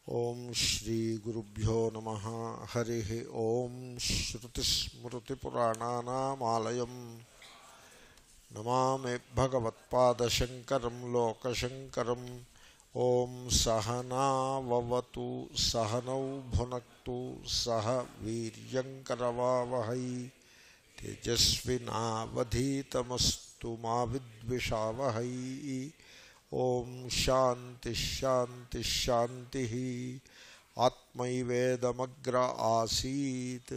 ఓం శ్రీ గురుభ్యో నమ హరి ఓం శ్రుతిస్మృతిపురాణానామాలయం నమామి భగవత్పాదశంకరం లోకశంకరం ఓం సహనావతు సహనౌ భునక్తు సహ వీర్యంకరవావహై తేజస్వినావధీతమస్తు మా విద్విషావహై ఓం శాంతి శాంతి శాంతి ఆత్మైవేదమగ్ర ఆసీత్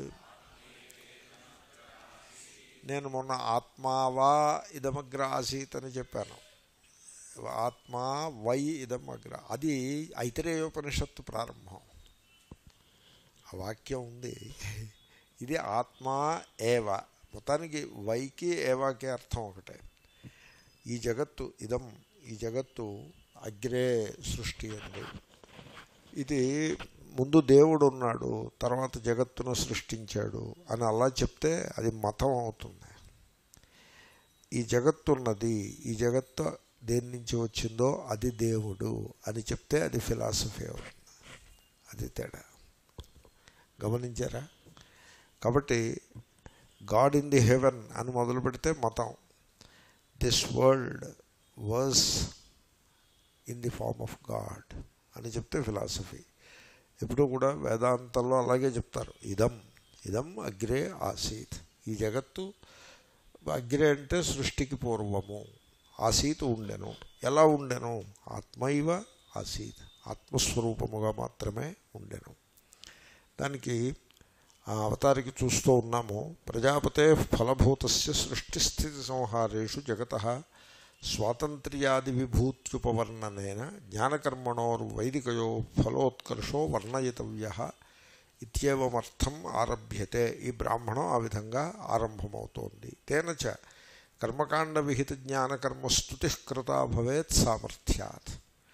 నేను మొన్న ఆత్మావా ఇదమగ్ర ఆసీత్ అని చెప్పాను ఆత్మా వై ఇదమగ్ర అది ఐతరేయోపనిషత్తు ప్రారంభం ఆ వాక్యం ఉంది ఇది ఆత్మా ఏవ మొత్తానికి వైకి ఏవాకి అర్థం ఒకటే ఈ జగత్తు ఇదం ఈ జగత్తు అగ్రే సృష్టి అంది ఇది ముందు దేవుడు ఉన్నాడు తర్వాత జగత్తును సృష్టించాడు అని అలా చెప్తే అది మతం అవుతుంది ఈ జగత్తు ఉన్నది ఈ జగత్తు దేని నుంచి వచ్చిందో అది దేవుడు అని చెప్తే అది ఫిలాసఫీ అవుతుంది అది తేడా గమనించారా కాబట్టి గాడ్ ఇన్ ది హెవెన్ అని మొదలు పెడితే మతం this world was in the form of God అని చెప్తే ఫిలాసఫీ ఎప్పుడూ కూడా వేదాంతంలో అలాగే చెప్తారు ఇదం ఇదం అగ్రే ఆసీత్ ఈ జగత్తు అగ్రే అంటే సృష్టికి పూర్వము ఆసీత్ ఉండెను ఎలా ఉండెను ఆత్మైవ ఆసీత్ ఆత్మస్వరూపముగా మాత్రమే ఉండెను దానికి ఆ అవతారికి చూస్తూ ఉన్నాము ప్రజాపతే ఫలభూత సృష్టిస్థితి సంహారేషు జగత స్వాతంత్ర్యాది విభూత్యుపవర్ణనేన జ్ఞానకర్మణోర్వైదికయో ఫలోత్కర్షో వర్ణయితవ్య ఇత్యేవమర్థం ఆరభ్యతే ఈ బ్రాహ్మణం ఆ విధంగా ఆరంభమవుతోంది తేనచ కర్మకాండ విహిత జ్ఞానకర్మస్తుతి కృత భవేత్ సామర్థ్యాత్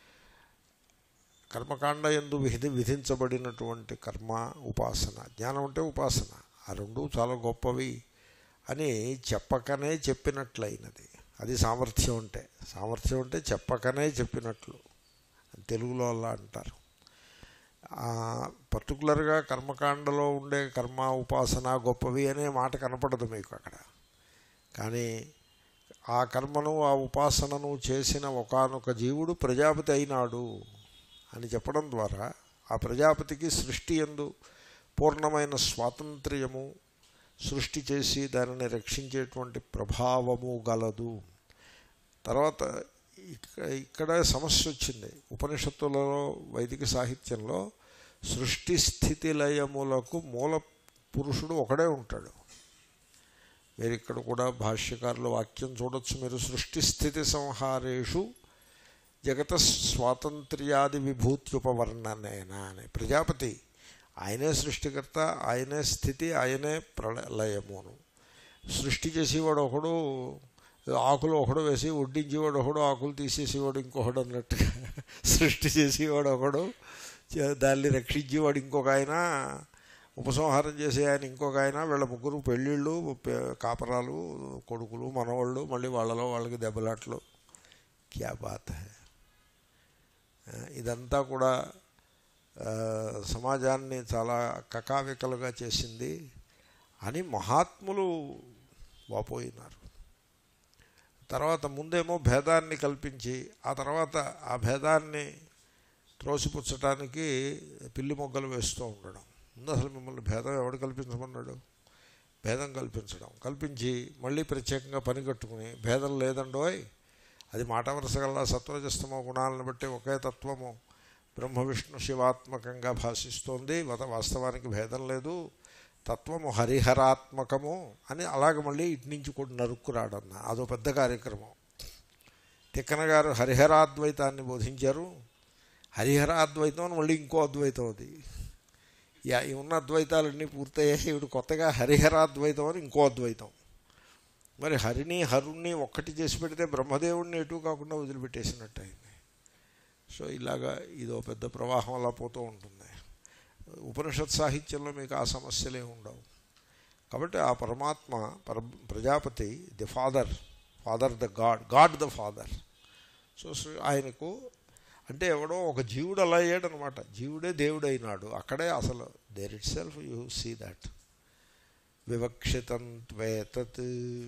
కర్మకాండ ఎందు విధి విధించబడినటువంటి కర్మ ఉపాసన జ్ఞానం అంటే ఉపాసన ఆ రెండు చాలా గొప్పవి అని చెప్పకనే చెప్పినట్లయినది అది సామర్థ్యం అంటే సామర్థ్యం అంటే చెప్పకనే చెప్పినట్లు తెలుగులో అలా అంటారు పర్టికులర్గా కర్మకాండలో ఉండే కర్మ ఉపాసన గొప్పవి అనే మాట కనపడదు మీకు అక్కడ కానీ ఆ కర్మను ఆ ఉపాసనను చేసిన ఒకనొక జీవుడు ప్రజాపతి అయినాడు అని చెప్పడం ద్వారా ఆ ప్రజాపతికి సృష్టి ఎందు పూర్ణమైన స్వాతంత్ర్యము సృష్టి చేసి దానిని రక్షించేటువంటి ప్రభావము గలదు తర్వాత ఇక్కడ సమస్య వచ్చింది ఉపనిషత్తులలో వైదిక సాహిత్యంలో సృష్టి స్థితి లయములకు మూల పురుషుడు ఒకడే ఉంటాడు మీరు ఇక్కడ కూడా భాష్యకారుల వాక్యం చూడొచ్చు మీరు సృష్టి స్థితి సంహారేషు జగత స్వాతంత్ర్యాది విభూత్యుపవర్ణనేనా అని ప్రజాపతి ఆయనే సృష్టికర్త ఆయనే స్థితి ఆయనే ప్రళయమును సృష్టి చేసేవాడు ఒకడు ఆకులు ఒకడు వేసి వడ్డించేవాడు ఒకడు ఆకులు తీసేసేవాడు ఇంకొకడు అన్నట్టుగా సృష్టి చేసేవాడు ఒకడు దాన్ని రక్షించేవాడు ఇంకొక ఆయన ఉపసంహారం చేసే ఆయన ఇంకొక ఆయన వీళ్ళ ముగ్గురు పెళ్ళిళ్ళు కాపరాలు కొడుకులు మనవాళ్ళు మళ్ళీ వాళ్ళలో వాళ్ళకి దెబ్బలాట్లు క్యా బాత్ హై ఇదంతా కూడా సమాజాన్ని చాలా కకావికలుగా చేసింది అని మహాత్ములు వాపోయినారు తర్వాత ముందేమో భేదాన్ని కల్పించి ఆ తర్వాత ఆ భేదాన్ని త్రోసిపుచ్చటానికి పిల్లి మొగ్గలు వేస్తూ ఉండడం ముందు అసలు మిమ్మల్ని భేదం ఎవడు కల్పించమన్నాడు భేదం కల్పించడం కల్పించి మళ్ళీ ప్రత్యేకంగా పని కట్టుకుని భేదం లేదండోయ్ అది మాట వరుసగల్లా సత్వరజస్తమో గుణాలను బట్టి ఒకే తత్వము బ్రహ్మ విష్ణు శివాత్మకంగా భాషిస్తోంది వాస్తవానికి భేదం లేదు తత్వము హరిహరాత్మకము అని అలాగ మళ్ళీ ఇటు నుంచి కూడా నరుక్కురాడన్న అదో పెద్ద కార్యక్రమం తిక్కన గారు హరిహరాద్వైతాన్ని బోధించారు హరిహరాద్వైతం అని మళ్ళీ ఇంకో అద్వైతం అది ఈ ఉన్న అద్వైతాలన్నీ పూర్తయ్యాయి ఇప్పుడు కొత్తగా హరిహరాద్వైతం అని ఇంకో అద్వైతం మరి హరిని హరుణ్ణి ఒక్కటి చేసి పెడితే బ్రహ్మదేవుడిని ఎటు కాకుండా వదిలిపెట్టేసినట్టు అయింది సో ఇలాగా ఇదో పెద్ద ప్రవాహం అలా పోతూ ఉంటుంది ఉపనిషత్ సాహిత్యంలో మీకు ఆ సమస్యలే ఉండవు కాబట్టి ఆ పరమాత్మ పర Prajapati the father father the God God the father so ఆయనకు అంటే ఎవడో ఒక జీవుడు అలా అయ్యాడనమాట జీవుడే దేవుడైనాడు అక్కడే అసలు there itself you see that వివక్షితం త్వేతత్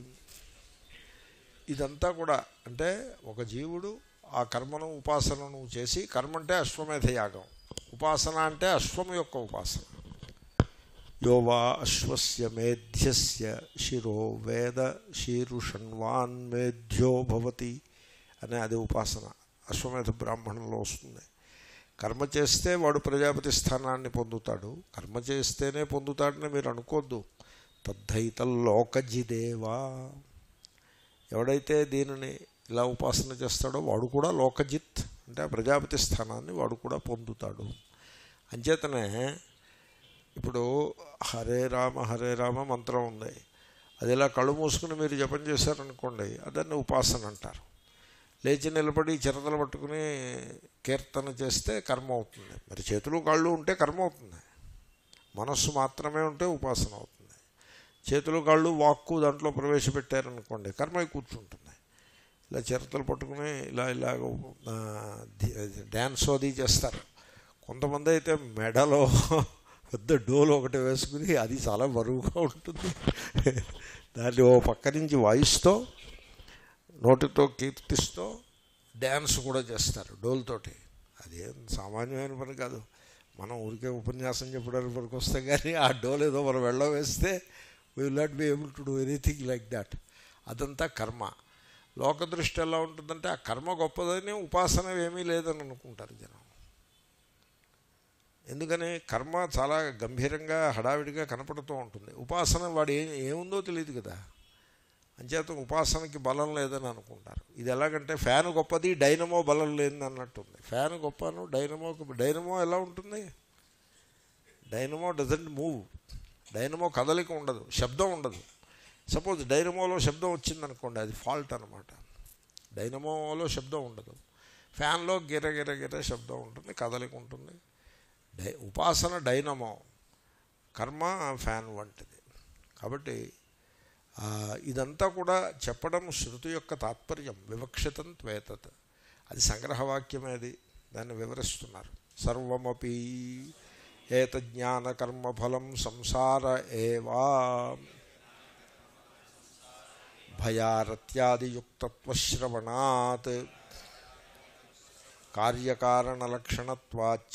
ఇదంతా కూడా అంటే ఒక జీవుడు ఆ కర్మను ఉపాసనను చేసి కర్మ అంటే అశ్వమేధ యాగం ఉపాసన అంటే అశ్వం యొక్క ఉపాసన యో వా అశ్వస్య మేధ్యస్య శిరో వేద శీరుషణ్వాన్ మేధ్యో భవతి అనే అది ఉపాసన అశ్వమేధ బ్రాహ్మణంలో వస్తుంది కర్మ చేస్తే వాడు ప్రజాపతి స్థానాన్ని పొందుతాడు కర్మ చేస్తేనే పొందుతాడని మీరు అనుకోద్దు తద్ధైతల్లోకజిదేవా ఎవడైతే దీనిని ఇలా ఉపాసన చేస్తాడో వాడు కూడా లోకజిత్ అంటే ఆ ప్రజాపతి స్థానాన్ని వాడు కూడా పొందుతాడు అంచేతనే ఇప్పుడు హరే రామ హరే రామ మంత్రం ఉంది అది ఇలా కళ్ళు మూసుకుని మీరు జపం చేశారనుకోండి అదాన్ని ఉపాసన అంటారు లేచి నిలబడి చిరతలు పట్టుకుని కీర్తన చేస్తే కర్మ అవుతుంది మరి చేతులు కాళ్ళు ఉంటే కర్మ అవుతుంది మనస్సు మాత్రమే ఉంటే ఉపాసన అవుతుంది చేతులు కాళ్ళు వాక్కు దాంట్లో ప్రవేశపెట్టారనుకోండి కర్మ అయి కూర్చుంటుంది ఇలా చిరతలు పట్టుకుని ఇలా ఇలా ఆ, ది- డ్యాన్స్ అది చేస్తారు కొంతమంది అయితే మెడలో పెద్ద డోలు ఒకటి వేసుకుని అది చాలా బరువుగా ఉంటుంది దాన్ని ఓ పక్క నుంచి వాయిస్తూ నోటితో కీర్తిస్తూ డ్యాన్స్ కూడా చేస్తారు డోల్తోటి అదేం సామాన్యమైన పని కాదు మనం ఊరికే ఉపన్యాసం చెప్పడానికి పనికి వస్తాం కానీ ఆ డోల్ ఏదో మనం వెళ్ళ వేస్తే we will not be able to do anything like that అదంతా కర్మ లోక దృష్టి ఎలా ఉంటుందంటే ఆ కర్మ గొప్పదని ఉపాసన ఏమీ లేదని అనుకుంటారు జనం ఎందుకని కర్మ చాలా గంభీరంగా హడావిడిగా కనపడుతూ ఉంటుంది ఉపాసన వాడు ఏ ఏముందో తెలియదు కదా అంచేత ఉపాసనకి బలం లేదని అనుకుంటారు ఇది ఎలాగంటే ఫ్యాన్ గొప్పది డైనమో బలం లేదని అన్నట్టుంది ఫ్యాన్ గొప్పను డైనమోకి డైనమో ఎలా ఉంటుంది డైనమో డజంట్ మూవ్ డైనమో కదలిక ఉండదు శబ్దం ఉండదు సపోజ్ డైనమోలో శబ్దం వచ్చిందనుకోండి అది ఫాల్ట్ అనమాట డైనమోలో శబ్దం ఉండదు ఫ్యాన్లో గిర గిర గిర శబ్దం ఉంటుంది కదలిక ఉంటుంది డై ఉపాసన డైనమో కర్మ ఫ్యాన్ వంటిది కాబట్టి ఆ, ఇదంతా కూడా చెప్పడం శృతి యొక్క తాత్పర్యం వివక్షితం త్వేతత్ అది సంగ్రహవాక్యమేది దాన్ని వివరిస్తున్నారు సర్వమపి ఏతజ్ఞాన కర్మఫలం సంసార ఏవా భయారత్యాదియుక్తత్వశ్రవణాత్ కార్యకారణలక్షణత్వాచ్చ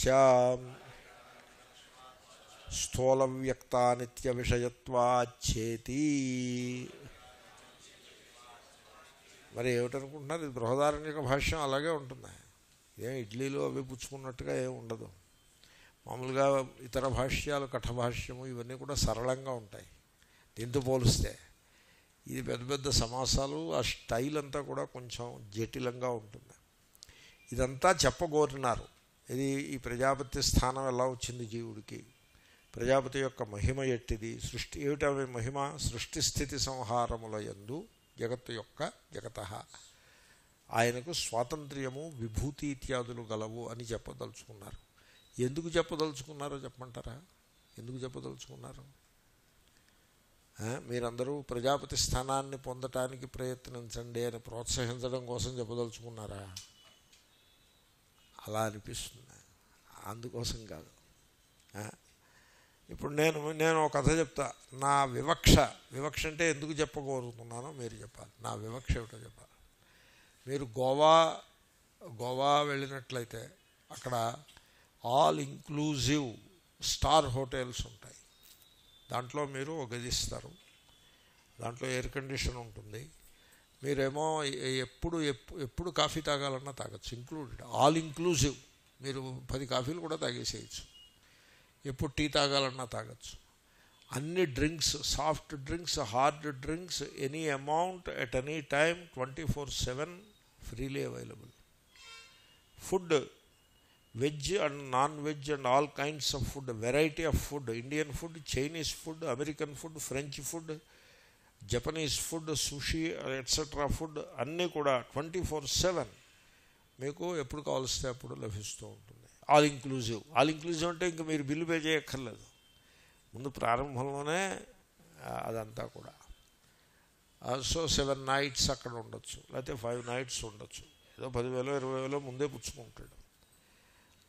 స్థూల వ్యక్తానిత్య విషయత్వాచ్చేతి మరి ఏమిటనుకుంటున్నారు ఇది బృహదారణ్యక భాష్యం అలాగే ఉంటుంది ఏం ఇడ్లీలు అవి పుచ్చుకున్నట్టుగా ఏం ఉండదు మామూలుగా ఇతర భాష్యాలు కఠభాష్యము ఇవన్నీ కూడా సరళంగా ఉంటాయి దీంతో పోలిస్తే ఇది పెద్ద పెద్ద సమాసాలు ఆ స్టైల్ అంతా కూడా కొంచెం జటిలంగా ఉంటుంది ఇదంతా చెప్పగోరినారు ఇది ఈ ప్రజాపతి స్థానం ఎలా వచ్చింది జీవుడికి ప్రజాపతి యొక్క మహిమ ఎట్టిది సృష్టి ఏమిటవి మహిమ సృష్టి స్థితి సంహారముల యందు జగత్తు యొక్క జగత ఆయనకు స్వాతంత్ర్యము విభూతి ఇత్యాదులు గలవు అని చెప్పదలుచుకున్నారు ఎందుకు చెప్పదలుచుకున్నారో చెప్పమంటారా ఎందుకు చెప్పదలుచుకున్నారు ఆ, మీరందరూ ప్రజాపతి స్థానాన్ని పొందటానికి ప్రయత్నించండి అని ప్రోత్సహించడం కోసం చెప్పదలుచుకున్నారా అలా అనిపిస్తుంది అందుకోసం కాదు ఆ, ఇప్పుడు నేను నేను ఒక కథ చెప్తా నా వివక్ష వివక్ష అంటే ఎందుకు చెప్పగోరుతున్నానో మీరు చెప్పాలి నా వివక్ష ఏమిటో చెప్పాలి మీరు గోవా గోవా వెళ్ళినట్లయితే అక్కడ ఆల్ ఇంక్లూజివ్ స్టార్ హోటల్స్ ఉంటాయి దాంట్లో మీరు ఒక గది ఇస్తారు దాంట్లో ఎయిర్ కండిషన్ ఉంటుంది మీరేమో ఎ- ఎప్పుడు ఎప్పు- ఎప్పుడు కాఫీ తాగాలన్నా తాగొచ్చు ఇంక్లూడెడ్ ఆల్ ఇంక్లూజివ్ మీరు పది కాఫీలు కూడా తాగేసేయచ్చు ఎప్పుడు టీ తాగాలన్నా తాగొచ్చు అన్ని drinks soft drinks hard drinks any amount at any time twenty four seven freely available food veg and non veg and all kinds of food variety of food Indian food Chinese food American food French food Japanese food sushi etcetera food అన్నీ కూడా twenty four seven మీకు ఎప్పుడు కావలిస్తే అప్పుడు లభిస్తూ ఉంటుంది all inclusive all inclusive అంటే ఇంక మీరు బిల్లు పే చేయక్కర్లేదు ముందు ప్రారంభంలోనే ఆ, అదంతా కూడా సో సెవెన్ నైట్స్ అక్కడ ఉండొచ్చు లేకపోతే ఫైవ్ నైట్స్ ఉండొచ్చు ఏదో పదివేలు ఇరవై వేలో ముందే పుచ్చుకుంటాడు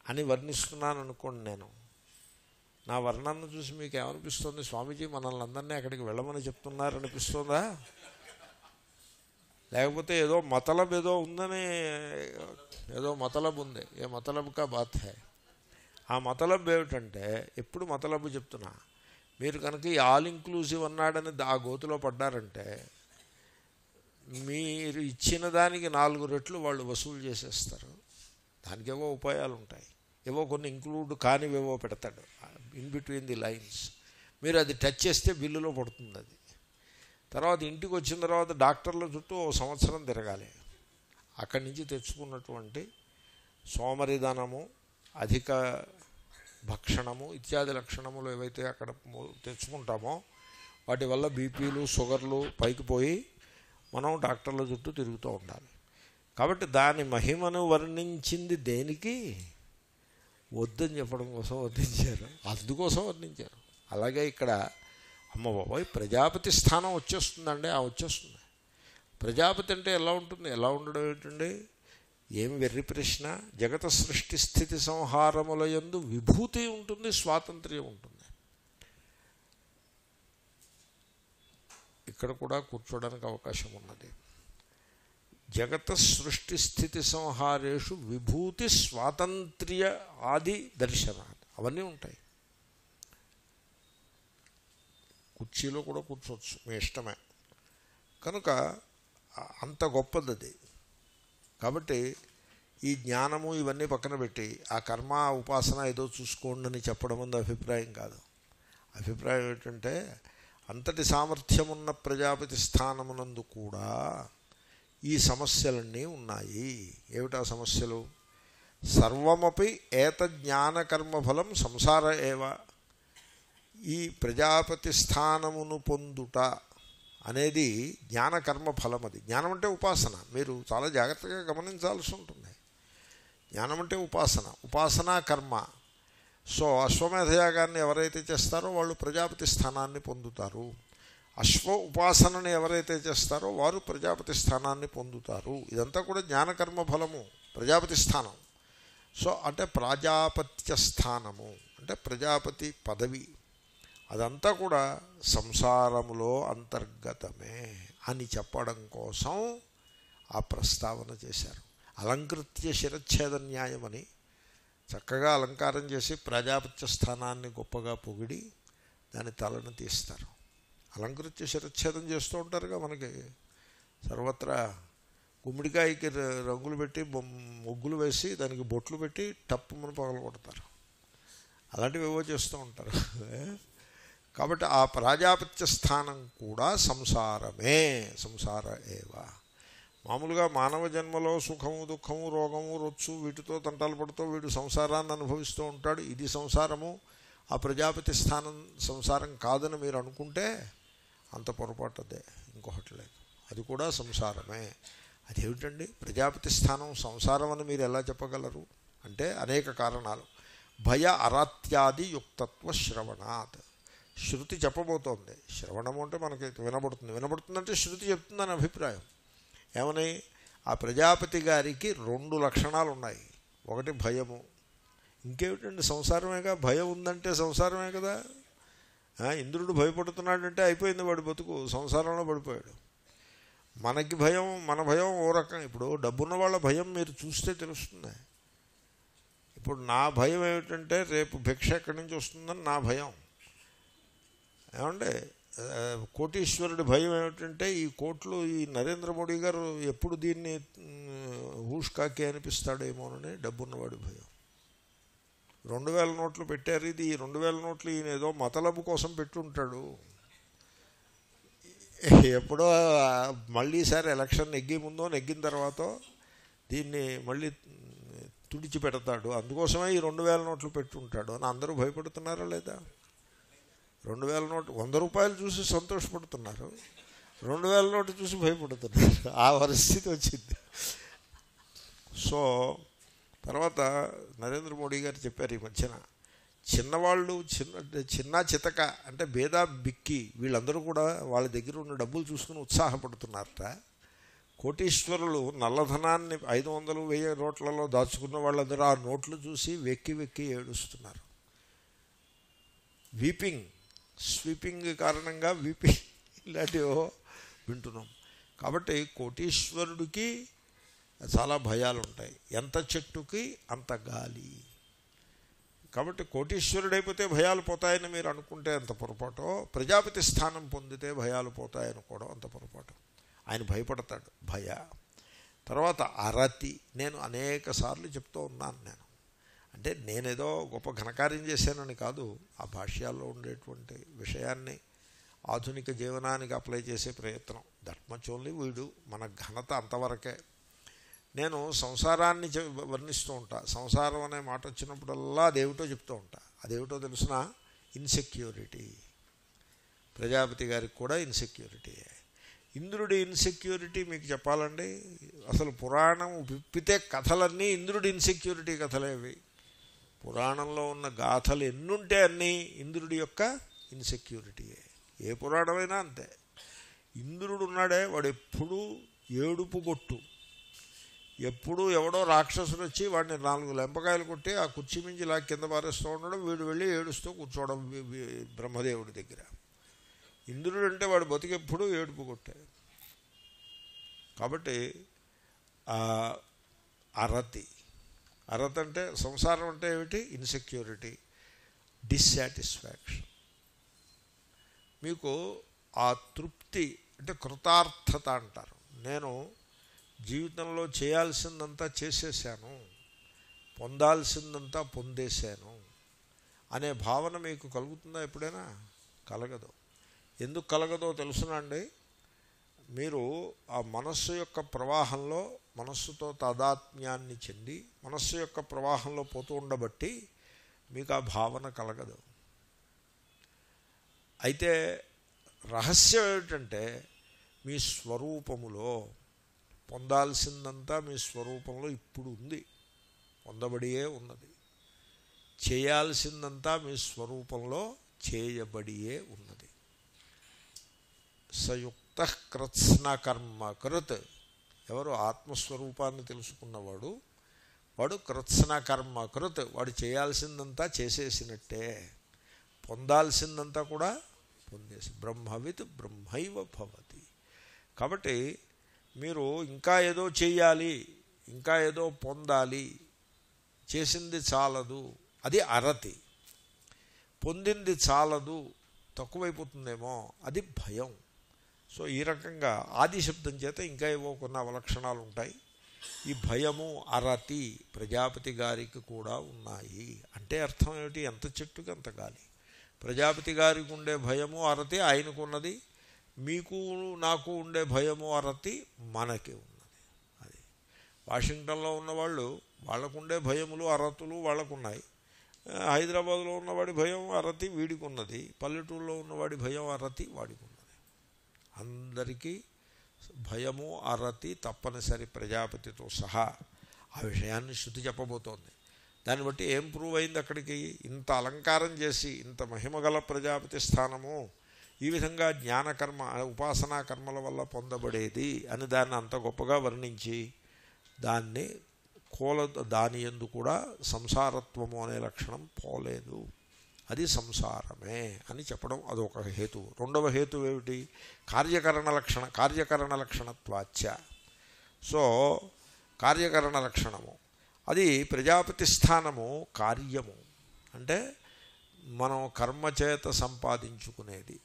అని వర్ణిస్తున్నాను అనుకోండి నేను నా వర్ణాన్ని చూసి మీకు ఏమనిపిస్తుంది స్వామీజీ మనల్ని అందరినీ అక్కడికి వెళ్ళమని చెప్తున్నారు అనిపిస్తుందా లేకపోతే ఏదో మతలబ్ ఏదో ఉందని ఏదో మతలబ్ ఉంది ఏ మతలబ్ కా బాత్ హై ఆ మతలబ్ ఏమిటంటే ఎప్పుడు మతలబ్ చెప్తున్నా మీరు కనుక ఈ ఆల్ ఇంక్లూజివ్ అన్నాడని ఆ గోతులో పడ్డారంటే మీరు ఇచ్చిన దానికి నాలుగు రెట్లు వాళ్ళు వసూలు చేసేస్తారు దానికి ఏవో ఉపాయాలు ఉంటాయి ఏవో కొన్ని ఇంక్లూడ్ కానివేవో పెడతాడు ఇన్ బిట్వీన్ ది లైన్స్ మీరు అది టచ్ చేస్తే బిల్లులో పడుతుంది అది తర్వాత ఇంటికి వచ్చిన తర్వాత డాక్టర్ల చుట్టూ ఓ సంవత్సరం తిరగాలి అక్కడి నుంచి తెచ్చుకున్నటువంటి సోమరిధనము అధిక భక్షణము ఇత్యాది లక్షణములు ఏవైతే అక్కడ మో- తెచ్చుకుంటామో వాటి వల్ల బీపీలు షుగర్లు పైకి పోయి మనం డాక్టర్ల చుట్టూ తిరుగుతూ ఉండాలి కాబట్టి దాని మహిమను వర్ణించింది దేనికి వద్దని చెప్పడం కోసం వర్ణించారు అందుకోసం వర్ణించారు అలాగే ఇక్కడ అమ్మ బాబాయ్ ప్రజాపతి స్థానం వచ్చేస్తుందండి ఆ వచ్చేస్తుంది ప్రజాపతి అంటే ఎలా ఉంటుంది ఎలా ఉండడం ఏంటండి ఏమి వెర్రి ప్రశ్న జగత సృష్టి స్థితి సంహారముల యందు విభూతి ఉంటుంది స్వాతంత్ర్యం ఉంటుంది ఇక్కడ కూడా కూర్చోడానికి అవకాశం ఉన్నది జగత సృష్టి స్థితి సంహారేషు విభూతి స్వాతంత్ర్య ఆది దర్శనాలు అవన్నీ ఉంటాయి కుర్చీలో కూడా కూర్చోవచ్చు మీ ఇష్టమే కనుక ఆ- అంత గొప్పది అది కాబట్టి ఈ జ్ఞానము ఇవన్నీ పక్కన పెట్టి ఆ కర్మ ఆ ఉపాసన ఏదో చూసుకోండి అని చెప్పడం అందు అభిప్రాయం కాదు అభిప్రాయం ఏంటంటే అంతటి సామర్థ్యమున్న ప్రజాపతి స్థానమునందు కూడా ఈ సమస్యలన్నీ ఉన్నాయి ఏమిటా సమస్యలు సర్వమపి ఏత జ్ఞానకర్మఫలం సంసార ఏవ ఈ ప్రజాపతి స్థానమును పొందుట అనేది జ్ఞానకర్మ ఫలం అది జ్ఞానం అంటే ఉపాసన మీరు చాలా జాగ్రత్తగా గమనించాల్సి ఉంటుంది జ్ఞానం అంటే ఉపాసన ఉపాసనా కర్మ సో అశ్వమేధయాగాన్ని ఎవరైతే చేస్తారో వాళ్ళు ప్రజాపతి స్థానాన్ని పొందుతారు అశ్వ ఉపాసనని ఎవరైతే చేస్తారో వారు ప్రజాపతి స్థానాన్ని పొందుతారు ఇదంతా కూడా జ్ఞానకర్మ ఫలము ప్రజాపతి స్థానం సో అంటే ప్రాజాపత్య స్థానము అంటే ప్రజాపతి పదవి అదంతా కూడా సంసారములో అంతర్గతమే అని చెప్పడం కోసం ఆ ప్రస్తావన చేశారు అలంకృత్య శిరచ్ఛేద న్యాయమని చక్కగా అలంకారం చేసి ప్రజాపత్య స్థానాన్ని గొప్పగా పొగిడి దాని తలను తీస్తారు అలంకృత్య శిరచ్ఛేదం చేస్తూ ఉంటారుగా మనకి సర్వత్రా గుమ్మడికాయకి ర- రంగులు పెట్టి బొమ్- ముగ్గులు వేసి దానికి బొట్లు పెట్టి టప్పు మన పగలు కొడతారు అలాంటివి ఏవో చేస్తూ ఉంటారు కాబట్టి ఆ ప్రాజాపత్య స్థానం కూడా సంసారమే సంసార ఏవ మామూలుగా మానవ జన్మలో సుఖము దుఃఖము రోగము రొచ్చు వీటితో తంటాలు పడుతూ వీడు సంసారాన్ని అనుభవిస్తూ ఉంటాడు ఇది సంసారము ఆ ప్రజాపతి స్థానం సంసారం కాదని మీరు అనుకుంటే అంత పొరపాటు అదే ఇంకొకటి లేదు అది కూడా సంసారమే అదేమిటండి ప్రజాపతి స్థానం సంసారం అని మీరు ఎలా చెప్పగలరు అంటే అనేక కారణాలు భయ అరాత్యాది యుక్తత్వ శ్రవణాత్ శృతి చెప్పబోతోంది శ్రవణము అంటే మనకి వినబడుతుంది వినబడుతుందంటే శృతి చెప్తుందని అభిప్రాయం ఏమని ఆ ప్రజాపతి గారికి రెండు లక్షణాలు ఉన్నాయి ఒకటి భయము ఇంకేమిటండి సంసారమేగా భయం ఉందంటే సంసారమే కదా ఆ, ఇంద్రుడు భయపడుతున్నాడంటే అయిపోయింది వాడి బతుకు సంసారంలో పడిపోయాడు మనకి భయం మన భయం ఓ రకం ఇప్పుడు డబ్బున్న వాళ్ళ భయం మీరు చూస్తే తెలుస్తుంది ఇప్పుడు నా భయం ఏమిటంటే రేపు భిక్ష ఎక్కడి నుంచి వస్తుందని నా భయం ఏమంటే ఆ, కోటీశ్వరుడి భయం ఏమిటంటే ఈ కోట్లు ఈ నరేంద్ర మోడీ గారు ఎప్పుడు దీన్ని హూష్ కాకి అనిపిస్తాడేమోనని డబ్బున్నవాడి భయం రెండు వేల నోట్లు పెట్టారు ఇది ఈ రెండు వేల నోట్లు ఈయన ఏదో మతలబు కోసం పెట్టుంటాడు ఎప్పుడో మళ్ళీ ఈసారి ఎలక్షన్ నెగ్గి ముందో నెగ్గిన తర్వాత దీన్ని మళ్ళీ తుడిచి పెడతాడు అందుకోసమే ఈ రెండు వేల నోట్లు పెట్టుంటాడు అని అందరూ భయపడుతున్నారా లేదా రెండు వేల నోటు వంద రూపాయలు చూసి సంతోషపడుతున్నారు రెండు వేల నోటు చూసి భయపడుతున్నారు ఆ పరిస్థితి వచ్చింది సో తర్వాత నరేంద్ర మోడీ గారు చెప్పారు ఈ మధ్యన చిన్నవాళ్ళు చిన్న చిన్న చితక అంటే బేదా బిక్కి వీళ్ళందరూ కూడా వాళ్ళ దగ్గర ఉన్న డబ్బులు చూసుకుని ఉత్సాహపడుతున్నారట కోటీశ్వరులు నల్లధనాన్ని ఐదు వందలు వెయ్యి నోట్లలో దాచుకున్న వాళ్ళందరూ ఆ నోట్లు చూసి వెక్కి వెక్కి ఏడుస్తున్నారు వీపింగ్ స్వీపింగ్ కారణంగా వీపింగ్ ఇలాంటివో వింటున్నాం కాబట్టి కోటీశ్వరుడికి చాలా భయాలు ఉంటాయి ఎంత చెట్టుకి అంత గాలి కాబట్టి కోటీశ్వరుడైపోతే భయాలు పోతాయని మీరు అనుకుంటే అంత పొరపాటు ప్రజాపతి స్థానం పొందితే భయాలు పోతాయనుకోవడం అంత పొరపాటు ఆయన భయపడతాడు భయ తర్వాత అరతి నేను అనేక సార్లు చెప్తూ ఉన్నాను నేను అంటే నేనేదో గొప్ప ఘనకార్యం చేశానని కాదు ఆ భాష్యాల్లో ఉండేటువంటి విషయాన్ని ఆధునిక జీవనానికి అప్లై చేసే ప్రయత్నం దట్ మచ్ ఓన్లీ వీడు మన ఘనత అంతవరకే నేను సంసారాన్ని చె- వర్ణిస్తూ ఉంటా సంసారం అనే మాట వచ్చినప్పుడల్లా అదేమిటో చెప్తూ ఉంటా అదేమిటో తెలిసిన ఇన్సెక్యూరిటీ ప్రజాపతి గారికి కూడా ఇన్సెక్యూరిటీయే ఇంద్రుడి ఇన్సెక్యూరిటీ మీకు చెప్పాలండి అసలు పురాణం విప్పితే కథలన్నీ ఇంద్రుడి ఇన్సెక్యూరిటీ కథలేవి పురాణంలో ఉన్న గాథలు ఎన్నుంటే అన్నీ ఇంద్రుడి యొక్క ఇన్సెక్యూరిటీయే ఏ పురాణమైనా అంతే ఇంద్రుడు ఉన్నాడే వాడు ఎప్పుడూ ఏడుపు కొట్టు ఎప్పుడూ ఎవడో రాక్షసుడు వచ్చి వాడిని నాలుగు లెంపకాయలు కొట్టి ఆ కుర్చీ మించి ఇలా కింద పారేస్తూ ఉండడం వీడు వెళ్ళి ఏడుస్తూ కూర్చోవడం వి- వి- బ్రహ్మదేవుడి దగ్గర ఇంద్రుడు అంటే వాడు బతికెప్పుడు ఏడుపు కొట్టే కాబట్టి ఆ అరతి అరతి అంటే సంసారం అంటే ఏమిటి ఇన్సెక్యూరిటీ డిస్సాటిస్ఫాక్షన్ మీకు ఆ తృప్తి అంటే కృతార్థత అంటారు నేను జీవితంలో చేయాల్సిందంతా చేసేసాను పొందాల్సిందంతా పొందేశాను అనే భావన మీకు కలుగుతుందా ఎప్పుడైనా కలగదు ఎందుకు కలగదో తెలుసునండి మీరు ఆ మనస్సు యొక్క ప్రవాహంలో మనస్సుతో తాదాత్మ్యాన్ని చెంది మనస్సు యొక్క ప్రవాహంలో పోతూ ఉండబట్టి మీకు ఆ భావన కలగదు అయితే రహస్యం ఏమిటంటే మీ స్వరూపములో పొందాల్సిందంతా మీ స్వరూపంలో ఇప్పుడు ఉంది పొందబడియే ఉన్నది చేయాల్సిందంతా మీ స్వరూపంలో చేయబడియే ఉన్నది సయుక్త కృత్స్న కర్మ కృత్ ఎవరు ఆత్మస్వరూపాన్ని తెలుసుకున్నవాడు వాడు కృత్స్న కర్మ కృత్ వాడు చేయాల్సిందంతా చేసేసినట్టే పొందాల్సిందంతా కూడా పొందేసి బ్రహ్మవిత్ బ్రహ్మైవ భవతి కాబట్టి మీరు ఇంకా ఏదో చేయాలి ఇంకా ఏదో పొందాలి చేసింది చాలదు అది అరతి పొందింది చాలదు తక్కువైపోతుందేమో అది భయం సో ఈ రకంగా ఆది శబ్దం చేత ఇంకా ఏవో కొన్ని అవలక్షణాలు ఉంటాయి ఈ భయము అరతి ప్రజాపతి గారికి కూడా ఉన్నాయి అంటే అర్థం ఏమిటి ఎంత చెట్టుకి అంత గాలి ప్రజాపతి గారికి ఉండే భయము అరతి ఆయనకు ఉన్నది మీకు నాకు ఉండే భయము అరతి మనకి ఉన్నది అది వాషింగ్టన్లో ఉన్నవాళ్ళు వాళ్ళకుండే భయములు అరతులు వాళ్ళకున్నాయి ఆ, హైదరాబాద్లో ఉన్నవాడి భయం అరతి వీడికి ఉన్నది పల్లెటూరులో ఉన్నవాడి భయం అరతి వాడికి ఉన్నది అందరికీ భయము అరతి తప్పనిసరి ప్రజాపతితో సహా ఆ విషయాన్ని శృతి చెప్పబోతోంది దాన్ని బట్టి ఏం ప్రూవ్ అయింది అక్కడికి ఇంత అలంకారం చేసి ఇంత మహిమగల ప్రజాపతి స్థానము ఈ విధంగా జ్ఞానకర్మ ఉపాసనా కర్మల వల్ల పొందబడేది అని దాన్ని అంత గొప్పగా వర్ణించి దాన్ని కోల దాని ఎందు కూడా సంసారత్వము అనే లక్షణం పోలేదు అది సంసారమే అని చెప్పడం అదొక హేతు రెండవ హేతు ఏమిటి కార్యకరణ లక్షణ కార్యకరణ లక్షణత్వాచ సో కార్యకరణ లక్షణము అది ప్రజాపతి స్థానము కార్యము అంటే మనం కర్మచేత సంపాదించుకునేది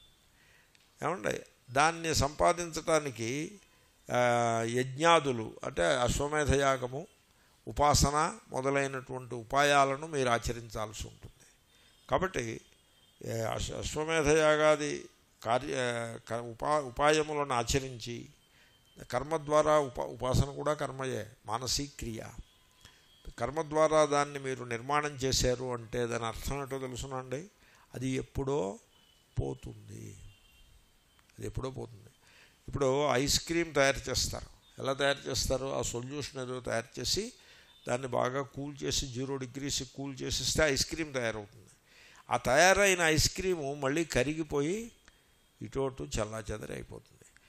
ఏమండి దాన్ని సంపాదించటానికి ఆ, యజ్ఞాదులు అంటే అశ్వమేధయాగము ఉపాసన మొదలైనటువంటి ఉపాయాలను మీరు ఆచరించాల్సి ఉంటుంది కాబట్టి ఏ, అశ్వ అశ్వమేధయాగాది కార్య క- ఉపా ఉపాయములను ఆచరించి కర్మ ద్వారా ఉప ఉపాసన కూడా కర్మయే మానసిక క్రియ కర్మ ద్వారా దాన్ని మీరు నిర్మాణం చేశారు అంటే దాని అర్థం ఏంటో తెలుసునండి అది ఎప్పుడో పోతుంది అది ఎప్పుడో పోతుంది ఇప్పుడు ఐస్ క్రీమ్ తయారు చేస్తారు ఎలా తయారు చేస్తారు ఆ సొల్యూషన్ ఏదో తయారు చేసి దాన్ని బాగా కూల్ చేసి జీరో డిగ్రీస్ కూల్ చేసిస్తే ఐస్ క్రీమ్ తయారవుతుంది ఆ తయారైన ఐస్ క్రీము మళ్ళీ కరిగిపోయి ఇటు అటు చల్లా అయిపోతుంది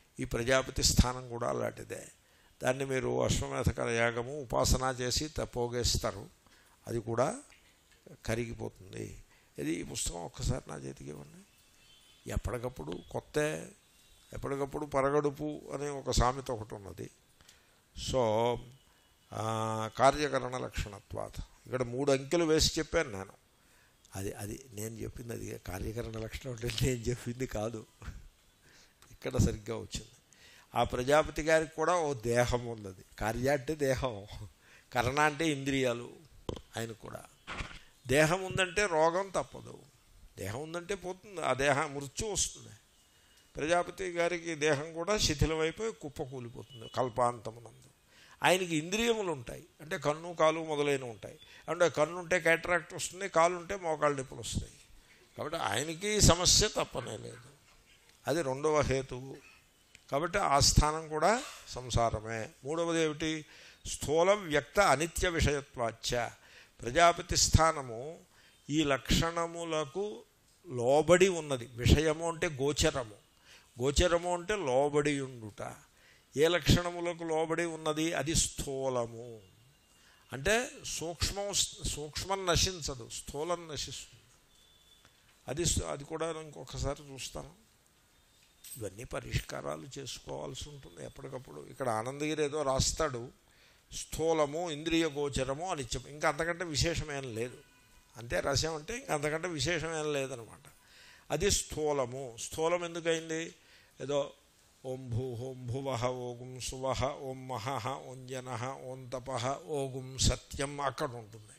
ఈ ప్రజాపతి స్థానం కూడా అలాంటిదే దాన్ని మీరు అశ్వమేధకర యాగము ఉపాసన చేసి పోగేస్తారు అది కూడా కరిగిపోతుంది ఇది ఈ పుస్తకం ఒక్కసారి నా చేతికి ఇవ్వండి ఎప్పటికప్పుడు కొత్త ఎప్పటికప్పుడు పరగడుపు అనే ఒక సామెత ఒకటి ఉన్నది సో ఆ, కార్యకరణ లక్షణత్వాత ఇక్కడ మూడు అంకెలు వేసి చెప్పాను నేను అది అది నేను చెప్పింది అది కార్యకరణ లక్షణం అంటే నేను చెప్పింది కాదు ఇక్కడ సరిగ్గా వచ్చింది ఆ ప్రజాపతి గారికి కూడా ఓ దేహం ఉన్నది కార్య అంటే దేహం కరణ అంటే ఇంద్రియాలు ఆయన కూడా దేహం ఉందంటే రోగం తప్పదు దేహం ఉందంటే పోతుంది ఆ దేహం మృత్యు వస్తుంది ప్రజాపతి గారికి దేహం కూడా శిథిలమైపోయి కుప్ప కూలిపోతుంది కల్పాంతమునందు ఆయనకి ఇంద్రియములు ఉంటాయి అంటే కన్ను కాలు మొదలైనవి ఉంటాయి అంటే కన్ను ఉంటే క్యాట్రాక్ట్ వస్తుంది కాలు ఉంటే మోకాళ్ళ నొప్పులు వస్తాయి కాబట్టి ఆయనకి సమస్య తప్పనే లేదు అది రెండవ హేతువు కాబట్టి ఆ స్థానం కూడా సంసారమే మూడవది ఏమిటి స్థూల వ్యక్త అనిత్య విషయత్వాచ్య ప్రజాపతి స్థానము ఈ లక్షణములకు లోబడి ఉన్నది విషయము అంటే గోచరము గోచరము అంటే లోబడి ఉండుట ఏ లక్షణములకు లోబడి ఉన్నది అది స్థూలము అంటే సూక్ష్మం సూక్ష్మం నశించదు స్థూలం నశిస్తుంది అది అది కూడా ఇంకొకసారి చూస్తాను ఇవన్నీ పరిష్కారాలు చేసుకోవాల్సి ఉంటుంది ఎప్పటికప్పుడు ఇక్కడ ఆనందగిరి ఏదో రాస్తాడు స్థూలము ఇంద్రియ గోచరము అనిత్యం ఇంకా అంతకంటే విశేషమేం లేదు అంతే రసం అంటే ఇంకా అంతకంటే విశేషమేం లేదనమాట అది స్థూలము స్థూలం ఎందుకైంది ఏదో ఓం భూ ఓం భువ ఓగుం సువ ఓం మహ ఓం జన ఓం తప ఓగుం సత్యం అక్కడ ఉంటుంది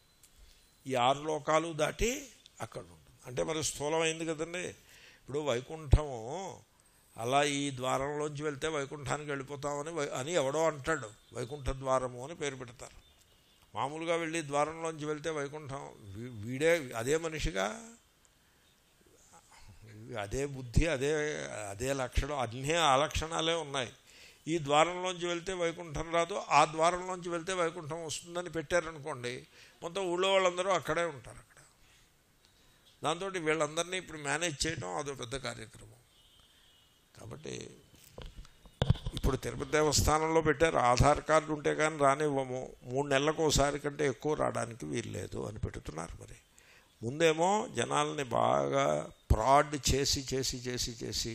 ఈ ఆరు లోకాలు దాటి అక్కడ ఉంటుంది అంటే మరి స్థూలమైంది కదండి ఇప్పుడు వైకుంఠము అలా ఈ ద్వారంలోంచి వెళ్తే వైకుంఠానికి వెళ్ళిపోతామని వై- అని ఎవడో అంటాడు వైకుంఠ ద్వారము అని పేరు పెడతారు మామూలుగా వెళ్ళి ద్వారంలోంచి వెళ్తే వైకుంఠం వీ- వీడే అదే మనిషిగా అదే బుద్ధి అదే అదే లక్షణం అన్నీ ఆ లక్షణాలే ఉన్నాయి ఈ ద్వారంలోంచి వెళ్తే వైకుంఠం రాదు ఆ ద్వారంలోంచి వెళ్తే వైకుంఠం వస్తుందని పెట్టారనుకోండి మొత్తం ఊళ్ళో వాళ్ళందరూ అక్కడే ఉంటారు అక్కడ దాంతో వీళ్ళందరినీ ఇప్పుడు మేనేజ్ చేయడం అదో పెద్ద కార్యక్రమం కాబట్టి ఇప్పుడు తిరుపతి దేవస్థానంలో పెట్టారు ఆధార్ కార్డు ఉంటే కానీ రానివ్వము మూడు నెలలకు ఒకసారి కంటే ఎక్కువ రావడానికి వీల్లేదు అని పెడుతున్నారు మరి ముందేమో జనాల్ని బాగా ప్రాడ్ చేసి చేసి చేసి చేసి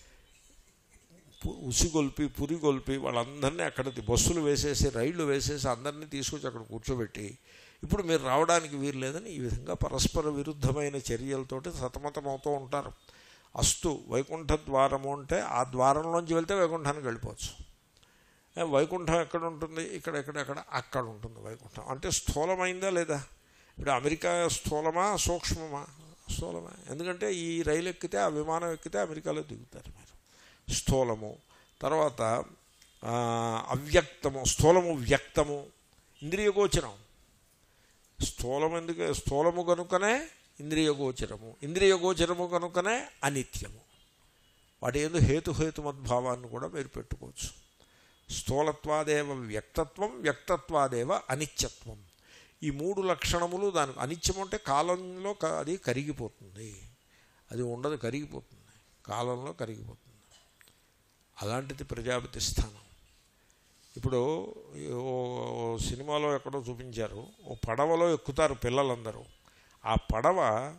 పు- ఉసిగొల్పి పురిగొల్పి వాళ్ళందరినీ అక్కడ బస్సులు వేసేసి రైళ్లు వేసేసి అందరినీ తీసుకొచ్చి అక్కడ కూర్చోబెట్టి ఇప్పుడు మీరు రావడానికి వీలు లేదని ఈ విధంగా పరస్పర విరుద్ధమైన చర్యలతోటి సతమతమవుతూ ఉంటారు అస్తు వైకుంఠ ద్వారము అంటే ఆ ద్వారంలోంచి వెళ్తే వైకుంఠానికి వెళ్ళిపోవచ్చు ఏ, వైకుంఠం ఎక్కడ ఉంటుంది ఇక్కడ ఎక్కడ ఎక్కడ అక్కడ ఉంటుంది వైకుంఠం అంటే స్థూలమైందా లేదా ఇప్పుడు అమెరికా స్థూలమా సూక్ష్మమా స్థూలమా ఎందుకంటే ఈ రైలు ఎక్కితే ఆ విమానం ఎక్కితే అమెరికాలో దిగుతారు మీరు స్థూలము తర్వాత ఆ, అవ్యక్తము స్థూలము వ్యక్తము ఇంద్రియ గోచరం స్థూలం ఎందుకు స్థూలము కనుకనే ఇంద్రియ గోచరము ఇంద్రియ గోచరము కనుకనే అనిత్యము వాటి ఎందు హేతుహేతుమద్భావాన్ని కూడా మీరు పెట్టుకోవచ్చు స్థూలత్వాదేవ వ్యక్తత్వం వ్యక్తత్వాదేవ అనిత్యత్వం ఈ మూడు లక్షణములు దానికి అనిత్యం అంటే కాలంలో క- అది కరిగిపోతుంది అది ఉండదు కరిగిపోతుంది కాలంలో కరిగిపోతుంది అలాంటిది ప్రజాపతి స్థానం ఇప్పుడు ఓ ఓ సినిమాలో ఎక్కడో చూపించారు ఓ పడవలో ఎక్కుతారు పిల్లలందరూ ఆ పడవ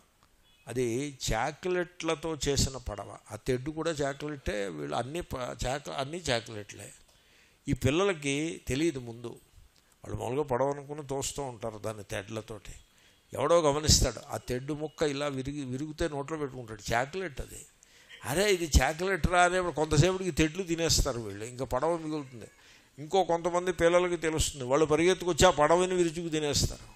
అది చాక్లెట్లతో చేసిన పడవ ఆ తెడ్డు కూడా చాక్లెట్టే వీళ్ళు అన్ని ప- చాక్ అన్నీ చాక్లెట్లే ఈ పిల్లలకి తెలియదు ముందు వాళ్ళు మామూలుగా పడవ అనుకుని తోస్తూ ఉంటారు దాన్ని తెడ్లతోటి ఎవడో గమనిస్తాడు ఆ తెడ్డు ముక్క ఇలా విరిగి విరిగితే నోట్లో పెట్టుకుంటాడు చాక్లెట్ అది అరే ఇది చాక్లెట్ రా అనే కొంతసేపటికి తెడ్లు తినేస్తారు వీళ్ళు ఇంకా పడవ మిగులుతుంది ఇంకో కొంతమంది పిల్లలకి తెలుస్తుంది వాళ్ళు పరిగెత్తుకొచ్చి ఆ పడవని విరుచుకు తినేస్తారు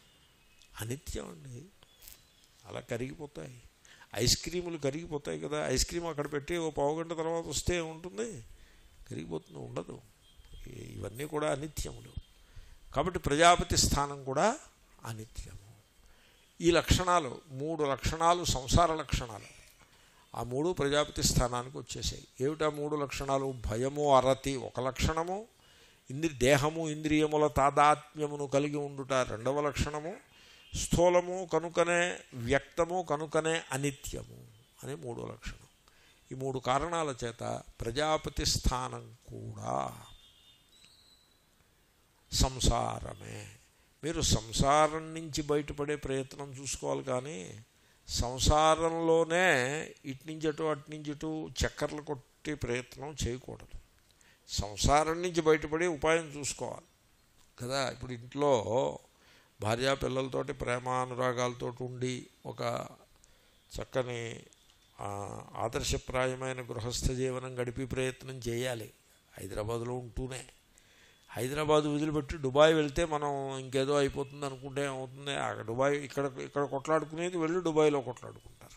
అనిత్యం అండి అలా కరిగిపోతాయి ఐస్ క్రీములు కరిగిపోతాయి కదా ఐస్ క్రీమ్ అక్కడ పెట్టి ఓ పావు గంట తర్వాత వస్తే ఉంటుంది కరిగిపోతుంది ఉండదు ఈ- ఇవన్నీ కూడా అనిత్యములు కాబట్టి ప్రజాపతి స్థానం కూడా అనిత్యము ఈ లక్షణాలు మూడు లక్షణాలు సంసార లక్షణాలు ఆ మూడు ప్రజాపతి స్థానానికి వచ్చేసాయి ఏమిటా మూడు లక్షణాలు భయము అరతి ఒక లక్షణము ఇంద్రి దేహము ఇంద్రియముల తాదాత్మ్యమును కలిగి ఉండుట రెండవ లక్షణము స్థూలము కనుకనే వ్యక్తము కనుకనే అనిత్యము అని మూడో లక్షణం ఈ మూడు కారణాల చేత ప్రజాపతి స్థానం కూడా సంసారమే మీరు సంసారం నుంచి బయటపడే ప్రయత్నం చూసుకోవాలి కానీ సంసారంలోనే ఇటు నుంచి అటు అటు నుంచి ఇటు చక్కర్లు కొట్టే ప్రయత్నం చేయకూడదు సంసారం నుంచి బయటపడి ఉపాయం చూసుకోవాలి కదా ఇప్పుడు ఇంట్లో భార్యా పిల్లలతోటి ప్రేమానురాగాలతో ఉండి ఒక చక్కని ఆ, ఆదర్శప్రాయమైన గృహస్థ జీవనం గడిపి ప్రయత్నం చేయాలి హైదరాబాదులో ఉంటూనే హైదరాబాద్ వదిలిపెట్టి దుబాయ్ వెళ్తే మనం ఇంకేదో అయిపోతుంది అనుకుంటే ఏమవుతుంది అక్కడ దుబాయ్ ఇక్కడ ఇక్కడ కొట్లాడుకునేది వెళ్ళి దుబాయ్లో కొట్లాడుకుంటారు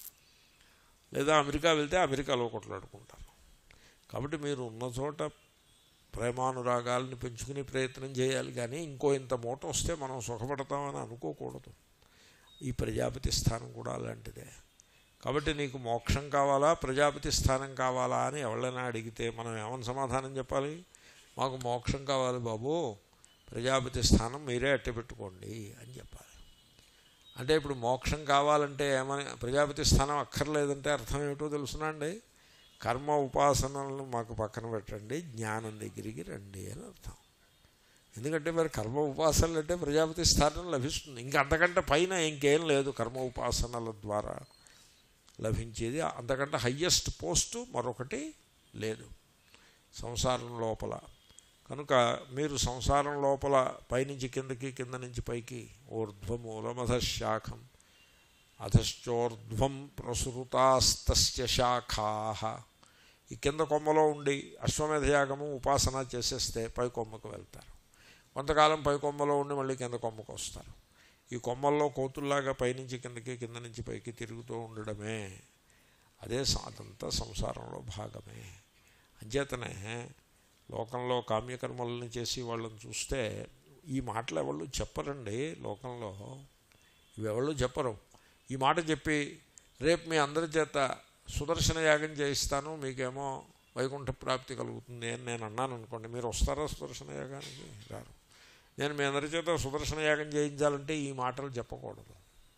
లేదా అమెరికా వెళ్తే అమెరికాలో కొట్లాడుకుంటారు కాబట్టి మీరు ఉన్న చోట ప్రేమానురాగాల్ని పెంచుకునే ప్రయత్నం చేయాలి కానీ ఇంకో ఇంత మూట వస్తే మనం సుఖపడతామని అనుకోకూడదు ఈ ప్రజాపతి స్థానం కూడా అలాంటిదే కాబట్టి నీకు మోక్షం కావాలా ప్రజాపతి స్థానం కావాలా అని ఎవరైనా అడిగితే మనం ఏమని సమాధానం చెప్పాలి మాకు మోక్షం కావాలి బాబు ప్రజాపతి స్థానం మీరే అట్టే పెట్టుకోండి అని చెప్పాలి అంటే ఇప్పుడు మోక్షం కావాలంటే ఏమని ప్రజాపతి స్థానం అక్కర్లేదంటే అర్థం ఏమిటో తెలుసునా అండి కర్మ ఉపాసనలను మాకు పక్కన పెట్టండి జ్ఞానం దగ్గరికి రండి అని అర్థం ఎందుకంటే మరి కర్మ ఉపాసనలు అంటే ప్రజాపతి స్థానం లభిస్తుంది ఇంకా అంతకంటే పైన ఇంకేం లేదు కర్మ ఉపాసనల ద్వారా లభించేది అంతకంటే హయ్యెస్ట్ పోస్టు మరొకటి లేదు సంసారం లోపల కనుక మీరు సంసారం లోపల పైనుంచి కిందకి కింద నుంచి పైకి ఊర్ధ్వమూలమధ శాఖం అధశ్చోర్ధ్వం ప్రసృతాస్తస్య శాఖా ఈ కింద కొమ్మలో ఉండి అశ్వమేధ యాగము ఉపాసన చేసేస్తే పై కొమ్మకు వెళ్తారు కొంతకాలం పై కొమ్మలో ఉండి మళ్ళీ కింద కొమ్మకు వస్తారు ఈ కొమ్మల్లో కోతుల్లాగా పైనుంచి కిందకి కింద నుంచి పైకి తిరుగుతూ ఉండడమే అదే స- అదంతా సంసారంలో భాగమే అంచేతనే లోకంలో కామ్యకర్మలను చేసి వాళ్ళని చూస్తే ఈ మాటలు ఎవళ్ళు చెప్పరండి లోకంలో ఇవెవళ్ళు చెప్పరు ఈ మాట చెప్పి రేపు మీ అందరి చేత సుదర్శన యాగం చేయిస్తాను మీకేమో వైకుంఠ ప్రాప్తి కలుగుతుంది అని నేను అన్నాను అనుకోండి మీరు వస్తారా సుదర్శన యాగానికి రారు నేను మీ అందరి చేత సుదర్శన యాగం చేయించాలంటే ఈ మాటలు చెప్పకూడదు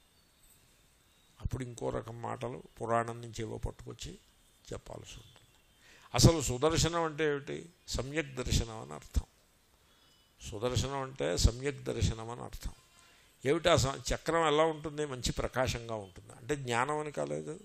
అప్పుడు ఇంకో రకం మాటలు పురాణం నుంచి ఏవో పట్టుకొచ్చి చెప్పాల్సి ఉంటుంది అసలు సుదర్శనం అంటే ఏమిటి సమ్యక్ దర్శనం అని అర్థం సుదర్శనం అంటే సమ్యక్ దర్శనం అని అర్థం ఏమిటి ఆ స- చక్రం ఎలా ఉంటుంది మంచి ప్రకాశంగా ఉంటుంది అంటే జ్ఞానం అని కాలేదు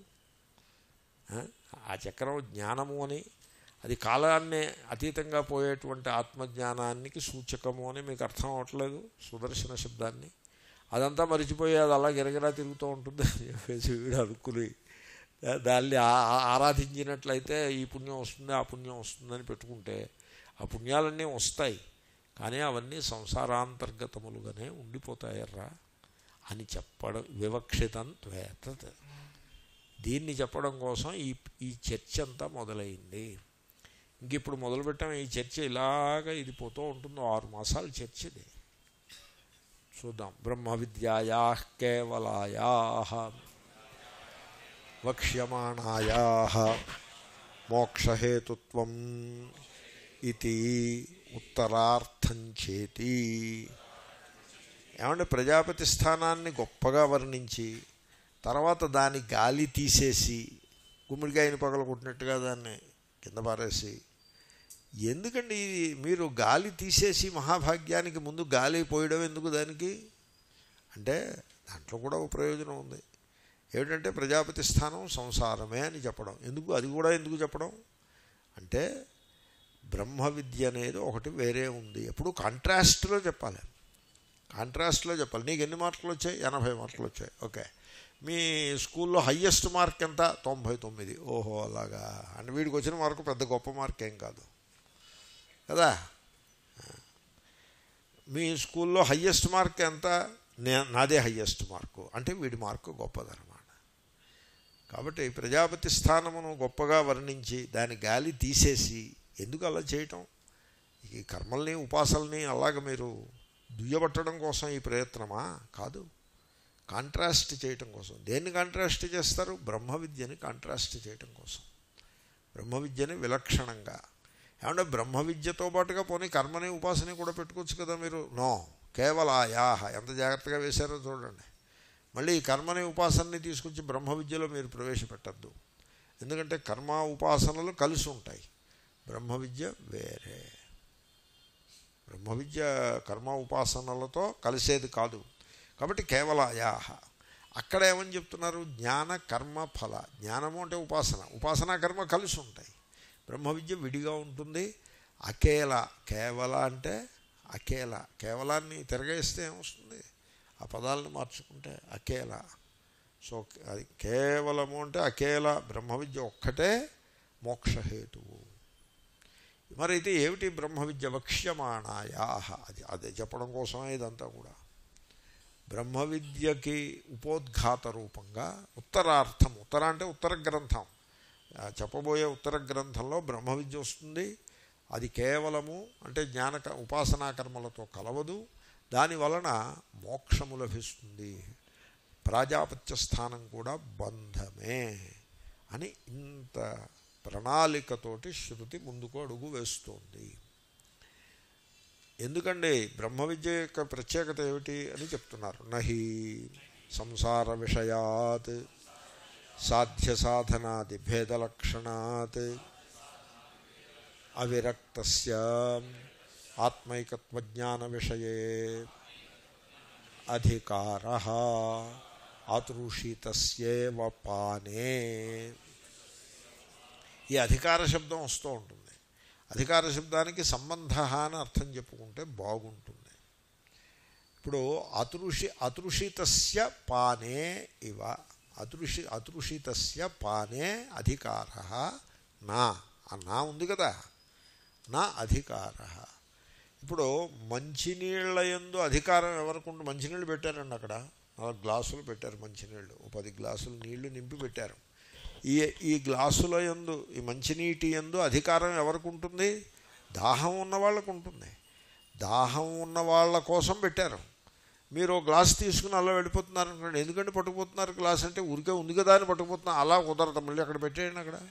ఆ? ఆ చక్రం జ్ఞానము అని అది కాలాన్ని అతీతంగా పోయేటువంటి ఆత్మజ్ఞానానికి సూచకము అని మీకు అర్థం అవ్వట్లేదు సుదర్శన శబ్దాన్ని అదంతా మరిచిపోయి అది అలా గిరగిరా తిరుగుతూ ఉంటుంది అని చెప్పేసి వీడు అనుకుని దా- దాన్ని ఆ- ఆ- ఆరాధించినట్లయితే ఈ పుణ్యం వస్తుంది ఆ పుణ్యం వస్తుందని పెట్టుకుంటే ఆ పుణ్యాలన్నీ వస్తాయి కానీ అవన్నీ సంసారాంతర్గతములుగానే ఉండిపోతాయర్రా అని చెప్పడం వివక్షితం త్వేతత్ దీన్ని చెప్పడం కోసం ఈ ఈ చర్చ అంతా మొదలైంది ఇంక ఇప్పుడు మొదలుపెట్టాం ఈ చర్చ ఇలాగ ఇది పోతూ ఉంటుందో ఆరు మాసాల చర్చ ఇది చూద్దాం బ్రహ్మ విద్యాయా కేవలాయా వక్ష్యమాణాయా మోక్షహేతుత్వం ఇది ఉత్తరార్థం చేతి ఏమంటే ప్రజాపతి స్థానాన్ని గొప్పగా వర్ణించి తర్వాత దాని గాలి తీసేసి గుమ్మడికాయని పగల కొట్టినట్టుగా దాన్ని కింద పారేసి ఎందుకండి ఇది మీరు గాలి తీసేసి మహాభాగ్యానికి ముందు గాలి పోయడం ఎందుకు దానికి అంటే దాంట్లో కూడా ఒక ప్రయోజనం ఉంది ఏమిటంటే ప్రజాపతి స్థానం సంసారమే అని చెప్పడం ఎందుకు అది కూడా ఎందుకు చెప్పడం అంటే బ్రహ్మ విద్య అనేది ఒకటి వేరే ఉంది ఎప్పుడు కాంట్రాస్ట్లో చెప్పాలి కాంట్రాస్ట్లో చెప్పాలి నీకు ఎన్ని మార్కులు వచ్చాయి ఎనభై మార్కులు వచ్చాయి ఓకే మీ స్కూల్లో హయ్యెస్ట్ మార్క్ ఎంత తొంభై తొమ్మిది ఓహో అలాగా అంటే వీడికి వచ్చిన మార్కు పెద్ద గొప్ప మార్క్ ఏం కాదు కదా మీ స్కూల్లో హయ్యెస్ట్ మార్క్ ఎంత నే నాదే హయ్యెస్ట్ మార్కు అంటే వీడి మార్కు గొప్పదనమాట కాబట్టి ప్రజాపతి స్థానమును గొప్పగా వర్ణించి దాని గాలి తీసేసి ఎందుకు అలా చేయటం ఈ కర్మల్ని ఉపాసల్ని అలాగ మీరు దుయ్యబట్టడం కోసం ఈ ప్రయత్నమా కాదు కాంట్రాస్ట్ చేయటం కోసం దేన్ని కాంట్రాస్ట్ చేస్తారు బ్రహ్మ విద్యని కాంట్రాస్ట్ చేయటం కోసం బ్రహ్మ విద్యని విలక్షణంగా ఏమంటే బ్రహ్మ విద్యతో పాటుగా పోనీ కర్మని ఉపాసని కూడా పెట్టుకోవచ్చు కదా మీరు నో కేవలాయాహ ఎంత జాగ్రత్తగా వేశారో చూడండి మళ్ళీ ఈ కర్మని ఉపాసనని తీసుకొచ్చి బ్రహ్మ విద్యలో మీరు ప్రవేశపెట్టద్దు ఎందుకంటే కర్మ ఉపాసనలు కలిసి ఉంటాయి బ్రహ్మ విద్య వేరే బ్రహ్మ విద్య కర్మ ఉపాసనలతో కలిసేది కాదు కాబట్టి కేవలాయాహ అక్కడ ఏమని చెప్తున్నారు జ్ఞాన కర్మ ఫల జ్ఞానము అంటే ఉపాసన ఉపాసన కర్మ కలిసి ఉంటాయి బ్రహ్మ విద్య విడిగా ఉంటుంది అకేల కేవల అంటే అకేల కేవలాన్ని తిరగేస్తే ఏమొస్తుంది ఆ పదాలను మార్చుకుంటే అకేల సో అది కేవలము అంటే అకేల బ్రహ్మ విద్య ఒక్కటే మోక్షహేతువు మరి అయితే ఏమిటి బ్రహ్మ విద్య వక్ష్యమాణాయా అది అదే చెప్పడం కోసమే ఇదంతా కూడా బ్రహ్మ విద్యకి ఉపోద్ఘాత రూపంగా ఉత్తరార్థం ఉత్తర అంటే ఉత్తర గ్రంథం ఆ చెప్పబోయే ఉత్తర గ్రంథంలో బ్రహ్మ విద్య వస్తుంది అది కేవలము అంటే జ్ఞాన ఉపాసనా కర్మలతో కలవదు దాని వలన మోక్షము లభిస్తుంది ప్రాజాపత్య స్థానం కూడా బంధమే అని ఇంత ప్రణాళికతోటి శృతి ముందుకు అడుగు వేస్తోంది ఎందుకండి బ్రహ్మ విద్య యొక్క ప్రత్యేకత ఏమిటి అని చెప్తున్నారు నహి సంసార విషయాత్ సాధ్య సాధనాది భేదలక్షణాత్ అవిరక్త ఆత్మైకత్వజ్ఞాన విషయే అధికార ఆతృషితస్యేవ పానే ఈ అధికార శబ్దం వస్తూ ఉంటుంది అధికార శబ్దానికి సంబంధ అని అర్థం చెప్పుకుంటే బాగుంటుంది ఇప్పుడు అతృషి అతృషితస్య పానే ఇవ అతృషి అతృషితస్య పానే అధికార నా ఆ నా ఉంది కదా నా అధికార ఇప్పుడు మంచినీళ్ళ ఎందు అధికారం ఎవరికి ఉండి మంచినీళ్ళు పెట్టారండి అక్కడ నాలుగు గ్లాసులు పెట్టారు మంచినీళ్ళు ఓ పది గ్లాసులు నీళ్లు నింపి పెట్టారు ఈ ఈ గ్లాసుల ఎందు ఈ మంచినీటి ఎందు అధికారం ఎవరికి ఉంటుంది దాహం ఉన్న వాళ్ళకు ఉంటుంది దాహం ఉన్న వాళ్ళ కోసం పెట్టారు మీరు ఒక గ్లాస్ తీసుకుని అలా వెళ్ళిపోతున్నారు అనుకోండి ఎందుకంటే పట్టుకుపోతున్నారు గ్లాస్ అంటే ఊరికే ఉంది కదా అని పట్టుకుపోతున్నారు అలా కుదరదు మళ్ళీ అక్కడ పెట్టేయండి అక్కడ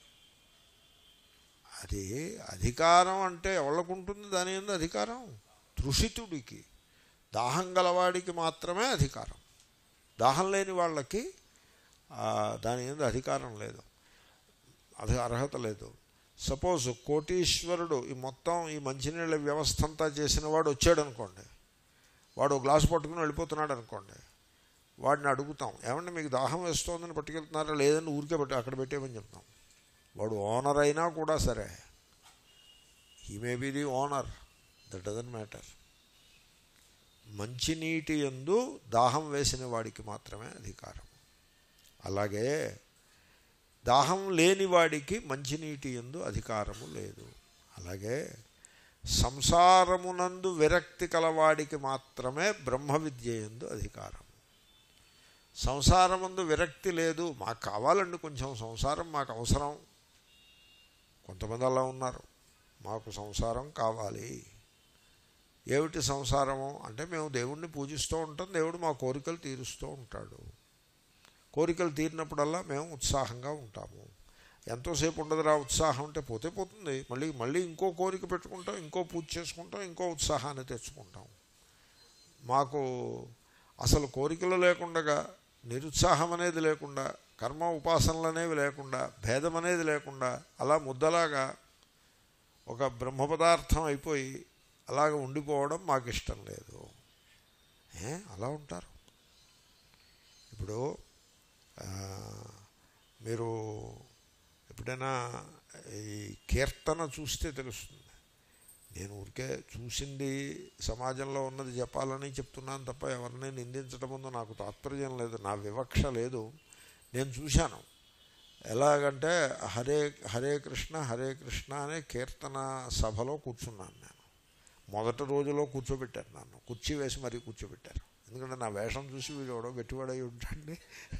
అది అధికారం అంటే ఎవరికి ఉంటుంది దాని ఎందు అధికారం తృషితుడికి దాహం గలవాడికి మాత్రమే అధికారం దాహం లేని వాళ్ళకి దాని మీద అధికారం లేదు అది అర్హత లేదు సపోజ్ కోటీశ్వరుడు ఈ మొత్తం ఈ మంచినీళ్ళ వ్యవస్థ అంతా చేసిన వాడు వచ్చాడు అనుకోండి వాడు గ్లాసు పట్టుకుని వెళ్ళిపోతున్నాడు అనుకోండి వాడిని అడుగుతాం ఏమంటే మీకు దాహం వేస్తోందని పట్టుకెళ్తున్నారా లేదని ఊరికే పెట్టి అక్కడ పెట్టేమని చెప్తాం వాడు ఓనర్ అయినా కూడా సరే he may be the owner that doesn't matter మంచినీటి ఎందు దాహం వేసిన వాడికి మాత్రమే అధికారం అలాగే దాహం లేని వాడికి మంచినీటి ఎందు అధికారము లేదు అలాగే సంసారమునందు విరక్తి కలవాడికి మాత్రమే బ్రహ్మ విద్య ఎందు అధికారం సంసారముందు విరక్తి లేదు మాకు కావాలండి కొంచెం సంసారం మాకు అవసరం కొంతమంది అలా ఉన్నారు మాకు సంసారం కావాలి ఏమిటి సంసారము అంటే మేము దేవుణ్ణి పూజిస్తూ ఉంటాం దేవుడు మా కోరికలు తీరుస్తూ ఉంటాడు కోరికలు తీరినప్పుడల్లా మేము ఉత్సాహంగా ఉంటాము ఎంతోసేపు ఉండదురా ఉత్సాహం అంటే పోతే పోతుంది మళ్ళీ మళ్ళీ ఇంకో కోరిక పెట్టుకుంటాం ఇంకో పూజ చేసుకుంటాం ఇంకో ఉత్సాహాన్ని తెచ్చుకుంటాం మాకు అసలు కోరికలు లేకుండా నిరుత్సాహం అనేది లేకుండా కర్మ ఉపాసనలు అనేవి లేకుండా భేదం అనేది లేకుండా అలా ముద్దలాగా ఒక బ్రహ్మ పదార్థం అయిపోయి అలాగ ఉండిపోవడం మాకు ఇష్టం లేదు ఏ అలా ఉంటారు ఇప్పుడు మీరు ఎప్పుడైనా ఈ కీర్తన చూస్తే తెలుస్తుంది నేను ఊరికే చూసింది సమాజంలో ఉన్నది చెప్పాలని చెప్తున్నాను తప్ప ఎవరిని నిందించడం ముందు నాకు తాత్పర్యం లేదు నా వివక్ష లేదు నేను చూశాను ఎలాగంటే హరే హరే కృష్ణ హరే కృష్ణ అనే కీర్తన సభలో కూర్చున్నాను నేను మొదటి రోజులో కూర్చోబెట్టారు నన్ను కుర్చీ వేసి మరీ కూర్చోబెట్టారు ఎందుకంటే నా వేషం చూసి వీడు ఎవడో గట్టివాడై ఉంటాడండి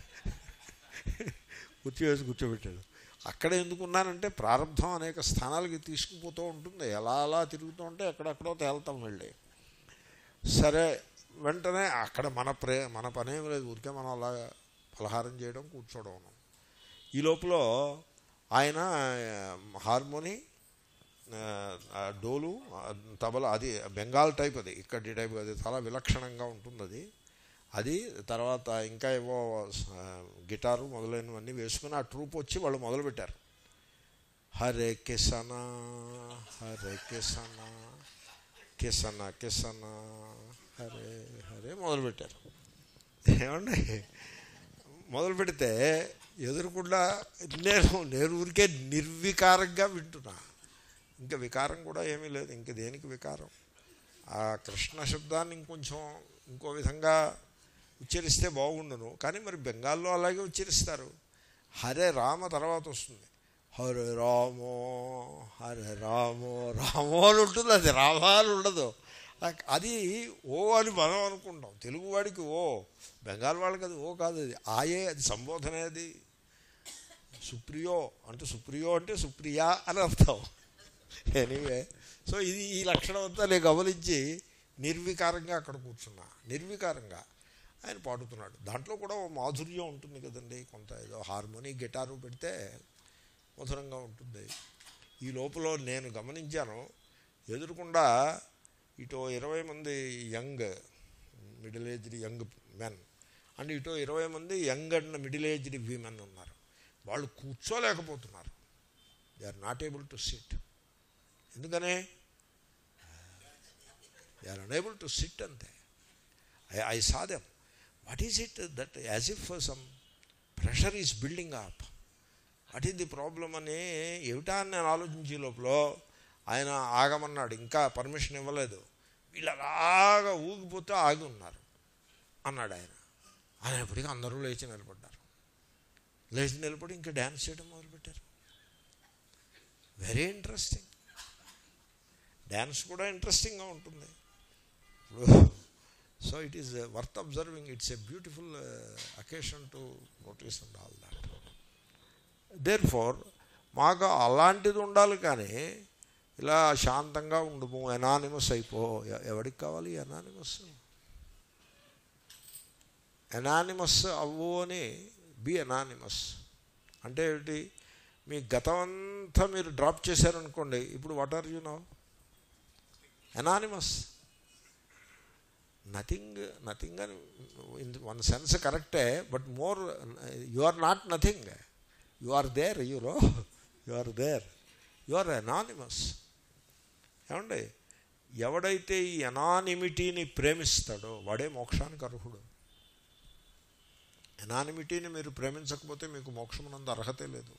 కుర్చీ వేసి కూర్చోబెట్టాడు అక్కడ ఎందుకున్నానంటే ప్రారంభం అనేక స్థానాలకి తీసుకుపోతూ ఉంటుంది ఎలా అలా తిరుగుతూ ఉంటే ఎక్కడెక్కడో తేలుతాం వెళ్ళి సరే వెంటనే అక్కడ మన ప్రే మన పనేం లేదు ఊరికే మనం అలా పలహారం చేయడం కూర్చోవడం ఈ లోపల ఆయన హార్మోని డోలు తబల అది బెంగాల్ టైప్ అది ఇక్కడి టైప్ అది చాలా విలక్షణంగా ఉంటుంది అది అది తర్వాత ఇంకా ఏవో ఆ, గిటారు మొదలైనవన్నీ వేసుకుని ఆ ట్రూప్ వచ్చి వాళ్ళు మొదలుపెట్టారు హరే కిసన హరే కిసన కిసన కిసన హరే హరే మొదలుపెట్టారు ఏమండి మొదలు పెడితే ఎదురుకుండా నేను నేను ఊరికే నిర్వికారంగా వింటున్నా ఇంకా వికారం కూడా ఏమీ లేదు ఇంక దేనికి వికారం ఆ కృష్ణ శబ్దాన్ని ఇంకొంచెం ఇంకో విధంగా ఉచ్చరిస్తే బాగుండును కానీ మరి బెంగాల్లో అలాగే ఉచ్చరిస్తారు హరే రామ తర్వాత వస్తుంది హరే రామో హరే రామో రామో అని ఉంటుంది అది రామ అని ఉండదు అది ఓ అని మనం అనుకుంటాం తెలుగువాడికి ఓ బెంగాల్ వాళ్ళకి అది ఓ కాదు అది ఆయే అది సంబోధనే అది సుప్రియో అంటే సుప్రియో అంటే సుప్రియా అని అర్థం ఎనీవే సో ఇది ఈ లక్షణం అంతా నేను గమనించి నిర్వికారంగా అక్కడ కూర్చున్నా నిర్వికారంగా ఆయన పాడుతున్నాడు దాంట్లో కూడా ఓ మాధుర్యం ఉంటుంది కదండి కొంత ఏదో హార్మోని గిటారు పెడితే మధురంగా ఉంటుంది ఈ లోపల నేను గమనించాను ఎదురుకుండా ఇటో ఇరవై మంది young middle aged young men and ఇటో ఇరవై మంది young and middle aged women ఉన్నారు వాళ్ళు కూర్చోలేకపోతున్నారు they are not able to sit ఎందుకనే they are unable to sit అంతే I I saw them what is it that as if some pressure is building up what is the problem అని ఏమిటా అని నేను ఆలోచించే లోపల ఆయన ఆగమన్నాడు ఇంకా పర్మిషన్ ఇవ్వలేదు వీళ్ళు అలాగా ఊగిపోతే ఆగి ఉన్నారు అన్నాడు ఆయన అనేప్పటికీ అందరూ లేచి నిలబడ్డారు లేచి నిలబడి ఇంకా డ్యాన్స్ చేయడం మొదలుపెట్టారు వెరీ ఇంట్రెస్టింగ్ డ్యాన్స్ కూడా ఇంట్రెస్టింగ్గా ఉంటుంది so it is worth observing it's a beautiful occasion to notice and all that therefore మాకు అలాంటిది ఉండాలి కానీ ఇలా శాంతంగా ఉండము ఎనానిమస్ అయిపో ఎ- ఎవడికి కావాలి ఎనానిమస్ ఎనానిమస్ అవ్వు అని బి ఎనానిమస్ అంటే ఏమిటి మీ గతం అంతా మీరు డ్రాప్ చేశారనుకోండి ఇప్పుడు what are you no anonymous nothing nothing అని ఇన్ వన్ సెన్స్ కరెక్టే but more you are not nothing you are there you're you are there you are anonymous ఏమండి ఎవడైతే ఈ ఎనానిమిటీని ప్రేమిస్తాడో వాడే మోక్షానికి అర్హుడు ఎనానిమిటీని మీరు ప్రేమించకపోతే మీకు మోక్షమునందు అర్హతే లేదు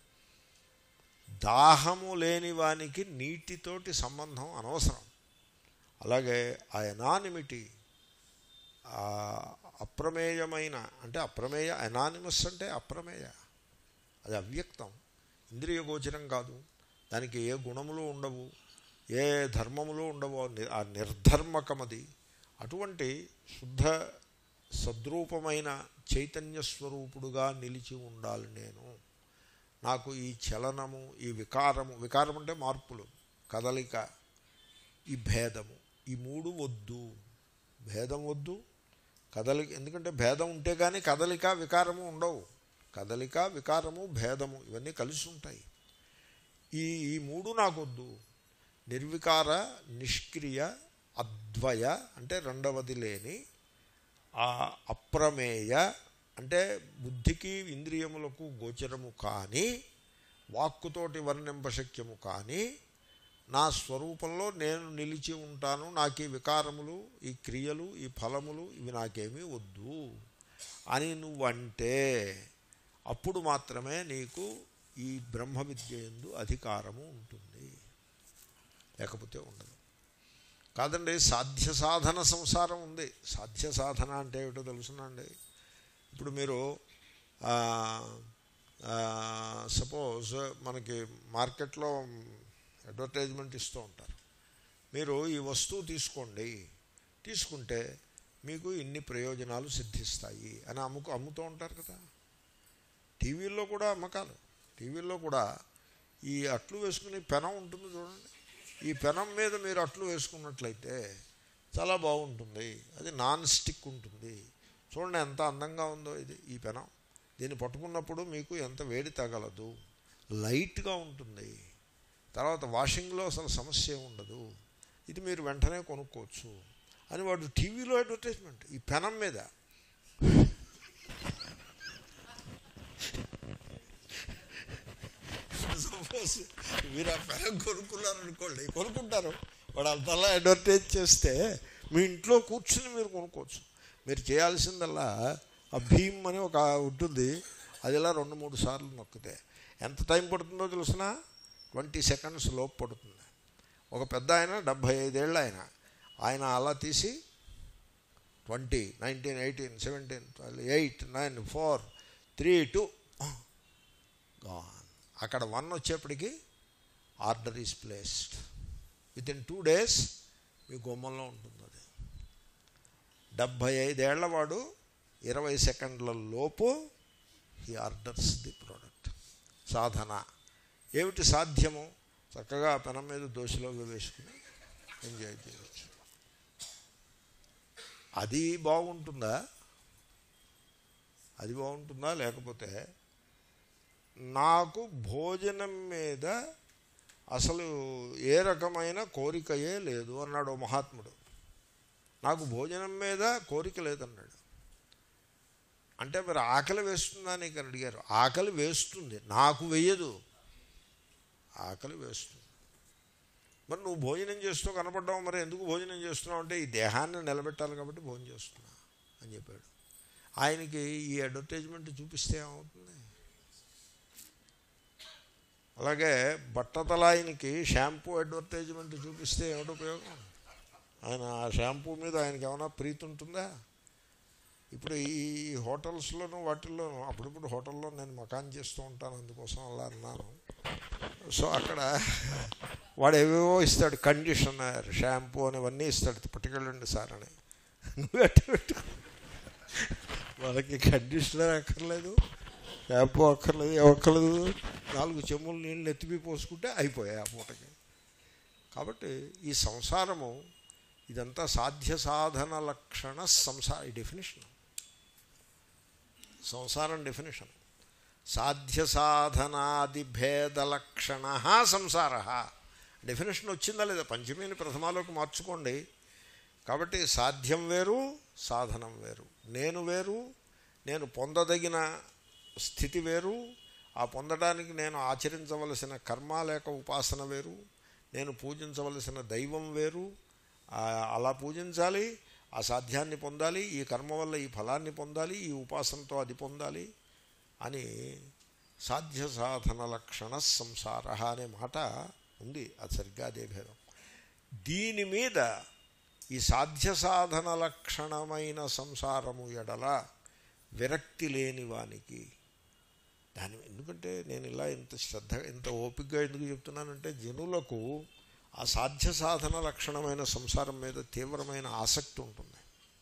దాహము లేని వానికి నీటితోటి సంబంధం అనవసరం అలాగే ఆ ఎనానిమిటీ ఆ అప్రమేయమైన అంటే అప్రమేయ ఎనానిమస్ అంటే అప్రమేయ అది అవ్యక్తం ఇంద్రియ గోచరం కాదు దానికి ఏ గుణములు ఉండవు ఏ ధర్మములు ఉండవు ఆ ని- ఆ నిర్ధర్మకమది అటువంటి శుద్ధ సద్రూపమైన చైతన్య స్వరూపుడుగా నిలిచి ఉండాలి నేను నాకు ఈ చలనము ఈ వికారము వికారం అంటే మార్పులు కదలిక ఈ భేదము ఈ మూడు వద్దు భేదం వద్దు కదలిక ఎందుకంటే భేదం ఉంటే కానీ కదలిక వికారము ఉండవు కదలిక వికారము భేదము ఇవన్నీ కలిసి ఉంటాయి ఈ ఈ మూడు నాకొద్దు నిర్వికార నిష్క్రియ అద్వయ అంటే రెండవది లేని ఆ అప్రమేయ అంటే బుద్ధికి ఇంద్రియములకు గోచరము కానీ వాక్కుతోటి వర్ణింపశక్యము కానీ నా స్వరూపంలో నేను నిలిచి ఉంటాను నాకు ఈ వికారములు ఈ క్రియలు ఈ ఫలములు ఇవి నాకేమీ వద్దు అని నువ్వంటే అప్పుడు మాత్రమే నీకు ఈ బ్రహ్మ విద్య ఎందు అధికారము ఉంటుంది లేకపోతే ఉండదు కాదండి సాధ్య సాధన సంసారం ఉంది సాధ్య సాధన అంటే ఏమిటో తెలుసునండి ఇప్పుడు మీరు సపోజ్ మనకి మార్కెట్లో అడ్వర్టైజ్మెంట్ ఇస్తూ ఉంటారు మీరు ఈ వస్తువు తీసుకోండి తీసుకుంటే మీకు ఇన్ని ప్రయోజనాలు సిద్ధిస్తాయి అని అమ్ముకు అమ్ముతూ ఉంటారు కదా టీవీల్లో కూడా అమ్మకాలు టీవీల్లో కూడా ఈ అట్లు వేసుకుని పెనం ఉంటుంది చూడండి ఈ పెనం మీద మీరు అట్లు వేసుకున్నట్లయితే చాలా బాగుంటుంది అది నాన్ స్టిక్ ఉంటుంది చూడండి ఎంత అందంగా ఉందో ఇది ఈ పెనం దీన్ని పట్టుకున్నప్పుడు మీకు ఎంత వేడి తగలదు లైట్గా ఉంటుంది తర్వాత వాషింగ్లో అసలు సమస్య ఉండదు ఇది మీరు వెంటనే కొనుక్కోవచ్చు అని వాడు టీవీలో అడ్వర్టైజ్మెంట్ ఈ పెనం మీద సపోజ్ మీరు ఆ పెనం కొనుక్కున్నారనుకోండి కొనుక్కుంటారు వాడు అంతలా అడ్వర్టైజ్ చేస్తే మీ ఇంట్లో కూర్చుని మీరు కొనుక్కోవచ్చు మీరు చేయాల్సిందల్లా ఆ భీమ్ అని ఒక ఉంటుంది అది ఇలా రెండు మూడు సార్లు నొక్కితే ఎంత టైం పడుతుందో తెలిసిన ట్వంటీ సెకండ్స్ లోపు పడుతుంది ఒక పెద్ద ఆయన డెబ్భై ఐదేళ్ళు ఆయన ఆయన అలా తీసి twenty nineteen eighteen seventeen twelve eight nine four three two gone అక్కడ వన్ వచ్చేప్పటికి order is placed within two days మీ గుమ్మంలో ఉంటుంది అది డెబ్భై ఐదేళ్ల వాడు ఇరవై సెకండ్ల లోపు ఈ ఆర్డర్స్ ది ప్రోడక్ట్ సాధన ఏమిటి సాధ్యము చక్కగా ఆ పెనం మీద దోశలోకి వేసుకుని ఎంజాయ్ చేయవచ్చు అది బాగుంటుందా అది బాగుంటుందా లేకపోతే నాకు భోజనం మీద అసలు ఏ రకమైన కోరికయే లేదు అన్నాడు ఓ మహాత్ముడు నాకు భోజనం మీద కోరిక లేదన్నాడు అంటే మరి ఆకలి వేస్తుందా నీకు అని అడిగారు ఆకలి వేస్తుంది నాకు వెయ్యదు ఆకలి వేస్తుంది మరి నువ్వు భోజనం చేస్తూ కనపడ్డావు మరి ఎందుకు భోజనం చేస్తున్నావు అంటే ఈ దేహాన్ని నిలబెట్టాలి కాబట్టి భోజనం చేస్తున్నా అని చెప్పాడు ఆయనకి ఈ అడ్వర్టైజ్మెంట్ చూపిస్తే ఏమవుతుంది అలాగే బట్టతలాయనికి షాంపూ అడ్వర్టైజ్మెంట్ చూపిస్తే ఏమిటి ఉపయోగం ఆయన ఆ షాంపూ మీద ఆయనకి ఏమైనా ప్రీతి ఉంటుందా ఇప్పుడు ఈ హోటల్స్లోనూ వాటిల్లోనూ అప్పుడప్పుడు హోటల్లో నేను మకాన్ చేస్తూ ఉంటాను అందుకోసం అలా అన్నాను సో అక్కడ వాడు ఏవేవో ఇస్తాడు కండిషనర్ షాంపూ అని అవన్నీ ఇస్తాడు పట్టుకెళ్ళండి సార్ అని నువ్వు ఎట్ట పెట్టు వాళ్ళకి కండిషనర్ అక్కర్లేదు షాంపూ అక్కర్లేదు ఏమక్కర్లేదు నాలుగు చెమ్ములు నీళ్ళు ఎత్తిపి పోసుకుంటే అయిపోయాయి ఆ పూటకి కాబట్టి ఈ సంసారము ఇదంతా సాధ్య సాధన లక్షణ సంసార ఈ డెఫినేషన్ సంసారం డెఫినేషన్ సాధ్య సాధనాది భేద లక్షణ సంసార డెఫినేషన్ వచ్చిందా లేదా పంచమీని ప్రథమాలోకి మార్చుకోండి కాబట్టి సాధ్యం వేరు సాధనం వేరు నేను వేరు నేను పొందదగిన స్థితి వేరు ఆ పొందడానికి నేను ఆచరించవలసిన కర్మ లేక ఉపాసన వేరు నేను పూజించవలసిన దైవం వేరు ఆ, అలా పూజించాలి ఆ సాధ్యాన్ని పొందాలి ఈ కర్మ వల్ల ఈ ఫలాన్ని పొందాలి ఈ ఉపాసనతో అది పొందాలి అని సాధ్య సాధన లక్షణ సంసార అనే మాట ఉంది అది సరిగ్గా అదే భేదం దీని మీద ఈ సాధ్య సాధన లక్షణమైన సంసారము ఎడల విరక్తి లేని వానికి దాని ఎందుకంటే నేను ఇలా ఇంత శ్రద్ధ ఇంత ఓపికగా ఎందుకు చెప్తున్నానంటే జనులకు ఆ సాధ్య సాధన లక్షణమైన సంసారం మీద తీవ్రమైన ఆసక్తి ఉంటుంది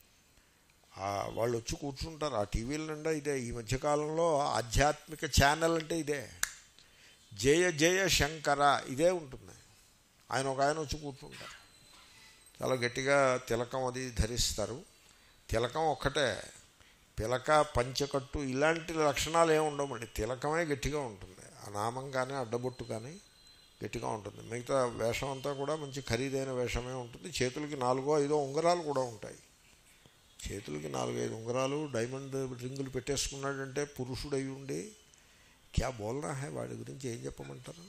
ఆ వాళ్ళు వచ్చి కూర్చుంటారు ఆ టీవీల నిండా ఇదే ఈ మధ్యకాలంలో ఆధ్యాత్మిక ఛానల్ అంటే ఇదే జయ జయ శంకర ఇదే ఉంటుంది ఆయన ఒక ఆయన వచ్చి కూర్చుంటారు చాలా గట్టిగా తిలకం అది ధరిస్తారు తిలకం ఒక్కటే పిలక పంచకట్టు ఇలాంటి లక్షణాలు ఏమి ఉండవండి తిలకమే గట్టిగా ఉంటుంది ఆ నామం కానీ అడ్డబొట్టు కానీ గట్టిగా ఉంటుంది మిగతా వేషం అంతా కూడా మంచి ఖరీదైన వేషమే ఉంటుంది చేతులకి నాలుగో ఐదో ఉంగరాలు కూడా ఉంటాయి చేతులకి నాలుగైదు ఉంగరాలు డైమండ్ రింగులు పెట్టేసుకున్నాడంటే పురుషుడై ఉండి క్యా బోల్నా హే వాడి గురించి ఏం చెప్పమంటారు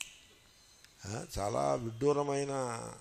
ఆ, చాలా విడ్డూరమైన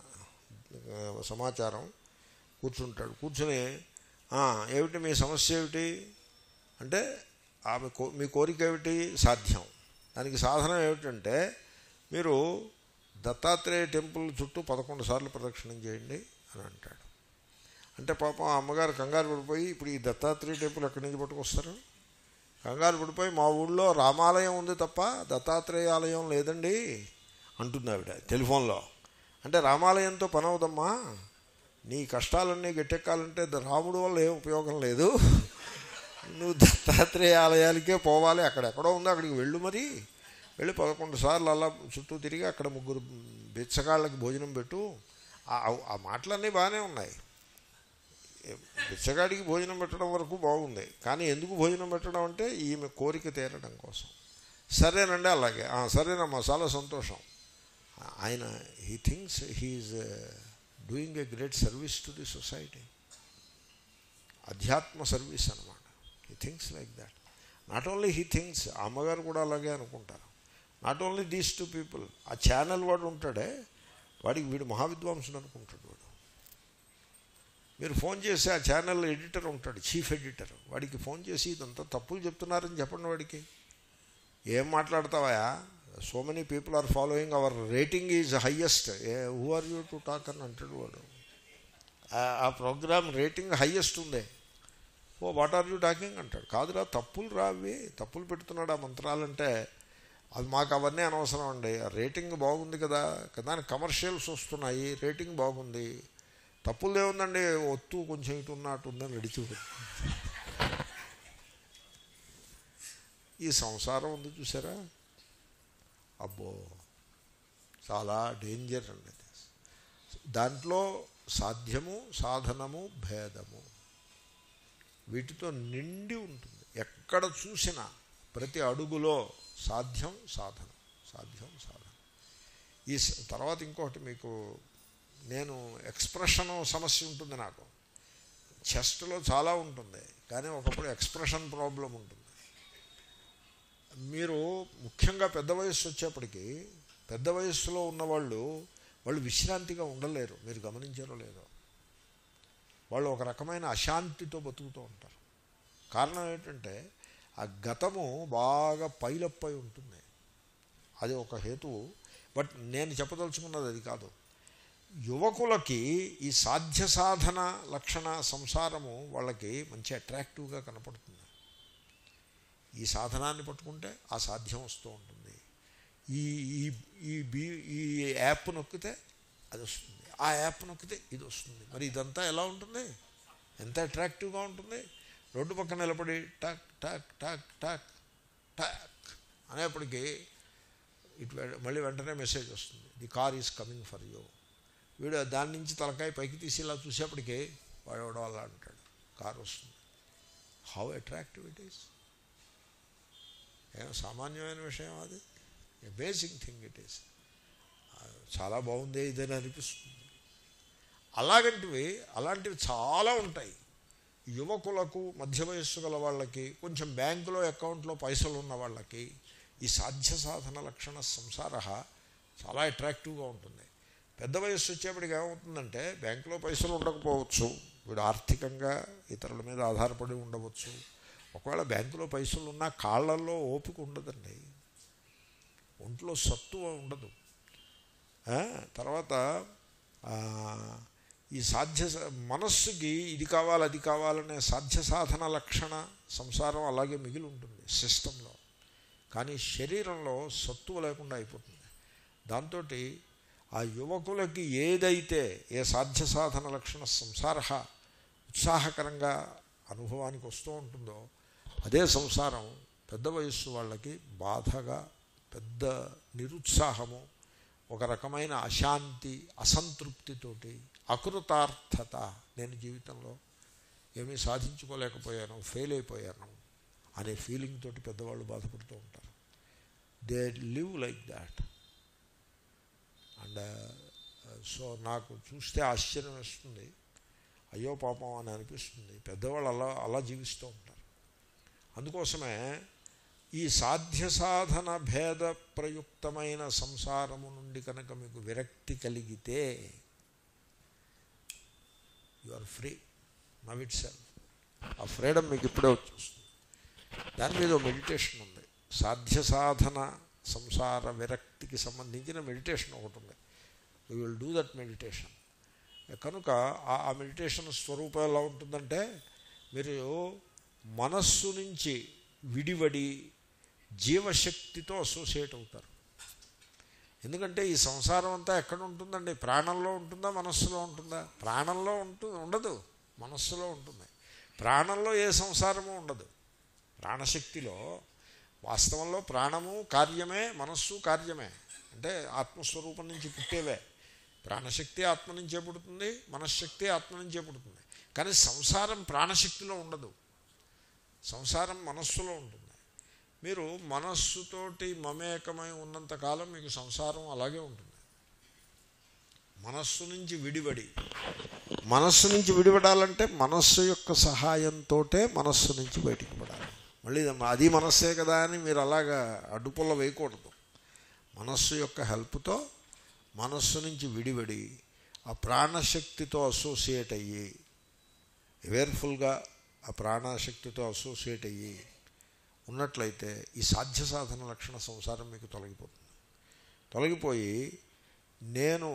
ఆ, సమాచారం కూర్చుంటాడు కూర్చుని "ఆ, ఏమిటి మీ సమస్య ఏమిటి అంటే ఆమె కో మీ కోరిక ఏమిటి సాధ్యం దానికి సాధనం ఏమిటంటే మీరు దత్తాత్రేయ టెంపుల్ చుట్టూ పదకొండు సార్లు ప్రదక్షిణం చేయండి అని అంటాడు అంటే పాపం ఆ అమ్మగారు కంగారు పడిపోయి ఇప్పుడు ఈ దత్తాత్రేయ టెంపుల్ ఎక్కడి నుంచి పట్టుకొస్తారు కంగారు పడిపోయి మా ఊళ్ళో రామాలయం ఉంది తప్ప దత్తాత్రేయ ఆలయం లేదండి అంటుంది ఆవిడ టెలిఫోన్లో అంటే రామాలయంతో పని అవుదమ్మా నీ కష్టాలన్నీ గట్టెక్కాలంటే ద- రాముడు వల్ల ఏం ఉపయోగం లేదు నువ్వు దత్తాత్రేయ ఆలయాలకే పోవాలి అక్కడెక్కడో ఉందో అక్కడికి వెళ్ళు మరి వెళ్ళి పదకొండు సార్లు అలా చుట్టూ తిరిగి అక్కడ ముగ్గురు బిచ్చగాళ్ళకి భోజనం పెట్టు ఆ- ఆ మాటలన్నీ బాగానే ఉన్నాయి బిచ్చగాడికి భోజనం పెట్టడం వరకు బాగుంది కానీ ఎందుకు భోజనం పెట్టడం అంటే ఈమె కోరిక తీరడం కోసం సరేనండి అలాగే "ఆ, సరేనమ్మా చాలా సంతోషం ఆయన he thinks he is doing a great service to the society అధ్యాత్మ సర్వీస్ అనమాట he thinks like that not only he thinks అమ్మగారు కూడా అలాగే అనుకుంటారు not only these two people ఆ ఛానల్ వాడు ఉంటాడే వాడికి వీడు మహావిద్వాంసుడు అనుకుంటాడు వాడు మీరు ఫోన్ చేసి ఆ ఛానల్ ఎడిటర్ ఉంటాడు చీఫ్ ఎడిటర్ వాడికి ఫోన్ చేసి ఇదంతా తప్పులు చెప్తున్నారని చెప్పండి వాడికి ఏం మాట్లాడతావా so many people are following our rating is highest who are you to talk అని అంటాడు వాడు ఆ- ఆ ప్రోగ్రామ్ రేటింగ్ హయ్యెస్ట్ ఉందే oh what are you talking అంటాడు కాదురా తప్పులు రావి తప్పులు పెడుతున్నాడు ఆ మంత్రాలంటే అది మాకు అవన్నీ అనవసరం అండి ఆ రేటింగ్ బాగుంది కదా దానికి కమర్షియల్స్ వస్తున్నాయి రేటింగ్ బాగుంది తప్పులు ఏముందండి ఒత్తు కొంచెం ఇటు ఉన్న అటు ఉందని నడిచి ఈ సంసారం ఉంది చూసారా అబ్బో చాలా డేంజర్ అండి అది. దాంట్లో సాధ్యము సాధనము భేదము వీటితో నిండి ఉంటుంది ఎక్కడ చూసినా ప్రతి అడుగులో సాధ్యం సాధన సాధ్యం సాధన ఈ స- తర్వాత ఇంకొకటి మీకు నేను ఎక్స్ప్రెషన్ సమస్య ఉంటుంది నాకు చెస్ట్లో చాలా ఉంటుంది కానీ ఒకప్పుడు ఎక్స్ప్రెషన్ ప్రాబ్లం ఉంటుంది మీరు ముఖ్యంగా పెద్ద వయస్సు వచ్చేప్పటికి పెద్ద వయస్సులో ఉన్నవాళ్ళు వాళ్ళు విశ్రాంతిగా ఉండలేరు మీరు గమనించారో లేదో వాళ్ళు ఒక రకమైన అశాంతితో బతుకుతూ ఉంటారు కారణం ఏంటంటే ఆ గతము బాగా పైలప్పై ఉంటుంది అది ఒక హేతువు బట్ నేను చెప్పదలుచుకున్నది అది కాదు యువకులకి ఈ సాధ్య సాధన లక్షణ సంసారము వాళ్ళకి మంచి అట్రాక్టివ్గా కనపడుతుంది ఈ సాధనాన్ని పట్టుకుంటే ఆ సాధ్యం వస్తూ ఉంటుంది ఈ ఈ ఈ బీ ఈ యాప్ నొక్కితే అది వస్తుంది ఆ యాప్ నొక్కితే ఇది వస్తుంది మరి ఇదంతా ఎలా ఉంటుంది ఎంత అట్రాక్టివ్గా ఉంటుంది రోడ్డు పక్కన నిలబడి టక్ టక్ టక్ టక్ టక్ అనేప్పటికీ ఇటు వె- మళ్ళీ వెంటనే మెసేజ్ వస్తుంది the car is coming for you వీడు దాని నుంచి తలకాయ పైకి తీసి ఇలా చూసేప్పటికి వాడు ఎవడో అలా అంటాడు కార్ వస్తుంది హౌ అట్రాక్టివ్ ఇట్ ఈస్ ఏం సామాన్యమైన విషయం అది బేసిక్ థింగ్ ఇట్ ఈస్ చాలా బాగుంది ఇదని అనిపిస్తుంది అలాగంటివి అలాంటివి చాలా ఉంటాయి యువకులకు మధ్య వయస్సు గల వాళ్ళకి కొంచెం బ్యాంకులో అకౌంట్లో పైసలు ఉన్న వాళ్ళకి ఈ సాధ్య సాధన లక్షణ సంసార చాలా అట్రాక్టివ్గా ఉంటుంది పెద్ద వయస్సు వచ్చేప్పటికి ఏమవుతుందంటే బ్యాంకులో పైసలు ఉండకపోవచ్చు వీడు ఆర్థికంగా ఇతరుల మీద ఆధారపడి ఉండవచ్చు ఒకవేళ బ్యాంకులో పైసలు ఉన్నా కాళ్ళల్లో ఓపిక ఉండదండి ఒంట్లో సత్తువ ఉండదు ఆ, తర్వాత ఆ, ఈ సాధ్య స- మనస్సుకి ఇది కావాలి అది కావాలనే సాధ్య సాధన లక్షణ సంసారం అలాగే మిగిలి ఉంటుంది సిస్టంలో కానీ శరీరంలో సత్తువ లేకుండా అయిపోతుంది దాంతో ఆ యువకులకి ఏదైతే ఏ సాధ్య సాధన లక్షణ సంసార ఉత్సాహకరంగా అనుభవానికి వస్తూ ఉంటుందో అదే సంసారం పెద్ద వయస్సు వాళ్ళకి బాధగా పెద్ద నిరుత్సాహము ఒక రకమైన అశాంతి అసంతృప్తితోటి అకృతార్థత నేను జీవితంలో ఏమీ సాధించుకోలేకపోయాను ఫెయిల్ అయిపోయాను అనే ఫీలింగ్ తోటి పెద్దవాళ్ళు బాధపడుతూ ఉంటారు they live like that and so నాకు చూస్తే ఆశ్చర్యం వేస్తుంది అయ్యో పాపం అని అనిపిస్తుంది పెద్దవాళ్ళు అలా అలా జీవిస్తూ ఉంటారు అందుకోసమే ఈ సాధ్య సాధన భేద ప్రయుక్తమైన సంసారము నుండి కనుక మీకు విరక్తి కలిగితే you are free now itself ఆ ఫ్రీడమ్ మీకు ఇప్పుడే వచ్చేస్తుంది దాని మీద మెడిటేషన్ ఉంది సాధ్య సాధన సంసార విరక్తికి సంబంధించిన మెడిటేషన్ ఒకటి ఉంది we will do that meditation కనుక ఆ- ఆ మెడిటేషన్ స్వరూపం ఎలా ఉంటుందంటే మీరు మనస్సు నుంచి విడివడి జీవశక్తితో అసోసియేట్ అవుతారు ఎందుకంటే ఈ సంసారం అంతా ఎక్కడ ఉంటుందండి ప్రాణంలో ఉంటుందా మనస్సులో ఉంటుందా ప్రాణంలో ఉంటుంది ఉండదు మనస్సులో ఉంటుంది ప్రాణంలో ఏ సంసారము ఉండదు ప్రాణశక్తిలో వాస్తవంలో ప్రాణము కార్యమే మనస్సు కార్యమే అంటే ఆత్మస్వరూపం నుంచి పుట్టేవే ప్రాణశక్తి ఆత్మ నుంచే పుడుతుంది మనశ్శక్తి ఆత్మ నుంచే పుడుతుంది కానీ సంసారం ప్రాణశక్తిలో ఉండదు సంసారం మనస్సులో ఉంటుంది మీరు మనస్సుతోటి మమేకమై ఉన్నంతకాలం మీకు సంసారం అలాగే ఉంటుంది మనస్సు నుంచి విడివడి మనస్సు నుంచి విడిపడాలంటే మనస్సు యొక్క సహాయంతో మనస్సు నుంచి బయటికి పడాలి మళ్ళీ ఇది అది మనస్సే కదా అని మీరు అలాగా అడ్డుపుల్ల వేయకూడదు మనస్సు యొక్క హెల్ప్తో మనస్సు నుంచి విడివడి ఆ ప్రాణశక్తితో అసోసియేట్ అయ్యి అవేర్ఫుల్గా ఆ ప్రాణశక్తితో అసోసియేట్ అయ్యి ఉన్నట్లయితే ఈ సాధ్య సాధన లక్షణ సంసారం మీకు తొలగిపోతుంది తొలగిపోయి నేను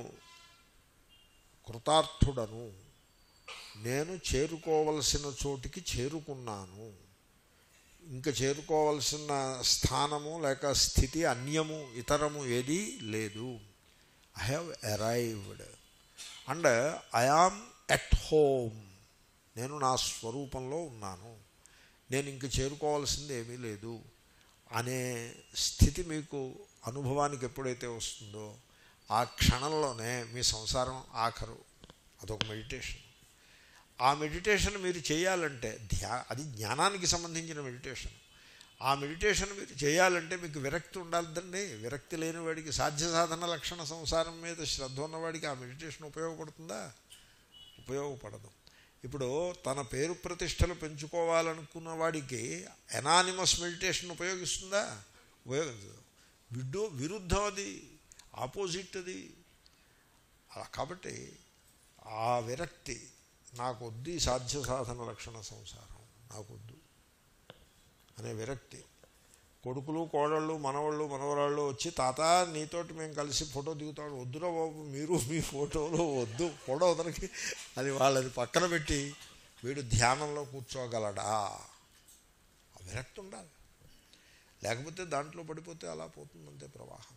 కృతార్థుడను నేను చేరుకోవలసిన చోటికి చేరుకున్నాను ఇంకా చేరుకోవలసిన స్థానము లేక స్థితి అన్యము ఇతరము ఏదీ లేదు I have arrived and I am at home నేను నా స్వరూపంలో ఉన్నాను నేను ఇంక చేరుకోవాల్సింది ఏమీ లేదు అనే స్థితి మీకు అనుభవానికి ఎప్పుడైతే వస్తుందో ఆ క్షణంలోనే మీ సంసారం ఆఖరు అదొక మెడిటేషన్ ఆ మెడిటేషన్ మీరు చేయాలంటే ధ్యా అది జ్ఞానానికి సంబంధించిన మెడిటేషన్ ఆ మెడిటేషన్ మీరు చేయాలంటే మీకు విరక్తి ఉండాలండి విరక్తి లేని వాడికి సాధ్య సాధన లక్షణ సంసారం మీద శ్రద్ధ ఉన్నవాడికి ఆ మెడిటేషన్ ఉపయోగపడుతుందా ఉపయోగపడదు ఇప్పుడు తన పేరు ప్రతిష్టలు పెంచుకోవాలనుకున్న వాడికి ఎనానిమస్ మెడిటేషన్ ఉపయోగిస్తుందా ఉపయోగించదు విడ్డు విరుద్ధం అది ఆపోజిట్ అది అలా కాబట్టి ఆ విరక్తి నాకొద్దు ఈ సాధ్య సాధన లక్షణ సంసారం నాకొద్దు అనే విరక్తి కొడుకులు కోడళ్ళు మనవాళ్ళు మనవరాళ్ళు వచ్చి తాత నీతోటి మేము కలిసి ఫోటో దిగుతాడు వద్దురా బాబు మీరు మీ ఫోటోలో వద్దు ఫోటో వదలకి అది వాళ్ళది పక్కన పెట్టి వీడు ధ్యానంలో కూర్చోగలడా ఆ విరక్తి ఉండాలి లేకపోతే దాంట్లో పడిపోతే అలా పోతుందంతే ప్రవాహం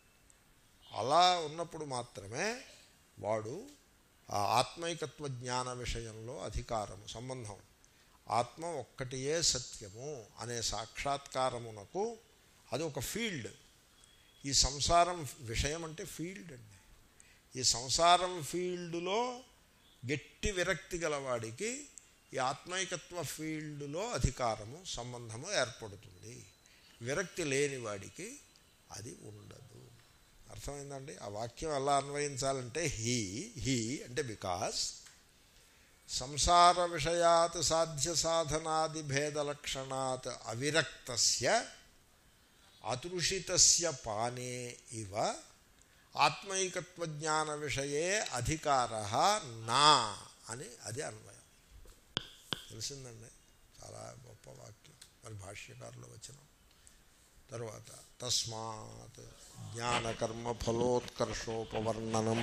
అలా ఉన్నప్పుడు మాత్రమే వాడు ఆ ఆత్మైకత్వ జ్ఞాన విషయంలో అధికారము సంబంధం ఆత్మ ఒక్కటియే సత్యము అనే సాక్షాత్కారమునకు అది ఒక ఫీల్డ్ ఈ సంసారం విషయం అంటే ఫీల్డ్ అండి ఈ సంసారం ఫీల్డ్లో గట్టి విరక్తి గలవాడికి ఈ ఆత్మైకత్వ ఫీల్డ్లో అధికారము సంబంధము ఏర్పడుతుంది విరక్తి లేని వాడికి అది ఉండదు అర్థమైందండి ఆ వాక్యం ఎలా అన్వయించాలంటే హీ హీ అంటే బికాస్ సంసార విషయాత్ సాధ్య సాధనాది భేదలక్షణాత్ అవిరక్తస్య అతృషితస్య పానే ఇవ ఆత్మైకత్వజ్ఞాన విషయే అధికార నా అని అది అన్వయం తెలిసిందండి చాలా గొప్ప వాక్యం మరి భాష్యకారులు వచ్చిన తరువాత తస్మాత్ జ్ఞానకర్మ ఫలోత్కర్షోపవర్ణనం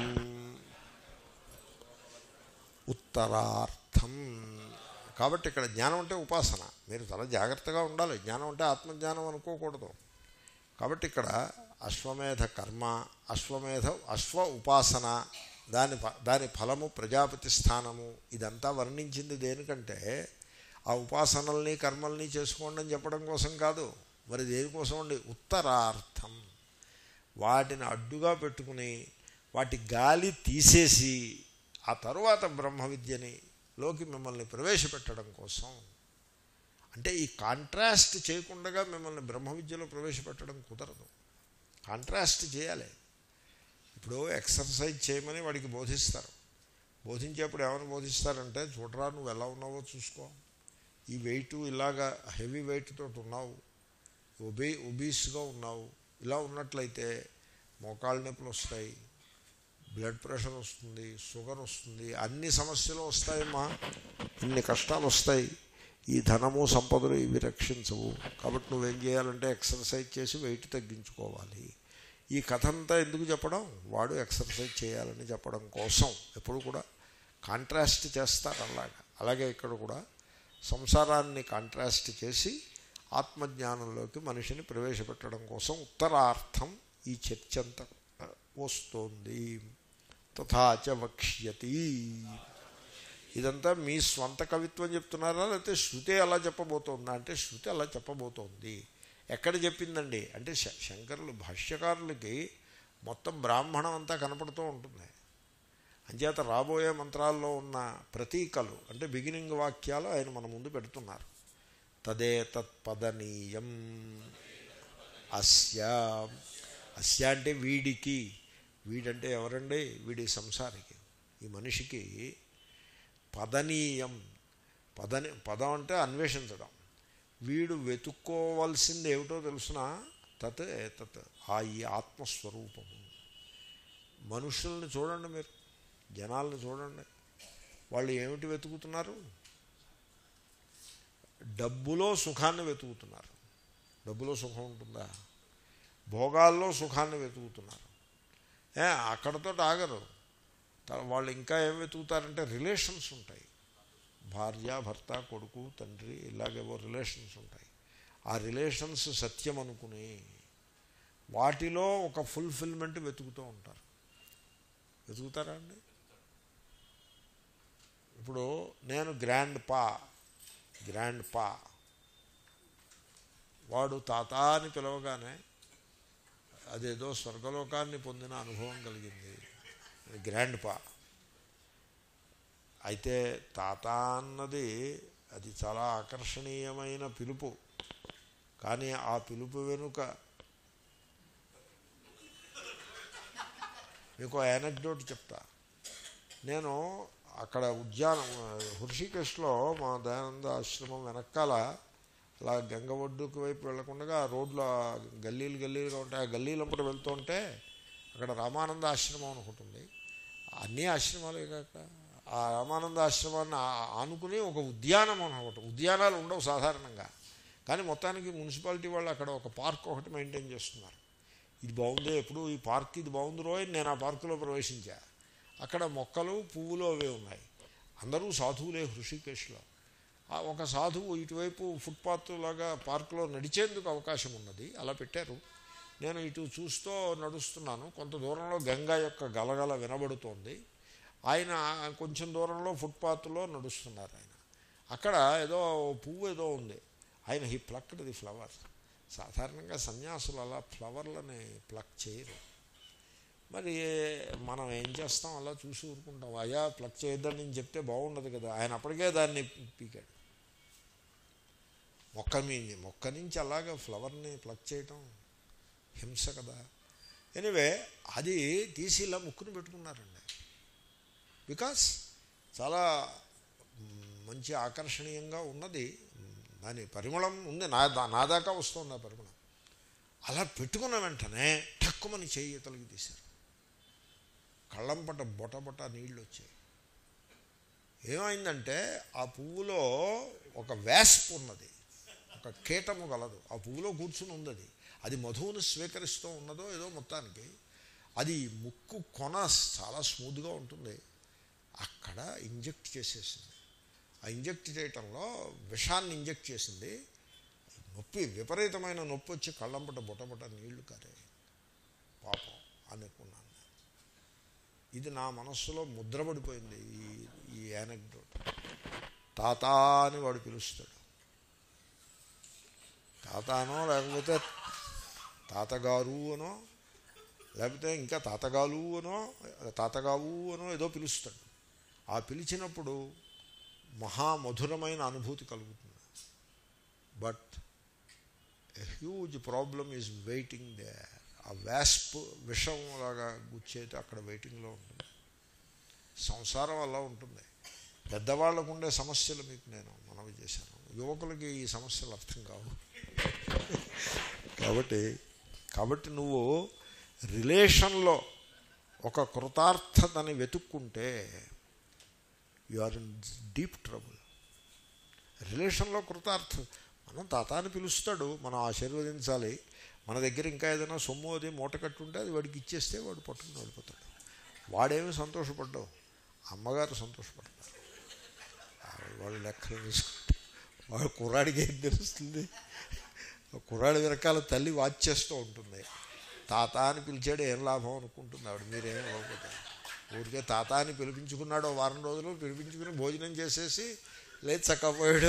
ఉత్తరార్థం కాబట్టి ఇక్కడ జ్ఞానం అంటే ఉపాసన మీరు చాలా జాగ్రత్తగా ఉండాలి జ్ఞానం అంటే ఆత్మజ్ఞానం అనుకోకూడదు కాబట్టి ఇక్కడ అశ్వమేధ కర్మ అశ్వమేధ అశ్వ ఉపాసన దాని ఫ- దాని ఫలము ప్రజాపతి స్థానము ఇదంతా వర్ణించింది దేనికంటే ఆ ఉపాసనల్ని కర్మల్ని చేసుకోండి అని చెప్పడం కోసం కాదు మరి దేనికోసం అండి ఉత్తరార్థం వాటిని అడ్డుగా పెట్టుకుని వాటి గాలి తీసేసి ఆ తరువాత బ్రహ్మ విద్యని లోకి మిమ్మల్ని ప్రవేశపెట్టడం కోసం అంటే ఈ కాంట్రాస్ట్ చేయకుండా మిమ్మల్ని బ్రహ్మ విద్యలో ప్రవేశపెట్టడం కుదరదు కాంట్రాస్ట్ చేయాలి ఇప్పుడు ఎక్సర్సైజ్ చేయమని వాడికి బోధిస్తారు బోధించేప్పుడు ఏమైనా బోధిస్తారంటే చూడరా నువ్వు ఎలా ఉన్నావో చూసుకో ఈ వెయిట్ ఇలాగా హెవీ వెయిట్ తోటి ఉన్నావు ఒబీ ఒబీస్గా ఉన్నావు ఇలా ఉన్నట్లయితే మోకాళ్ళ నొప్పులు వస్తాయి బ్లడ్ ప్రెషర్ వస్తుంది షుగర్ వస్తుంది అన్ని సమస్యలు వస్తాయమ్మా ఇన్ని కష్టాలు వస్తాయి ఈ ధనము సంపదలు ఇవి రక్షించవు కాబట్టి నువ్వేం చేయాలంటే ఎక్సర్సైజ్ చేసి వెయిట్ తగ్గించుకోవాలి ఈ కథ అంతా ఎందుకు చెప్పడం వాడు ఎక్సర్సైజ్ చేయాలని చెప్పడం కోసం ఎప్పుడు కూడా కాంట్రాస్ట్ చేస్తారు అలాగా అలాగే ఇక్కడ కూడా సంసారాన్ని కాంట్రాస్ట్ చేసి ఆత్మజ్ఞానంలోకి మనిషిని ప్రవేశపెట్టడం కోసం ఉత్తరార్థం ఈ చర్చ అంతా వస్తోంది తథాచ వక్ష్యతి ఇదంతా మీ స్వంత కవిత్వం చెప్తున్నారా లేకపోతే శృతి అలా చెప్పబోతోందా అంటే శృతి అలా చెప్పబోతోంది ఎక్కడ చెప్పిందండి అంటే శ- శంకరులు భాష్యకారులకి మొత్తం బ్రాహ్మణం అంతా కనపడుతూ ఉంటుంది అంచేత రాబోయే మంత్రాల్లో ఉన్న ప్రతీకలు అంటే బిగినింగ్ వాక్యాలు ఆయన మన ముందు పెడుతున్నారు తదే తత్పదనీయం అస్య అస్య అంటే వీడికి వీడంటే ఎవరండి వీడి సంసారికి ఈ మనిషికి పదనీయం పదని పదం అంటే అన్వేషించడం వీడు వెతుక్కోవాల్సింది ఏమిటో తెలుసిన తత్ ఏతత్ ఆ ఈ ఆత్మస్వరూపము మనుషుల్ని చూడండి మీరు జనాల్ని చూడండి వాళ్ళు ఏమిటి వెతుకుతున్నారు డబ్బులో సుఖాన్ని వెతుకుతున్నారు డబ్బులో సుఖం ఉంటుందా భోగాల్లో సుఖాన్ని వెతుకుతున్నారు ఏ అక్కడతో ఆగరు త- వాళ్ళు ఇంకా ఏం వెతుకుతారంటే రిలేషన్స్ ఉంటాయి భార్య భర్త కొడుకు తండ్రి ఇలాగేవో రిలేషన్స్ ఉంటాయి ఆ రిలేషన్స్ సత్యం అనుకుని వాటిలో ఒక ఫుల్ఫిల్మెంట్ వెతుకుతూ ఉంటారు వెతుకుతారా అండి ఇప్పుడు నేను గ్రాండ్ పా గ్రాండ్ పా వాడు తాత అని పిలవగానే అదేదో స్వర్గలోకాన్ని పొందిన అనుభవం కలిగింది గ్రాండ్ పా అయితే తాత అన్నది అది చాలా ఆకర్షణీయమైన పిలుపు కానీ ఆ పిలుపు వెనుక మీకు యానక్డోట్ చెప్తా నేను అక్కడ ఉద్యానం హృషికేశ్లో మా దయానంద ఆశ్రమం వెనకాల అలా గంగ ఒడ్డుకు వైపు వెళ్లకుండా ఆ రోడ్లో ఆ గల్లీలు గల్లీలు ఉంటాయి ఆ గల్లీలంపట వెళ్తూ ఉంటే అక్కడ రామానంద ఆశ్రమం అని ఒకటి ఉంది అన్ని ఆశ్రమాలే కాక ఆ రామానంద ఆశ్రమాన్ని ఆ- ఆనుకుని ఒక ఉద్యానం అని ఒకటి ఉద్యానాలు ఉండవు సాధారణంగా కానీ మొత్తానికి మున్సిపాలిటీ వాళ్ళు అక్కడ ఒక పార్క్ ఒకటి మెయింటైన్ చేస్తున్నారు ఇది బాగుంది ఎప్పుడు ఈ పార్క్ ఇది బాగుంది రోయ్ నేను ఆ పార్కులో ప్రవేశించా అక్కడ మొక్కలు పువ్వులు అవే ఉన్నాయి అందరూ సాధువులే హృషికేశ్లో ఆ ఒక సాధువు ఇటువైపు ఫుట్పాత్ లాగా పార్కులో నడిచేందుకు అవకాశం ఉన్నది అలా పెట్టారు నేను ఇటు చూస్తూ నడుస్తున్నాను కొంత దూరంలో గంగా యొక్క గలగల వినబడుతోంది ఆయన కొంచెం దూరంలో ఫుట్పాత్లో నడుస్తున్నారు ఆయన అక్కడ ఏదో పువ్వు ఏదో ఉంది ఆయన హీ ప్లక్డ్ ది ఫ్లవర్ సాధారణంగా సన్యాసులు అలా ఫ్లవర్లని ప్లక్ చేయరు మరి మనం ఏం చేస్తాం అలా చూసి ఊరుకుంటాం అయ్యా ప్లక్ చేయొద్దని నేను చెప్తే బాగుండదు కదా ఆయన అప్పటికే దాన్ని పీకాడు మొక్క మీ మొక్క నుంచి అలాగ ఫ్లవర్ని ప్లక్ చేయటం హింస కదా ఎనివే అది తీసి ఇలా ముక్కుని పెట్టుకున్నారండి బికాస్ చాలా మ్, మంచి ఆకర్షణీయంగా ఉన్నది మ్, దాని పరిమళం ఉంది నా దా- నా దాకా వస్తుంది ఆ పరిమళం అలా పెట్టుకున్న వెంటనే టక్కుమని చెయ్యి తొలగి తీశారు కళ్ళంపట బొట బొట నీళ్ళు వచ్చాయి ఏమైందంటే ఆ పువ్వులో ఒక వేస్ప్ ఉన్నది ఒక కీటము గలదు ఆ పువ్వులో కూర్చుని ఉంది అది అది మధువును స్వీకరిస్తూ ఉన్నదో ఏదో మొత్తానికి అది ముక్కు కొన చాలా స్మూత్గా ఉంటుంది అక్కడ ఇంజెక్ట్ చేసేసింది ఆ ఇంజెక్ట్ చేయటంలో విషాన్ని ఇంజెక్ట్ చేసింది నొప్పి విపరీతమైన నొప్పి వచ్చి కళ్ళంపట బుటబుట నీళ్లు కారే పాపం అనుకున్నాను ఇది నా మనస్సులో ముద్రపడిపోయింది ఈ ఈ యానక్డోట్ తాత అని వాడు పిలుస్తాడు తాతానో లేకపోతే తాతగారు అనో లేకపోతే ఇంకా తాతగాలు అనో తాతగావు అనో ఏదో పిలుస్తాడు ఆ పిలిచినప్పుడు మహామధురమైన అనుభూతి కలుగుతుంది but a huge problem is waiting they ఆ వ్యాస్ప్ విషం లాగా గుచ్చేది అక్కడ వెయిటింగ్లో ఉంటుంది సంసారం అలా ఉంటుంది పెద్దవాళ్ళకు ఉండే సమస్యలు మీకు నేను మనవి చేశాను యువకులకి ఈ సమస్యలు అర్థం కావు కాబట్టి కాబట్టి నువ్వు రిలేషన్లో ఒక కృతార్థతని వెతుక్కుంటే you are in deep trouble రిలేషన్లో కృతార్థ మనం తాత అని పిలుస్తాడు మనం ఆశీర్వదించాలి మన దగ్గర ఇంకా ఏదైనా సొమ్ము అది మూట కట్టుంటే అది వాడికి ఇచ్చేస్తే వాడు పట్టుకుని వెళ్ళిపోతాడు వాడేమి సంతోషపడ్డావు అమ్మగారు సంతోషపడతారు ఆవిడ వాళ్ళు లెక్కలు తీసుకుంటే వాడు కుర్రాడికి ఏం తెలుస్తుంది ఆ కుర్రాడి వెనకాల తల్లి వాచ్ చేస్తూ ఉంటుంది తాత అని పిలిచాడు ఏం లాభం అనుకుంటుంది ఆవిడ మీరేం అవ్వకపోతే ఊరికే తాత అని పిలిపించుకున్నాడు ఓ వారం రోజులు పిలిపించుకుని భోజనం చేసేసి లేదు చక్కపోయాడు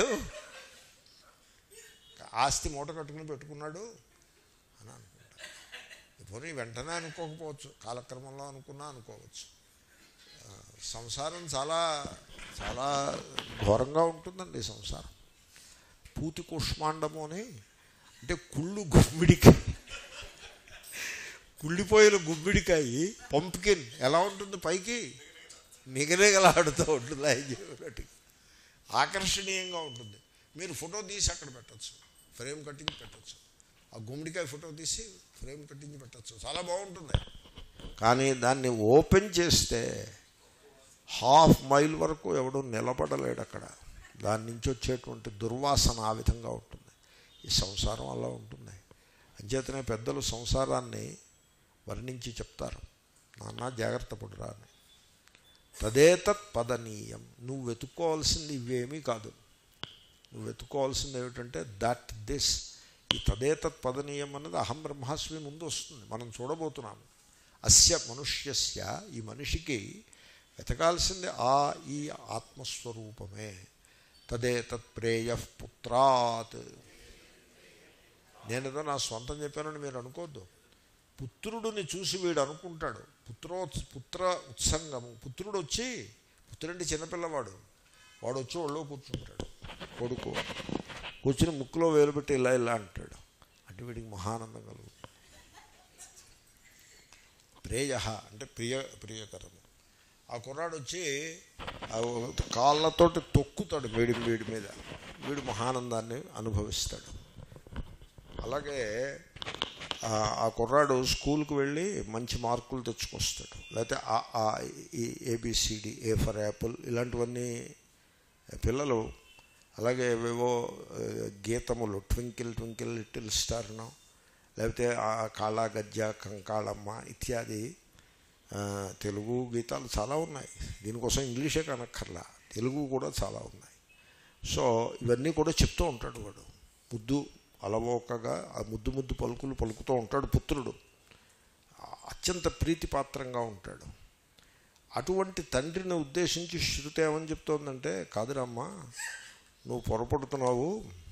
ఆస్తి మూట కట్టుకుని పెట్టుకున్నాడు అని అనుకుంటారు పోనీ వెంటనే అనుకోకపోవచ్చు కాలక్రమంలో అనుకున్నా అనుకోవచ్చు ఆ, సంసారం చాలా చాలా ఘోరంగా ఉంటుందండి సంసారం పూతి కుష్మాండము అని అంటే కుళ్ళు గుమ్మిడికాయ కుళ్ళిపోయిన గుమ్మిడికాయ పంప్కిన్ ఎలా ఉంటుంది పైకి నిగనిగలాడుతూ ఉంటుంది ఐదు ఆకర్షణీయంగా ఉంటుంది మీరు ఫోటో తీసి అక్కడ పెట్టచ్చు ఫ్రేమ్ కట్టించి పెట్టచ్చు ఆ గుమ్మడికాయ ఫోటో తీసి ఫ్రేమ్ కట్టించి పెట్టచ్చు చాలా బాగుంటుంది కానీ దాన్ని ఓపెన్ చేస్తే హాఫ్ మైల్ వరకు ఎవడు నిలబడలేడు అక్కడ దాని నుంచి వచ్చేటువంటి దుర్వాసన ఆ విధంగా ఉంటుంది ఈ సంసారం అలా ఉంటుంది అంచేతనే పెద్దలు సంసారాన్ని వర్ణించి చెప్తారు నాన్న జాగ్రత్త పడురా అని తదేతత్ పదనీయం నువ్వు వెతుక్కోవాల్సింది ఇవేమీ కాదు నువ్వు వెతుక్కోవాల్సింది ఏమిటంటే దట్ దిస్ ఈ తదేతత్ పదనీయం అన్నది అహం బ్రహ్మాస్మి ముందు వస్తుంది మనం చూడబోతున్నాము అస్య మనుష్యస్య ఈ మనిషికి వెతకాల్సింది ఆ ఈ ఆత్మస్వరూపమే తదేతత్ ప్రేయ పుత్రాత్ నేనేదో నా సొంతం చెప్పానని మీరు అనుకోవద్దు పుత్రుడిని చూసి వీడు అనుకుంటాడు పుత్రో పుత్ర ఉత్సంగము పుత్రుడు వచ్చి పుత్రుడంటే చిన్నపిల్లవాడు వాడు వచ్చి ఒళ్ళో కూర్చుంటాడు కొడుకు కూర్చుని ముక్కులో వేలు పెట్టి ఇలా ఇలా అంటాడు అంటే వీడికి మహానందం కలుగుతుంది ప్రేయ అంటే ప్రియ ప్రియకరము ఆ కుర్రాడు వచ్చి ఆ కాళ్ళతోటి తొక్కుతాడు వేడి వేడి మీద వీడు మహానందాన్ని అనుభవిస్తాడు అలాగే ఆ- ఆ కుర్రాడు స్కూల్కి వెళ్ళి మంచి మార్కులు తెచ్చుకొస్తాడు లేకపోతే ఆ ఆ ఈ ఏబిసిడి ఏ ఫర్ యాపిల్ ఇలాంటివన్నీ పిల్లలు అలాగే ఏవేవో ఆ, గీతములు ట్వింకిల్ ట్వింకిల్ లిటిల్ స్టార్ను లేకపోతే ఆ కాళా గజ్జ కంకాళమ్మ ఇత్యాది ఆ, తెలుగు గీతాలు చాలా ఉన్నాయి దీనికోసం ఇంగ్లీషే కనక్కర్లా తెలుగు కూడా చాలా ఉన్నాయి సో ఇవన్నీ కూడా చెప్తూ ఉంటాడు వాడు ముద్దు అలవోకగా ఆ ముద్దు ముద్దు పలుకులు పలుకుతూ ఉంటాడు పుత్రుడు అత్యంత ప్రీతిపాత్రంగా ఉంటాడు అటువంటి తండ్రిని ఉద్దేశించి శృతి ఏమని చెప్తోందంటే కాదురమ్మా నువ్వు పొరపడుతున్నావు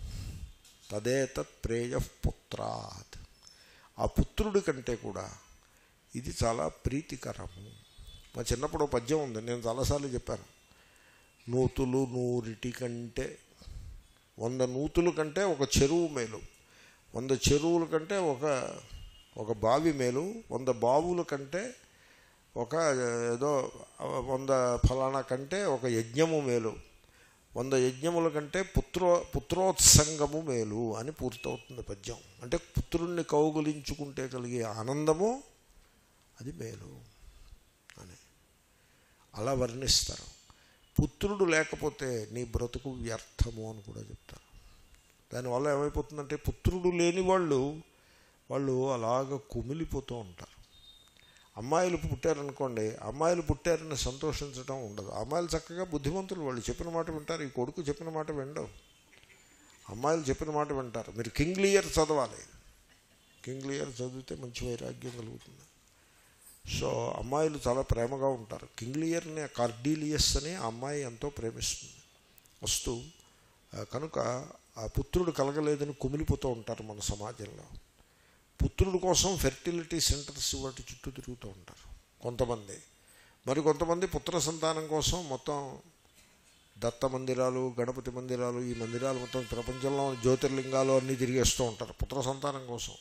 తదేతత్ ప్రేయ పుత్రాత్ ఆ పుత్రుడి కంటే కూడా ఇది చాలా ప్రీతికరము మా చిన్నప్పుడు ఓ పద్యం ఉంది నేను చాలాసార్లు చెప్పాను నూతులు నూరిటి కంటే వంద నూతుల కంటే ఒక చెరువు మేలు వంద చెరువుల కంటే ఒక ఒక బావి మేలు వంద బావుల కంటే ఒక ఏదో వంద ఫలానా కంటే ఒక యజ్ఞము మేలు వంద యజ్ఞముల కంటే పుత్రో పుత్రోత్సంగము మేలు అని పూర్తవుతుంది పద్యం అంటే పుత్రుణ్ణి కౌగులించుకుంటే కలిగే ఆనందము అది మేలు అని అలా వర్ణిస్తారు పుత్రుడు లేకపోతే నీ బ్రతుకు వ్యర్థము అని కూడా చెప్తారు దానివల్ల ఏమైపోతుందంటే పుత్రుడు లేని వాళ్ళు వాళ్ళు అలాగ కుమిలిపోతూ ఉంటారు అమ్మాయిలు పుట్టారనుకోండి అమ్మాయిలు పుట్టారని సంతోషించడం ఉండదు అమ్మాయిలు చక్కగా బుద్ధిమంతులు వాళ్ళు చెప్పిన మాట వింటారు ఈ కొడుకు చెప్పిన మాట వినడం అమ్మాయిలు చెప్పిన మాట వింటారు మీరు కింగ్ లియర్ చదవాలి కింగ్ లియర్ చదివితే మంచి వైరాగ్యం కలుగుతుంది సో అమ్మాయిలు చాలా ప్రేమగా ఉంటారు కింగ్లియర్ని కార్డీలియస్ అని ఆ అమ్మాయి ఎంతో ప్రేమిస్తుంది వస్తూ ఆ, కనుక ఆ పుత్రుడు కలగలేదని కుమిలిపోతూ ఉంటారు మన సమాజంలో పుత్రుడి కోసం ఫెర్టిలిటీ సెంటర్స్ వాటి చుట్టూ తిరుగుతూ ఉంటారు కొంతమంది మరి కొంతమంది పుత్ర సంతానం కోసం మొత్తం దత్త మందిరాలు గణపతి మందిరాలు ఈ మందిరాలు మొత్తం ప్రపంచంలో జ్యోతిర్లింగాలు అన్నీ తిరిగేస్తూ ఉంటారు పుత్ర సంతానం కోసం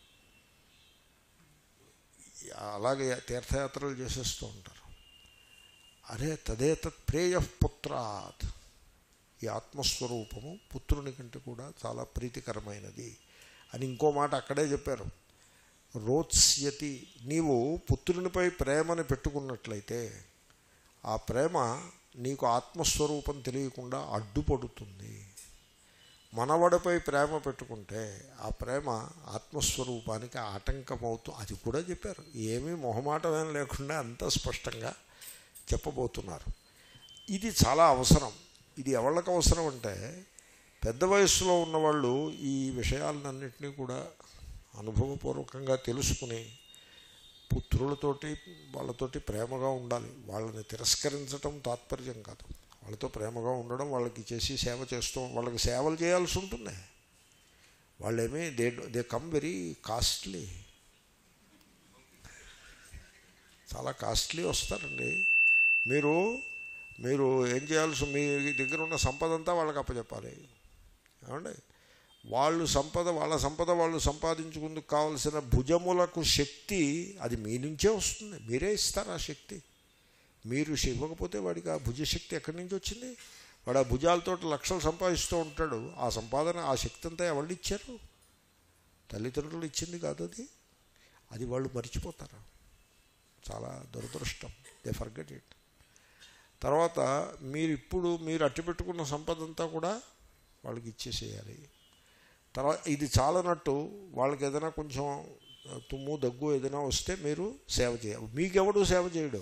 అలాగే తీర్థయాత్రలు చేసేస్తూ ఉంటారు అరే తదేతత్ ప్రేయ పుత్రాత్ ఈ ఆత్మస్వరూపము పుత్రుని కంటే కూడా చాలా ప్రీతికరమైనది అని ఇంకో మాట అక్కడే చెప్పారు రోత్స్యతి నీవు పుత్రునిపై ప్రేమని పెట్టుకున్నట్లయితే ఆ ప్రేమ నీకు ఆత్మస్వరూపం తెలియకుండా అడ్డుపడుతుంది మనవడిపై ప్రేమ పెట్టుకుంటే ఆ ప్రేమ ఆత్మస్వరూపానికి ఆటంకమవుతూ అది కూడా చెప్పారు ఏమీ మొహమాటమేం లేకుండా అంత స్పష్టంగా చెప్పబోతున్నారు ఇది చాలా అవసరం ఇది ఎవరికి అవసరం అంటే పెద్ద వయస్సులో ఉన్నవాళ్ళు ఈ విషయాలన్నింటినీ కూడా అనుభవపూర్వకంగా తెలుసుకుని పుత్రులతోటి వాళ్ళతోటి ప్రేమగా ఉండాలి వాళ్ళని తిరస్కరించటం తాత్పర్యం కాదు వాళ్ళతో ప్రేమగా ఉండడం వాళ్ళకి చేసి సేవ చేస్తూ వాళ్ళకి సేవలు చేయాల్సి ఉంటుంది వాళ్ళేమీ they they come very costly చాలా కాస్ట్లీ వస్తారండి మీరు మీరు ఏం చేయాల్సి మీ దగ్గర ఉన్న సంపద అంతా వాళ్ళకి అప్పచెప్పాలి ఏమండి వాళ్ళు సంపద వాళ్ళ సంపద వాళ్ళు సంపాదించుకుందుకు కావలసిన భుజములకు శక్తి అది మీ నుంచే వస్తుంది మీరే ఇస్తారు ఆ శక్తి మీరు ఇవ్వకపోతే వాడికి ఆ భుజశక్తి ఎక్కడి నుంచి వచ్చింది వాడు ఆ భుజాలతో లక్షలు సంపాదిస్తూ ఉంటాడు ఆ సంపాదన ఆ శక్తి అంతా ఎవరు ఇచ్చారు తల్లిదండ్రులు ఇచ్చింది కాదు అది అది వాళ్ళు మర్చిపోతారు చాలా దురదృష్టం దే ఫర్గెట్ ఇట్ తర్వాత మీరు ఇప్పుడు మీరు అట్టి పెట్టుకున్న సంపద అంతా కూడా వాళ్ళకి ఇచ్చేసేయాలి తర్వాత ఇది చాలనట్టు వాళ్ళకి ఏదైనా కొంచెం తుమ్ము దగ్గు ఏదైనా వస్తే మీరు సేవ చేయాలి మీకెవడు సేవ చేయడు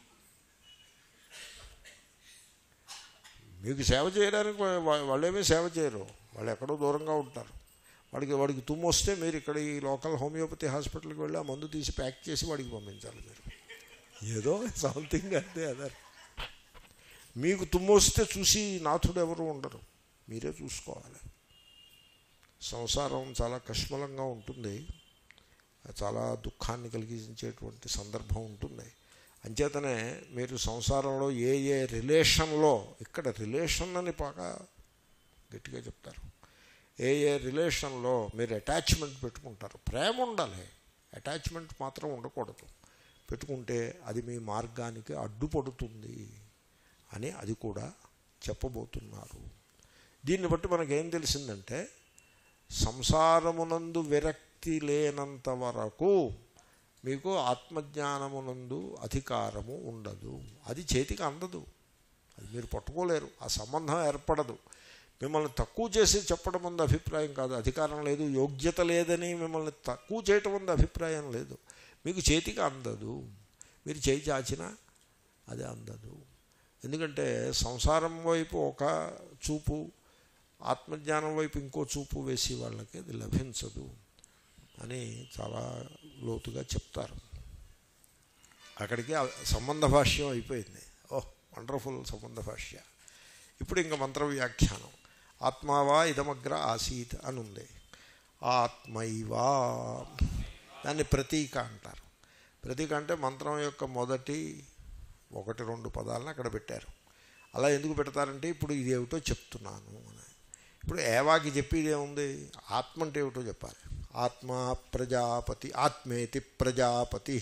మీకు సేవ చేయడానికి వా- వాళ్ళేమీ సేవ చేయరు వాళ్ళు ఎక్కడో దూరంగా ఉంటారు వాడికి వాడికి తుమ్ము వస్తే మీరు ఇక్కడ ఈ లోకల్ హోమియోపతి హాస్పిటల్కి వెళ్ళి ఆ మందు తీసి ప్యాక్ చేసి వాడికి పంపించాలి మీరు ఏదో సంథింగ్ అంటే అదర్ మీకు తుమ్ము వస్తే చూసి నాథుడు ఎవరు ఉండరు మీరే చూసుకోవాలి సంసారం చాలా కష్మలంగా ఉంటుంది చాలా దుఃఖాన్ని కలిగించేటువంటి సందర్భం ఉంటుంది అంచేతనే మీరు సంసారంలో ఏ ఏ రిలేషన్లో ఇక్కడ రిలేషన్ అని బాగా గట్టిగా చెప్తారు ఏ ఏ రిలేషన్లో మీరు అటాచ్మెంట్ పెట్టుకుంటారు ప్రేమ ఉండాలి అటాచ్మెంట్ మాత్రం ఉండకూడదు పెట్టుకుంటే అది మీ మార్గానికి అడ్డుపడుతుంది అని అది కూడా చెప్పబోతున్నారు దీన్ని బట్టి మనకేం తెలిసిందంటే సంసారమునందు విరక్తి లేనంత వరకు మీకు ఆత్మజ్ఞానమునందు అధికారము ఉండదు అది చేతికి అందదు అది మీరు పట్టుకోలేరు ఆ సంబంధం ఏర్పడదు మిమ్మల్ని తక్కువ చేసి చెప్పడం ఉంది అభిప్రాయం కాదు అధికారం లేదు యోగ్యత లేదని మిమ్మల్ని తక్కువ చేయటం ఉంది అభిప్రాయం లేదు మీకు చేతికి అందదు మీరు చేయి చాచినా అది అందదు ఎందుకంటే సంసారం వైపు ఒక చూపు ఆత్మజ్ఞానం వైపు ఇంకో చూపు వేసి వాళ్ళకి అది లభించదు అని చాలా లోతుగా చెప్తారు అక్కడికి ఆ సంబంధ భాష్యం అయిపోయింది ఓహ్ వండర్ఫుల్ సంబంధ భాష్య ఇప్పుడు ఇంకా మంత్ర వ్యాఖ్యానం ఆత్మావా ఇదమగ్ర ఆసీత్ అని ఉంది ఆత్మైవా దాన్ని ప్రతీక అంటారు ప్రతీక అంటే మంత్రం యొక్క మొదటి ఒకటి రెండు పదాలను అక్కడ పెట్టారు అలా ఎందుకు పెడతారంటే ఇప్పుడు ఇది ఏమిటో చెప్తున్నాను అని ఇప్పుడు ఏవాకి చెప్పేది ఏముంది ఆత్మ అంటే ఏమిటో చెప్పాలి ఆత్మ ప్రజాపతి ఆత్మేతి ప్రజాపతి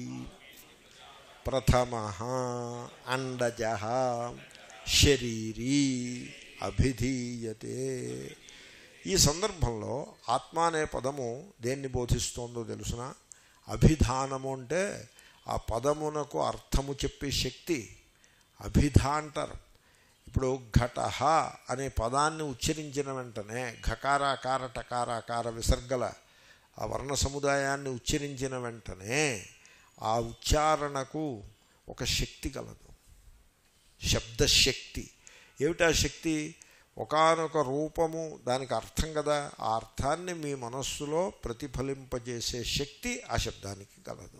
ప్రథమ అండజ శరీరీ అభిధీయతే ఈ సందర్భంలో ఆత్మ అనే పదము దేన్ని బోధిస్తోందో తెలుసిన అభిధానము అంటే ఆ పదమునకు అర్థము చెప్పే శక్తి అభిధ అంటారు ఇప్పుడు ఘట అనే పదాన్ని ఉచ్చరించిన వెంటనే ఘకారాకార టకారాకార విసర్గల ఆ వర్ణ సముదాయాన్ని ఉచ్చరించిన వెంటనే ఆ ఉచ్చారణకు ఒక శక్తి కలదు శబ్దశక్తి ఏమిటా శక్తి ఒకనొక రూపము దానికి అర్థం కదా ఆ అర్థాన్ని మీ మనస్సులో ప్రతిఫలింపజేసే శక్తి ఆ శబ్దానికి కలదు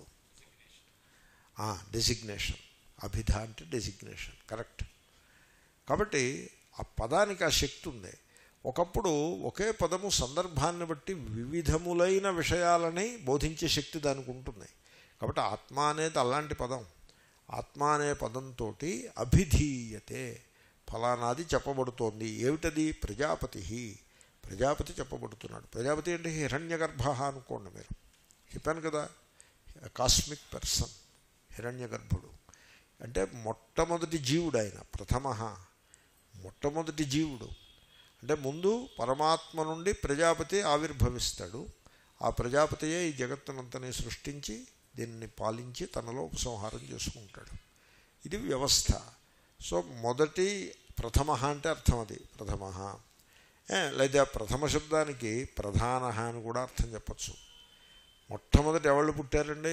డెసిగ్నేషన్ అభిధ అంటే డెసిగ్నేషన్ కరెక్ట్ కాబట్టి ఆ పదానికి ఆ శక్తి ఉంది ఒకప్పుడు ఒకే పదము సందర్భాన్ని బట్టి వివిధములైన విషయాలని బోధించే శక్తి దానికి ఉంటుంది కాబట్టి ఆత్మ అనేది అలాంటి పదం ఆత్మ అనే పదంతో అభిధీయతే ఫలానాది చెప్పబడుతోంది ఏమిటది ప్రజాపతి ప్రజాపతి చెప్పబడుతున్నాడు ప్రజాపతి అంటే హిరణ్యగర్భ అనుకోండి మీరు చెప్పాను కదా కాస్మిక్ పర్సన్ హిరణ్యగర్భుడు అంటే మొట్టమొదటి జీవుడు ఆయన ప్రథమ మొట్టమొదటి జీవుడు అంటే ముందు పరమాత్మ నుండి ప్రజాపతి ఆవిర్భవిస్తాడు ఆ ప్రజాపతియే ఈ జగత్తునంతని సృష్టించి దీన్ని పాలించి తనలో ఉపసంహారం చేసుకుంటాడు ఇది వ్యవస్థ సో మొదటి ప్రథమ అంటే అర్థం అది ప్రథమ లేదా ప్రథమ శబ్దానికి ప్రధాన అని కూడా అర్థం చెప్పచ్చు మొట్టమొదటి ఎవళ్ళు పుట్టారండి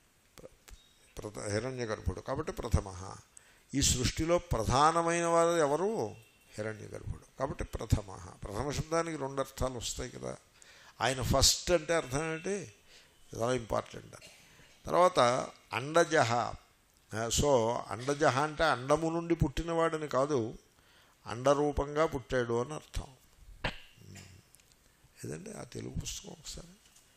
ప్రథ హిరణ్య గర్భుడు కాబట్టి ప్రథమ ఈ సృష్టిలో ప్రధానమైన వారు ఎవరు హిరణ్య గర్భుడు కాబట్టి ప్రథమ ప్రథమ శబ్దానికి రెండు అర్థాలు వస్తాయి కదా ఆయన ఫస్ట్ అంటే అర్థం ఏంటి చాలా ఇంపార్టెంట్ అని తర్వాత అండజహ సో అండజహ అంటే అండము నుండి పుట్టినవాడని కాదు అండరూపంగా పుట్టాడు అని అర్థం ఏదండి ఆ తెలుగు పుస్తకం ఒకసారి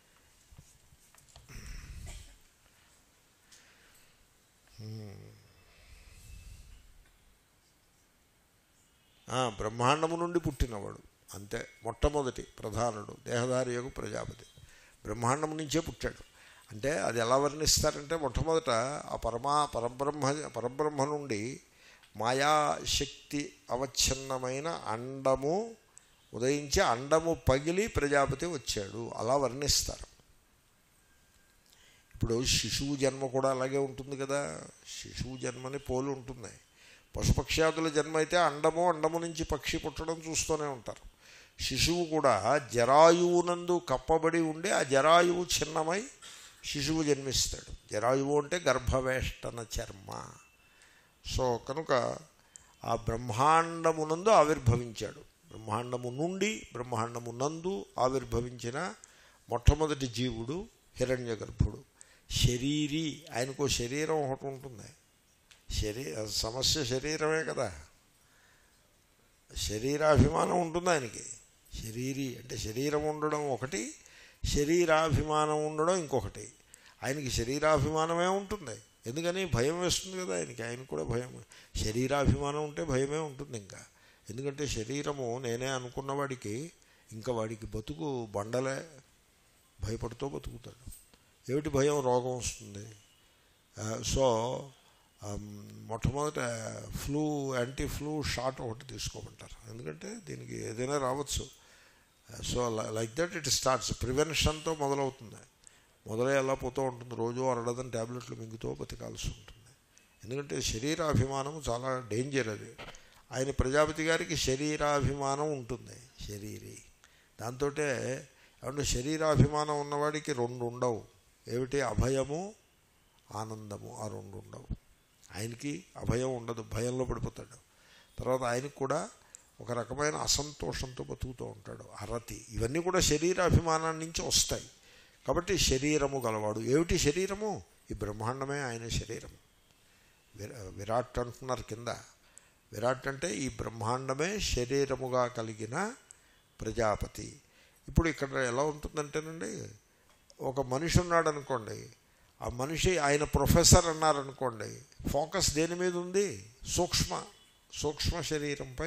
బ్రహ్మాండము నుండి పుట్టినవాడు అంతే మొట్టమొదటి ప్రధానుడు దేహధారి యొక్క ప్రజాపతి బ్రహ్మాండం నుంచే పుట్టాడు అంటే అది ఎలా వర్ణిస్తారంటే మొట్టమొదట ఆ పరమా పరబ్రహ్మ పరబ్రహ్మ నుండి మాయాశక్తి అవచ్ఛిన్నమైన అండము ఉదయించి అండము పగిలి ప్రజాపతి వచ్చాడు అలా వర్ణిస్తారు ఇప్పుడు శిశువు జన్మ కూడా అలాగే ఉంటుంది కదా శిశువు జన్మని పోలి ఉంటుంది పశుపక్ష్యాదుల జన్మ అయితే అండము అండము నుంచి పక్షి పుట్టడం చూస్తూనే ఉంటారు శిశువు కూడా జరాయువునందు కప్పబడి ఉండి ఆ జరాయువు చిన్నమై శిశువు జన్మిస్తాడు జరాయువు అంటే గర్భవేష్టన చర్మ సో కనుక ఆ బ్రహ్మాండమునందు ఆవిర్భవించాడు బ్రహ్మాండము నుండి బ్రహ్మాండము నందు ఆవిర్భవించిన మొట్టమొదటి జీవుడు హిరణ్య గర్భుడు శరీరీ ఆయనకు శరీరం ఒకటి ఉంటుంది శరీ సమస్య శరీరమే కదా శరీరాభిమానం ఉంటుంది ఆయనకి శరీరీ అంటే శరీరం ఉండడం ఒకటి శరీరాభిమానం ఉండడం ఇంకొకటి ఆయనకి శరీరాభిమానమే ఉంటుంది ఎందుకని భయం వేస్తుంది కదా ఆయనకి ఆయన కూడా భయం శరీరాభిమానం ఉంటే భయమే ఉంటుంది ఇంకా ఎందుకంటే శరీరము నేనే అనుకున్న వాడికి ఇంకా వాడికి బతుకు బండలే భయపడుతూ బతుకుతాడు ఏమిటి భయం రోగం వస్తుంది సో మొట్టమొదట ఫ్లూ యాంటీ ఫ్లూ షాట్ ఒకటి తీసుకోమంటారు ఎందుకంటే దీనికి ఏదైనా రావచ్చు so like that it starts ప్రివెన్షన్తో మొదలవుతుంది మొదలై ఎలా పోతూ ఉంటుంది రోజు అరడదని ట్యాబ్లెట్లు మింగుతూ బతకాల్సి ఉంటుంది ఎందుకంటే శరీరాభిమానం చాలా డేంజర్ అది ఆయన ప్రజాపతి గారికి శరీరాభిమానం ఉంటుంది శరీరీ దాంతో ఏమంటే శరీరాభిమానం ఉన్నవాడికి రెండు ఉండవు ఏమిటి అభయము ఆనందము ఆ రెండు ఉండవు ఆయనకి అభయం ఉండదు భయంలో పడిపోతాడు తర్వాత ఆయనకు కూడా ఒక రకమైన అసంతోషంతో బతుకుతూ ఉంటాడు అరతి ఇవన్నీ కూడా శరీరాభిమానాన్ని నుంచి వస్తాయి కాబట్టి శరీరము గలవాడు ఏమిటి శరీరము ఈ బ్రహ్మాండమే ఆయన శరీరం విరాట్ అంటున్నారు కింద విరాట్ అంటే ఈ బ్రహ్మాండమే శరీరముగా కలిగిన ప్రజాపతి ఇప్పుడు ఇక్కడ ఎలా ఉంటుందంటేనండి ఒక మనిషి ఉన్నాడు అనుకోండి ఆ మనిషి ఆయన ప్రొఫెసర్ అన్నారనుకోండి ఫోకస్ దేని మీద ఉంది సూక్ష్మ సూక్ష్మ శరీరంపై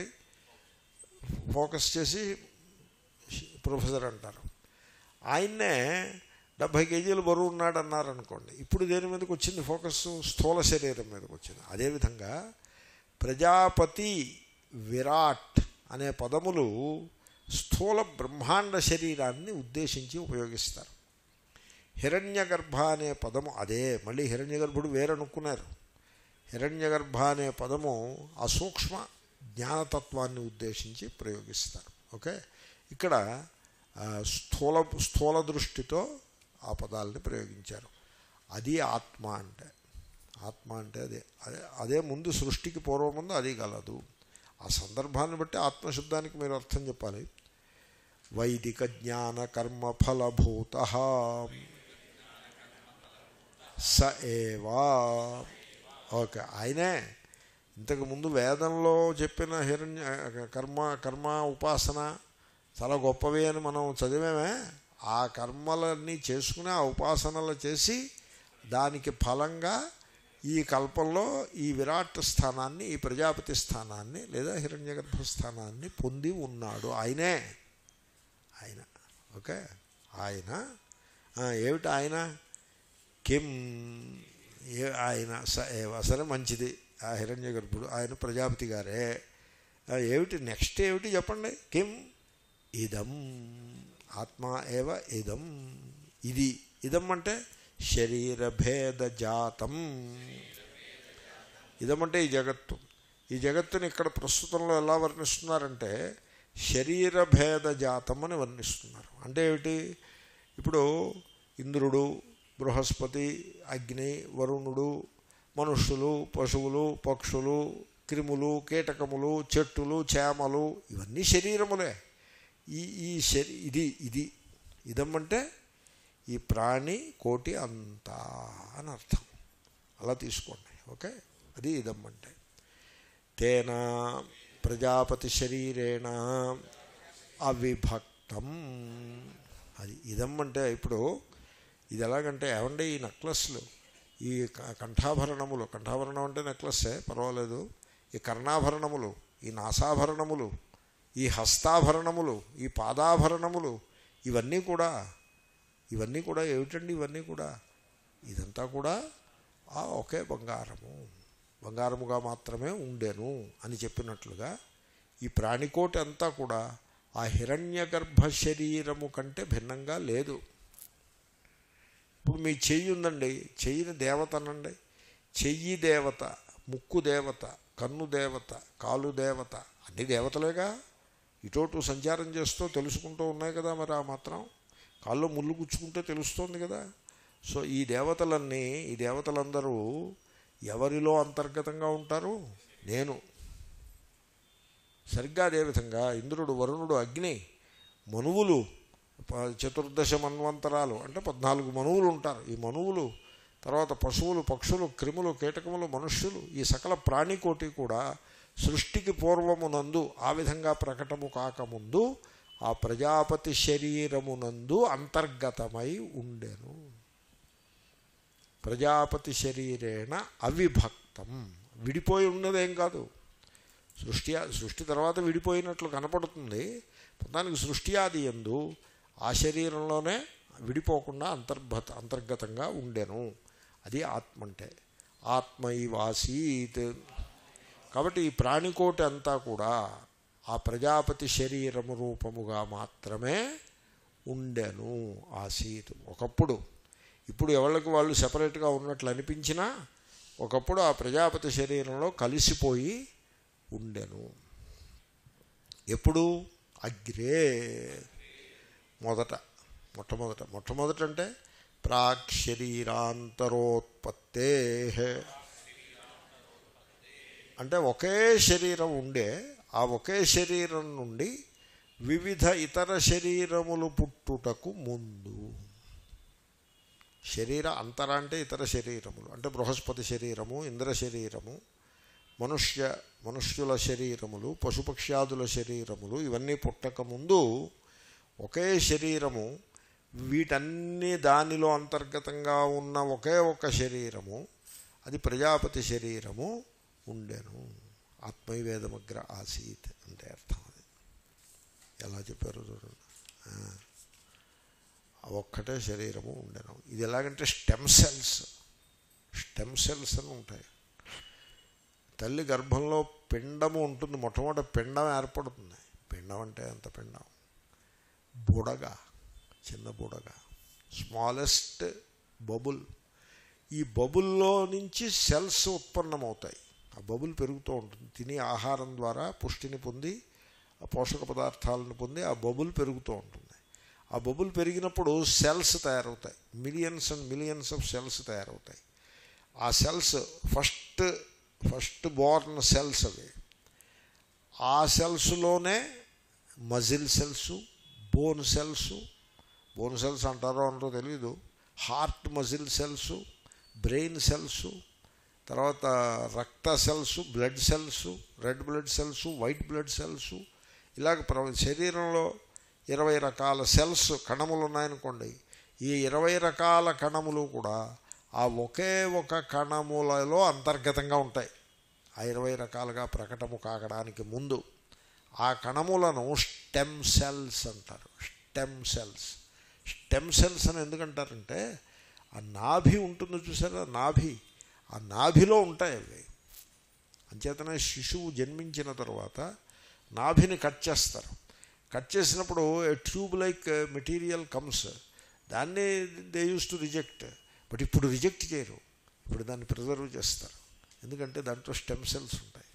ఫోకస్ చేసి ప్రొఫెసర్ అంటారు ఆయన్నే డెబ్భై కేజీలు బరువు ఉన్నాడు అన్నారనుకోండి ఇప్పుడు దేని మీదకి వచ్చింది ఫోకస్ స్థూల శరీరం మీదకి వచ్చింది అదేవిధంగా ప్రజాపతి విరాట్ అనే పదములు స్థూల బ్రహ్మాండ శరీరాన్ని ఉద్దేశించి ఉపయోగిస్తారు హిరణ్య గర్భ అనే పదము అదే మళ్ళీ హిరణ్య గర్భుడు వేరనుకున్నారు హిరణ్య గర్భ అనే పదము ఆ సూక్ష్మ జ్ఞానతత్వాన్ని ఉద్దేశించి ప్రయోగిస్తారు ఓకే ఇక్కడ స్థూల స్థూల దృష్టితో ఆ పదాలని ప్రయోగించారు అది ఆత్మ అంటే ఆత్మ అంటే అదే అదే అదే ముందు సృష్టికి పూర్వముందు అది గలదు ఆ సందర్భాన్ని బట్టి ఆత్మశబ్దానికి మీరు అర్థం చెప్పాలి వైదిక జ్ఞాన కర్మ ఫలభూత స ఏవా ఓకే ఆయనే ఇంతకు ముందు వేదంలో చెప్పిన హిరణ్య కర్మ కర్మ ఉపాసన చాలా గొప్పవి అని మనం చదివేమే ఆ కర్మలన్నీ చేసుకుని ఆ ఉపాసనలు చేసి దానికి ఫలంగా ఈ కల్పంలో ఈ విరాట్ స్థానాన్ని ఈ ప్రజాపతి స్థానాన్ని లేదా హిరణ్యగర్భ స్థానాన్ని పొంది ఉన్నాడు ఆయనే ఆయన ఓకే ఆయన ఏమిటి ఆయన కిం ఏ ఆయన స ఏవ సరే మంచిది ఆ హిరణ్య గర్భుడు ఆయన ప్రజాపతి గారే ఏమిటి నెక్స్ట్ ఏమిటి చెప్పండి కిం ఇదం ఆత్మ ఏవ ఇదం ఇది ఇదం అంటే శరీరభేద జాతం ఇదమంటే ఈ జగత్తు ఈ జగత్తుని ఇక్కడ ప్రస్తుతంలో ఎలా వర్ణిస్తున్నారంటే శరీరభేద జాతం అని వర్ణిస్తున్నారు అంటే ఏమిటి ఇప్పుడు ఇంద్రుడు బృహస్పతి అగ్ని వరుణుడు మనుష్యులు పశువులు పక్షులు క్రిములు కీటకములు చెట్టులు చేమలు ఇవన్నీ శరీరములే ఈ ఈ శరీ ఇది ఇది ఇదమ్మంటే ఈ ప్రాణి కోటి అంతా అని అర్థం అలా తీసుకోండి ఓకే అది ఇదమ్మంటే తేన ప్రజాపతి శరీరేణ అవిభక్తం అది ఇదమ్మంటే ఇప్పుడు ఇది ఎలాగంటే ఏమంటే ఈ నెక్లెస్లు ఈ కంఠాభరణములు కంఠాభరణం అంటే నెక్లెస్సే పర్వాలేదు ఈ కర్ణాభరణములు ఈ నాసాభరణములు ఈ హస్తాభరణములు ఈ పాదాభరణములు ఇవన్నీ కూడా ఇవన్నీ కూడా ఏమిటండి ఇవన్నీ కూడా ఇదంతా కూడా ఆ ఒకే బంగారము బంగారముగా మాత్రమే ఉండేను అని చెప్పినట్లుగా ఈ ప్రాణికోటి అంతా కూడా ఆ హిరణ్యగర్భ శరీరము కంటే భిన్నంగా లేదు ఇప్పుడు మీ చెయ్యి ఉందండి చెయ్యిని దేవత అనండి చెయ్యి దేవత ముక్కు దేవత కన్ను దేవత కాలు దేవత అన్ని దేవతలేగా ఇటోటు సంచారం చేస్తూ తెలుసుకుంటూ ఉన్నాయి కదా మరి ఆ మాత్రం కాళ్ళు ముళ్ళు గుచ్చుకుంటే తెలుస్తోంది కదా సో ఈ దేవతలన్నీ ఈ దేవతలందరూ ఎవరిలో అంతర్గతంగా ఉంటారు నేను సరిగ్గా అదేవిధంగా ఇంద్రుడు వరుణుడు అగ్ని మనువులు ప- చతుర్దశ మన్వంతరాలు అంటే పద్నాలుగు మనువులు ఉంటారు ఈ మనువులు తర్వాత పశువులు పక్షులు క్రిములు కీటకములు మనుష్యులు ఈ సకల ప్రాణికోటి కూడా సృష్టికి పూర్వమునందు ఆ విధంగా ప్రకటము కాకముందు ఆ ప్రజాపతి శరీరమునందు అంతర్గతమై ఉండెను ప్రజాపతి శరీరేణ అవిభక్తం విడిపోయి ఉన్నదేం కాదు సృష్టి సృష్టి తర్వాత విడిపోయినట్లు కనపడుతుంది దానికి సృష్టి ఆది ఎందు ఆ శరీరంలోనే విడిపోకుండా అంతర్భత అంతర్గతంగా ఉండెను అది ఆత్మ అంటే ఆత్మైవాసీత్ కాబట్టి ఈ ప్రాణికోటి అంతా కూడా ఆ ప్రజాపతి శరీరము రూపముగా మాత్రమే ఉండెను ఆసీత్ ఒకప్పుడు ఇప్పుడు ఎవరికి వాళ్ళు సపరేట్గా ఉన్నట్లు అనిపించినా ఒకప్పుడు ఆ ప్రజాపతి శరీరంలో కలిసిపోయి ఉండెను ఎప్పుడు అగ్రే మొదట మొట్టమొదట మొట్టమొదట అంటే ప్రాక్ శరీరాంతరోత్పత్తే అంటే ఒకే శరీరం ఉండే ఆ ఒకే శరీరం నుండి వివిధ ఇతర శరీరములు పుట్టుటకు ముందు శరీర అంతర అంటే ఇతర శరీరములు అంటే బృహస్పతి శరీరము ఇంద్ర శరీరము మనుష్య మనుష్యుల శరీరములు పశుపక్ష్యాదుల శరీరములు ఇవన్నీ పుట్టక ముందు ఒకే శరీరము వీటన్ని దానిలో అంతర్గతంగా ఉన్న ఒకే ఒక శరీరము అది ప్రజాపతి శరీరము ఉండెను ఆత్మైవేదమగ్ర ఆసీత్ అంటే అర్థం అది ఎలా చెప్పారు చూడండి ఆ. ఆ ఒక్కటే శరీరము ఉండెను ఇది ఎలాగంటే స్టెమ్ సెల్స్ స్టెమ్ సెల్స్ అని ఉంటాయి తల్లి గర్భంలో పిండము ఉంటుంది మొట్టమొదటి పిండం ఏర్పడుతుంది పిండం అంటే ఎంత పిండం బుడగ చిన్న బుడగ స్మాలెస్ట్ బబుల్ ఈ బబుల్లో నుంచి సెల్స్ ఉత్పన్నమవుతాయి ఆ బబుల్ పెరుగుతూ ఉంటుంది తిని ఆహారం ద్వారా పుష్టిని పొంది ఆ పోషక పదార్థాలను పొంది ఆ బబుల్ పెరుగుతూ ఉంటుంది ఆ బబుల్ పెరిగినప్పుడు సెల్స్ తయారవుతాయి millions and millions of cells తయారవుతాయి ఆ cells first first born cells అవి ఆ సెల్స్లోనే muscle cells bone cells bone cells అంటారో అంటారో తెలియదు heart muscle cells brain cells తర్వాత రక్త cells blood cells red blood cells white blood cells ఇలాగ ప్ర- శరీరంలో ఇరవై రకాల సెల్స్ కణములు ఉన్నాయనుకోండి ఈ ఇరవై రకాల కణములు కూడా ఆ ఒకే ఒక కణములలో అంతర్గతంగా ఉంటాయి ఆ ఇరవై రకాలుగా ప్రకటము కాకడానికి ముందు ఆ కణములను స్టెమ్ సెల్స్ అంటారు స్టెమ్ సెల్స్ స్టెమ్ సెల్స్ అని ఎందుకంటారంటే ఆ నాభి ఉంటుంది చూసారా నాభి ఆ నాభిలో ఉంటాయి అవి అంచేతనే శిశువు జన్మించిన తర్వాత నాభిని కట్ చేస్తారు కట్ చేసినప్పుడు a tube like material comes దాన్ని they use to reject but ఇప్పుడు రిజెక్ట్ చేయరు ఇప్పుడు దాన్ని ప్రిజర్వ్ చేస్తారు ఎందుకంటే దాంట్లో స్టెమ్ సెల్స్ ఉంటాయి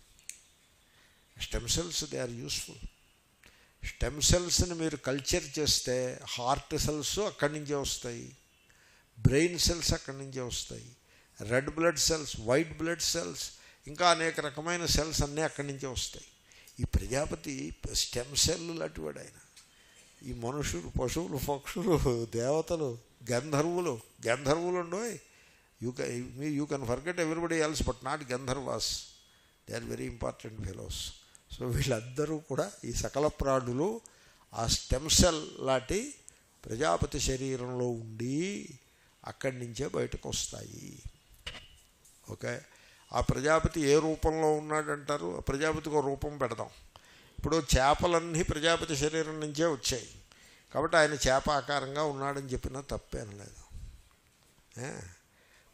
stem cells they are useful stem సెల్స్ని మీరు కల్చర్ చేస్తే హార్ట్ సెల్స్ అక్కడి నుంచే వస్తాయి బ్రెయిన్ సెల్స్ అక్కడి నుంచే వస్తాయి red blood cells white blood cells ఇంకా అనేక రకమైన సెల్స్ అన్నీ అక్కడి నుంచే వస్తాయి ఈ ప్రజాపతి స్టెమ్ సెల్ లాంటి వాడు ఆయన ఈ మనుషులు పశువులు పక్షులు దేవతలు గంధర్వులు గంధర్వులు ఉండోయ్ you can you can forget everybody else but not Gandharvas they are very important fellows so వీళ్ళందరూ కూడా ఈ సకల ప్రాణులు ఆ స్టెమ్ సెల్ లాంటి ప్రజాపతి శరీరంలో ఉండి అక్కడి నుంచే బయటకు వస్తాయి ఓకే ఆ ప్రజాపతి ఏ రూపంలో ఉన్నాడంటారు ఆ ప్రజాపతికి ఒక రూపం పెడదాం ఇప్పుడు చేపలన్నీ ప్రజాపతి శరీరం నుంచే వచ్చాయి కాబట్టి ఆయన చేప ఆకారంగా ఉన్నాడని చెప్పినా తప్పేనలేదు ఏ?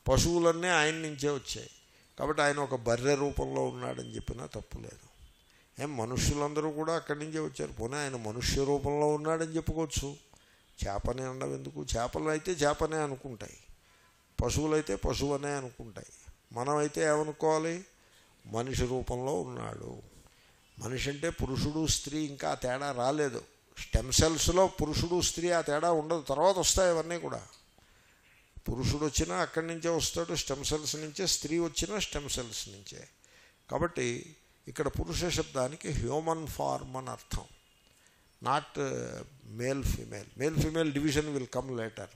పశువులన్నీ ఆయన నుంచే వచ్చాయి కాబట్టి ఆయన ఒక బర్రె రూపంలో ఉన్నాడని చెప్పినా తప్పు లేదు ఏం మనుష్యులందరూ కూడా అక్కడి నుంచే వచ్చారు పోనీ ఆయన మనుష్య రూపంలో ఉన్నాడని చెప్పుకోవచ్చు చేపనే అనడం ఎందుకు చేపలు అయితే చేపనే అనుకుంటాయి పశువులైతే పశువనే అనుకుంటాయి మనమైతే ఏమనుకోవాలి మనిషి రూపంలో ఉన్నాడు మనిషి అంటే పురుషుడు స్త్రీ ఇంకా ఆ తేడా రాలేదు స్టెమ్ సెల్స్లో పురుషుడు స్త్రీ ఆ తేడా ఉండదు తర్వాత వస్తాయి అవన్నీ కూడా పురుషుడు వచ్చినా అక్కడి నుంచే వస్తాడు స్టెమ్ సెల్స్ నుంచే స్త్రీ వచ్చినా స్టెమ్ సెల్స్ నుంచే కాబట్టి ఇక్కడ పురుష శబ్దానికి హ్యూమన్ ఫార్మ్ అని అర్థం not male female male female division will come later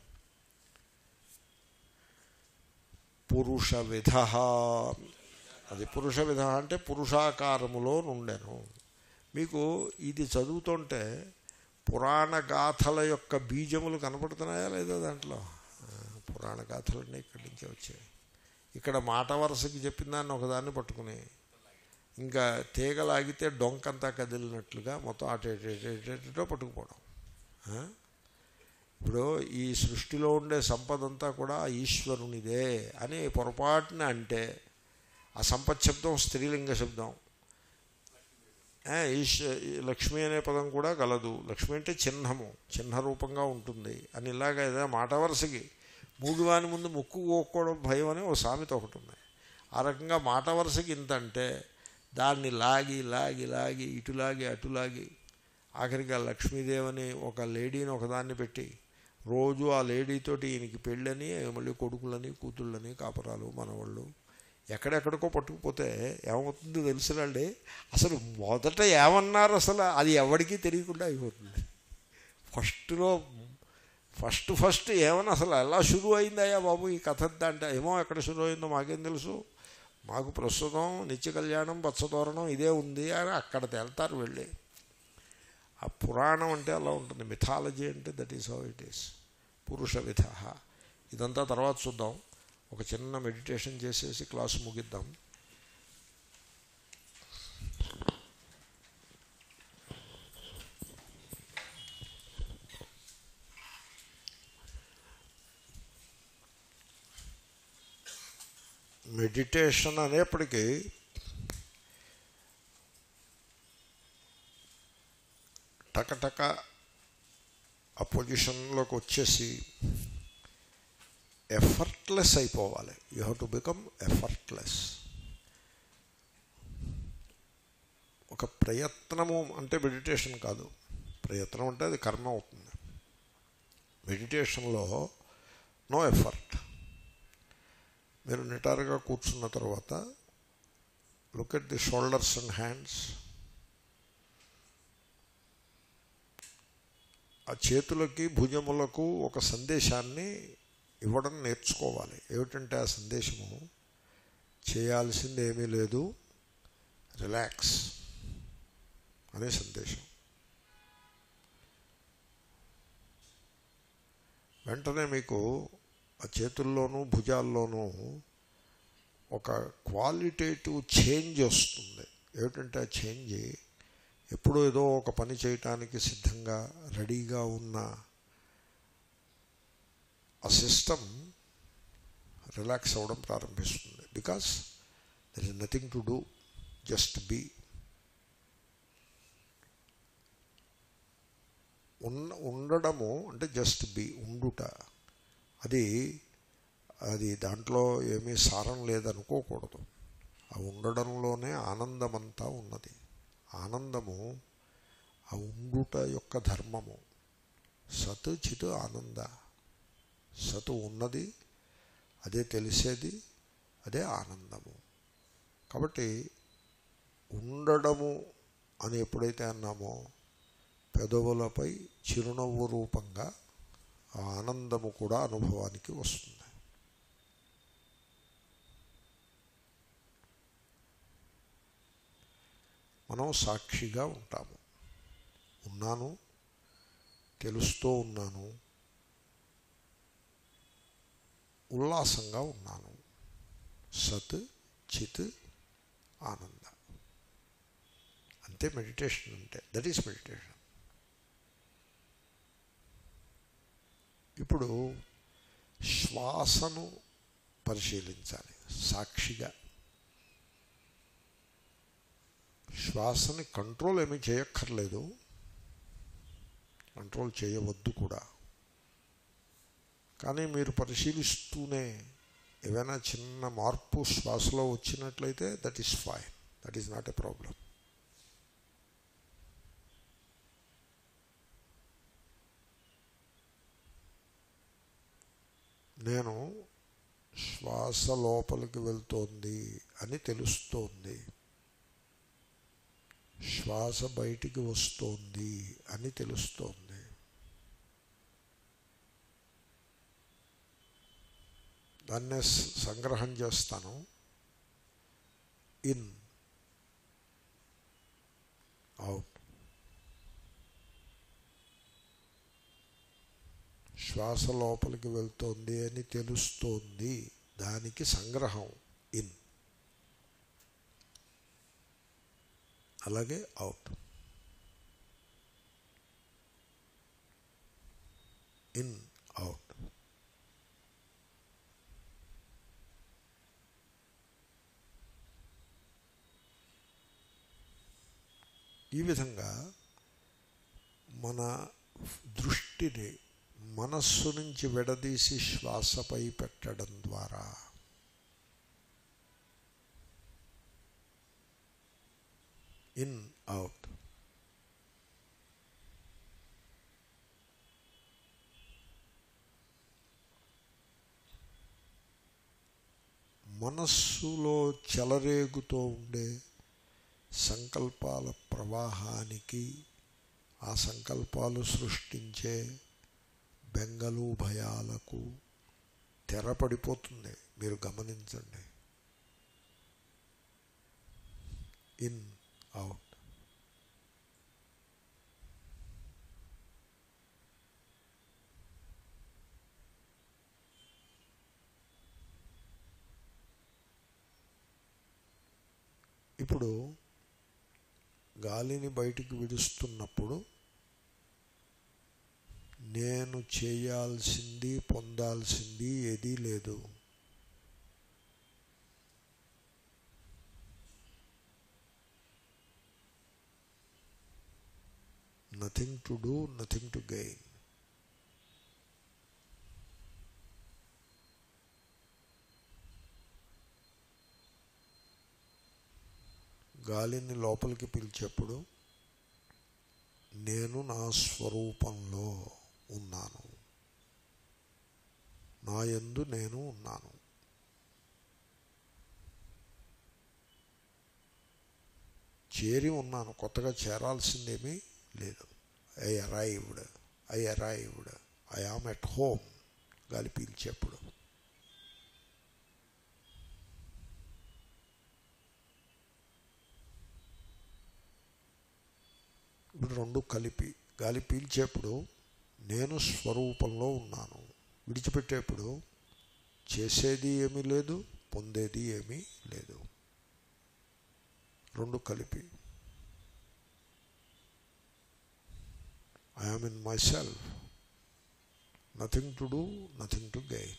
పురుష విధ అది పురుష విధ అంటే పురుషాకారములో నుండెను మీకు ఇది చదువుతుంటే పురాణ గాథల యొక్క బీజములు కనపడుతున్నాయా లేదా దాంట్లో ఆ, పురాణ గాథలన్నీ ఇక్కడి నుంచే వచ్చాయి ఇక్కడ మాట వరుసకి చెప్పిన దాన్ని ఒకదాన్ని పట్టుకుని ఇంకా తీగలాగితే డొంకంతా కదిలినట్లుగా మొత్తం అటు ఇటు ఇటు ఇటు ఇటుటో పట్టుకుపోవడం ఆ? ఇప్పుడు ఈ సృష్టిలో ఉండే సంపద అంతా కూడా ఈశ్వరునిదే అని పొరపాటున అంటే ఆ సంపత్ శబ్దం స్త్రీలింగ శబ్దం ఆ, ఈశ్ లక్ష్మి అనే పదం కూడా గలదు లక్ష్మి అంటే చిహ్నము చిహ్న రూపంగా ఉంటుంది అని ఇలాగ ఏదైనా మాట వరుసకి మూడు వాని ముందు ముక్కు కోక్కోవడం భయం అని ఓ సామెత ఒకటి ఉంది ఆ రకంగా మాట వరుసకి ఇంత అంటే దాన్ని లాగి లాగి లాగి ఇటు లాగి అటు లాగి ఆఖరికి ఆ లక్ష్మీదేవని ఒక లేడీని ఒకదాన్ని పెట్టి రోజు ఆ లేడీతోటి ఈయనకి పెళ్ళని మళ్ళీ కొడుకులని కూతుళ్ళని కాపురాలు మనవాళ్ళు ఎక్కడెక్కడికో పట్టుకుపోతే ఏమవుతుందో తెలుసునండి అసలు మొదట ఏమన్నారు అసలు అది ఎవరికీ తెలియకుండా అయిపోతుంది ఫస్ట్లో ఫస్ట్ ఫస్ట్ ఏమన్నా అసలు ఎలా షురు అయిందయ్యా బాబు ఈ కథ అంతా అంటే ఏమో ఎక్కడ షురు అయిందో మాకేం తెలుసు మాకు ప్రస్తుతం నిత్య కళ్యాణం పచ్చతోరణం ఇదే ఉంది అని అక్కడ తేల్తారు వెళ్ళి ఆ పురాణం అంటే అలా ఉంటుంది మిథాలజీ అంటే that is how it is పురుష విధ ఇదంతా తర్వాత చూద్దాం ఒక చిన్న మెడిటేషన్ చేసేసి క్లాసు ముగిద్దాం మెడిటేషన్ అనేప్పటికీ టకటక ఆ పొజిషన్లోకి వచ్చేసి ఎఫర్ట్లెస్ అయిపోవాలి you have to become effortless ఒక ప్రయత్నము అంటే మెడిటేషన్ కాదు ప్రయత్నం అంటే అది కర్మ అవుతుంది మెడిటేషన్లో నో ఎఫర్ట్ మీరు నిటారుగా కూర్చున్న తర్వాత look at the shoulders and hands ఆ చేతులకి భుజములకు ఒక సందేశాన్ని ఇవ్వడం నేర్చుకోవాలి ఏమిటంటే ఆ సందేశము చేయాల్సింది ఏమీ లేదు రిలాక్స్ అనే సందేశం వెంటనే మీకు ఆ చేతుల్లోనూ భుజాల్లోనూ ఒక క్వాలిటేటివ్ చేంజ్ వస్తుంది ఏమిటంటే ఆ చేంజ్ ఎప్పుడో ఏదో ఒక పని చేయటానికి సిద్ధంగా రెడీగా ఉన్న ఆ సిస్టమ్ రిలాక్స్ అవ్వడం ప్రారంభిస్తుంది because there is nothing to do just be ఉన్న ఉండడము అంటే జస్ట్ బి ఉండుట అది అది దాంట్లో ఏమీ సారం లేదనుకోకూడదు ఆ ఉండడంలోనే ఆనందమంతా ఉన్నది ఆనందము ఆ ఉండుట యొక్క ధర్మము సత్ చిత్ ఆనంద సతు ఉన్నది అదే తెలిసేది అదే ఆనందము కాబట్టి ఉండడము అని ఎప్పుడైతే అన్నామో పెదవులపై చిరునవ్వు రూపంగా ఆ ఆనందము కూడా అనుభవానికి వస్తుంది మనం సాక్షిగా ఉంటాము ఉన్నాను తెలుస్తూ ఉన్నాను ఉల్లాసంగా ఉన్నాను సత్ చిత్ ఆనంద అంతే మెడిటేషన్ అంటే దట్ ఈస్ మెడిటేషన్ ఇప్పుడు శ్వాసను పరిశీలించాలి సాక్షిగా శ్వాసని కంట్రోల్ ఏమీ చేయక్కర్లేదు కంట్రోల్ చేయవద్దు కూడా కానీ మీరు పరిశీలిస్తూనే ఏవైనా చిన్న మార్పు శ్వాసలో వచ్చినట్లయితే that is fine that is not a problem నేను శ్వాస లోపలికి వెళ్తోంది అని తెలుస్తోంది శ్వాస బయటికి వస్తోంది అని తెలుస్తోంది దాన్నే స- సంగ్రహం చేస్తాను ఇన్ అవుట్ శ్వాస లోపలికి వెళ్తోంది అని తెలుస్తోంది దానికి సంగ్రహం ఇన్ అలాగే అవుట్ ఇన్ అవుట్ ఈ విధంగా మన దృష్టిని మనస్సు నుంచి విడదీసి శ్వాసపై పెట్టడం ద్వారా ఇన్ అవుట్ మనస్సులో చెలరేగుతూ ఉండే సంకల్పాల ప్రవాహానికి ఆ సంకల్పాలు సృష్టించే బెంగలు భయాలకు తెరపడిపోతుంది మీరు గమనించండి ఇన్ అవుట్ ఇప్పుడు గాలిని బయటికి విడుస్తున్నప్పుడు నేను చేయాల్సింది పొందాల్సింది ఏదీ లేదు nothing to do nothing to gain గాలిని లోపలికి పిలిచేప్పుడు నేను నా స్వరూపంలో ఉన్నాను నా యందు నేను ఉన్నాను చేరి ఉన్నాను కొత్తగా చేరాల్సిందేమీ లేదు I arrived I arrived I am at home గాలి పీల్చేప్పుడు ఇప్పుడు రెండు కలిపి గాలి పీల్చేప్పుడు నేను స్వరూపంలో ఉన్నాను విడిచిపెట్టేప్పుడు చేసేది ఏమీ లేదు పొందేది ఏమీ లేదు రెండు కలిపి I am in myself nothing to do nothing to gain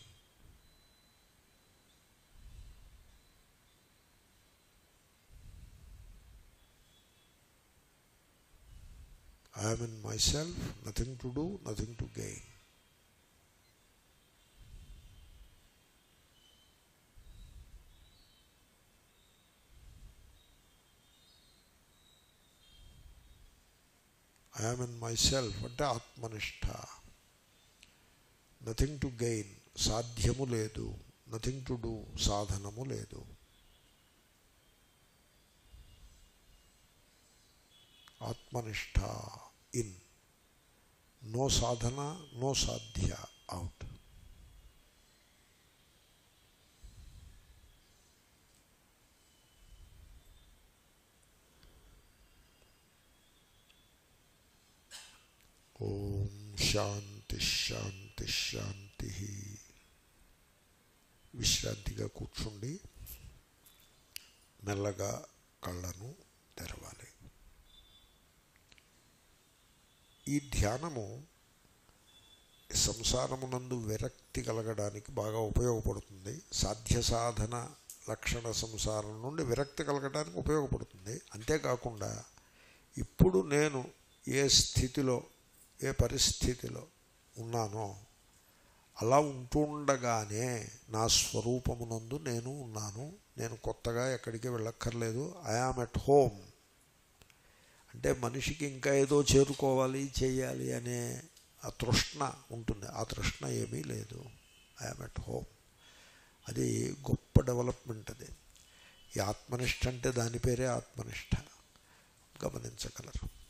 I am in myself, nothing to do, nothing to gain. I am in myself అంటే ఆత్మనిష్ట నథింగ్ టు గెయిన్ సాధ్యము లేదు నథింగ్ టు డూ సాధనము లేదు ఆత్మనిష్ట ఇన్ నో సాధన no సాధ్య out ఓం శాంతి శాంతి శాంతి విశ్రాంతిగా కూర్చుండి మెల్లగా కళ్ళను తెరవాలి ఈ ధ్యానము సంసారమునందు విరక్తి కలగడానికి బాగా ఉపయోగపడుతుంది సాధ్య సాధన లక్షణ సంసారం నుండి విరక్తి కలగడానికి ఉపయోగపడుతుంది అంతేకాకుండా ఇప్పుడు నేను ఏ స్థితిలో ఏ పరిస్థితిలో ఉన్నానో అలా ఉంటుండగానే నా స్వరూపమునందు నేను ఉన్నాను నేను కొత్తగా ఎక్కడికి వెళ్ళక్కర్లేదు ఐఆమ్ ఎట్ హోమ్ అంటే మనిషికి ఇంకా ఏదో చేరుకోవాలి చేయాలి అనే ఆ తృష్ణ ఉంటుంది ఆ తృష్ణ ఏమీ లేదు ఐఆమ్ ఎట్ హోమ్ అది గొప్ప డెవలప్మెంట్ అది ఈ ఆత్మనిష్ట అంటే దాని పేరే ఆత్మనిష్ట గమనించగలరు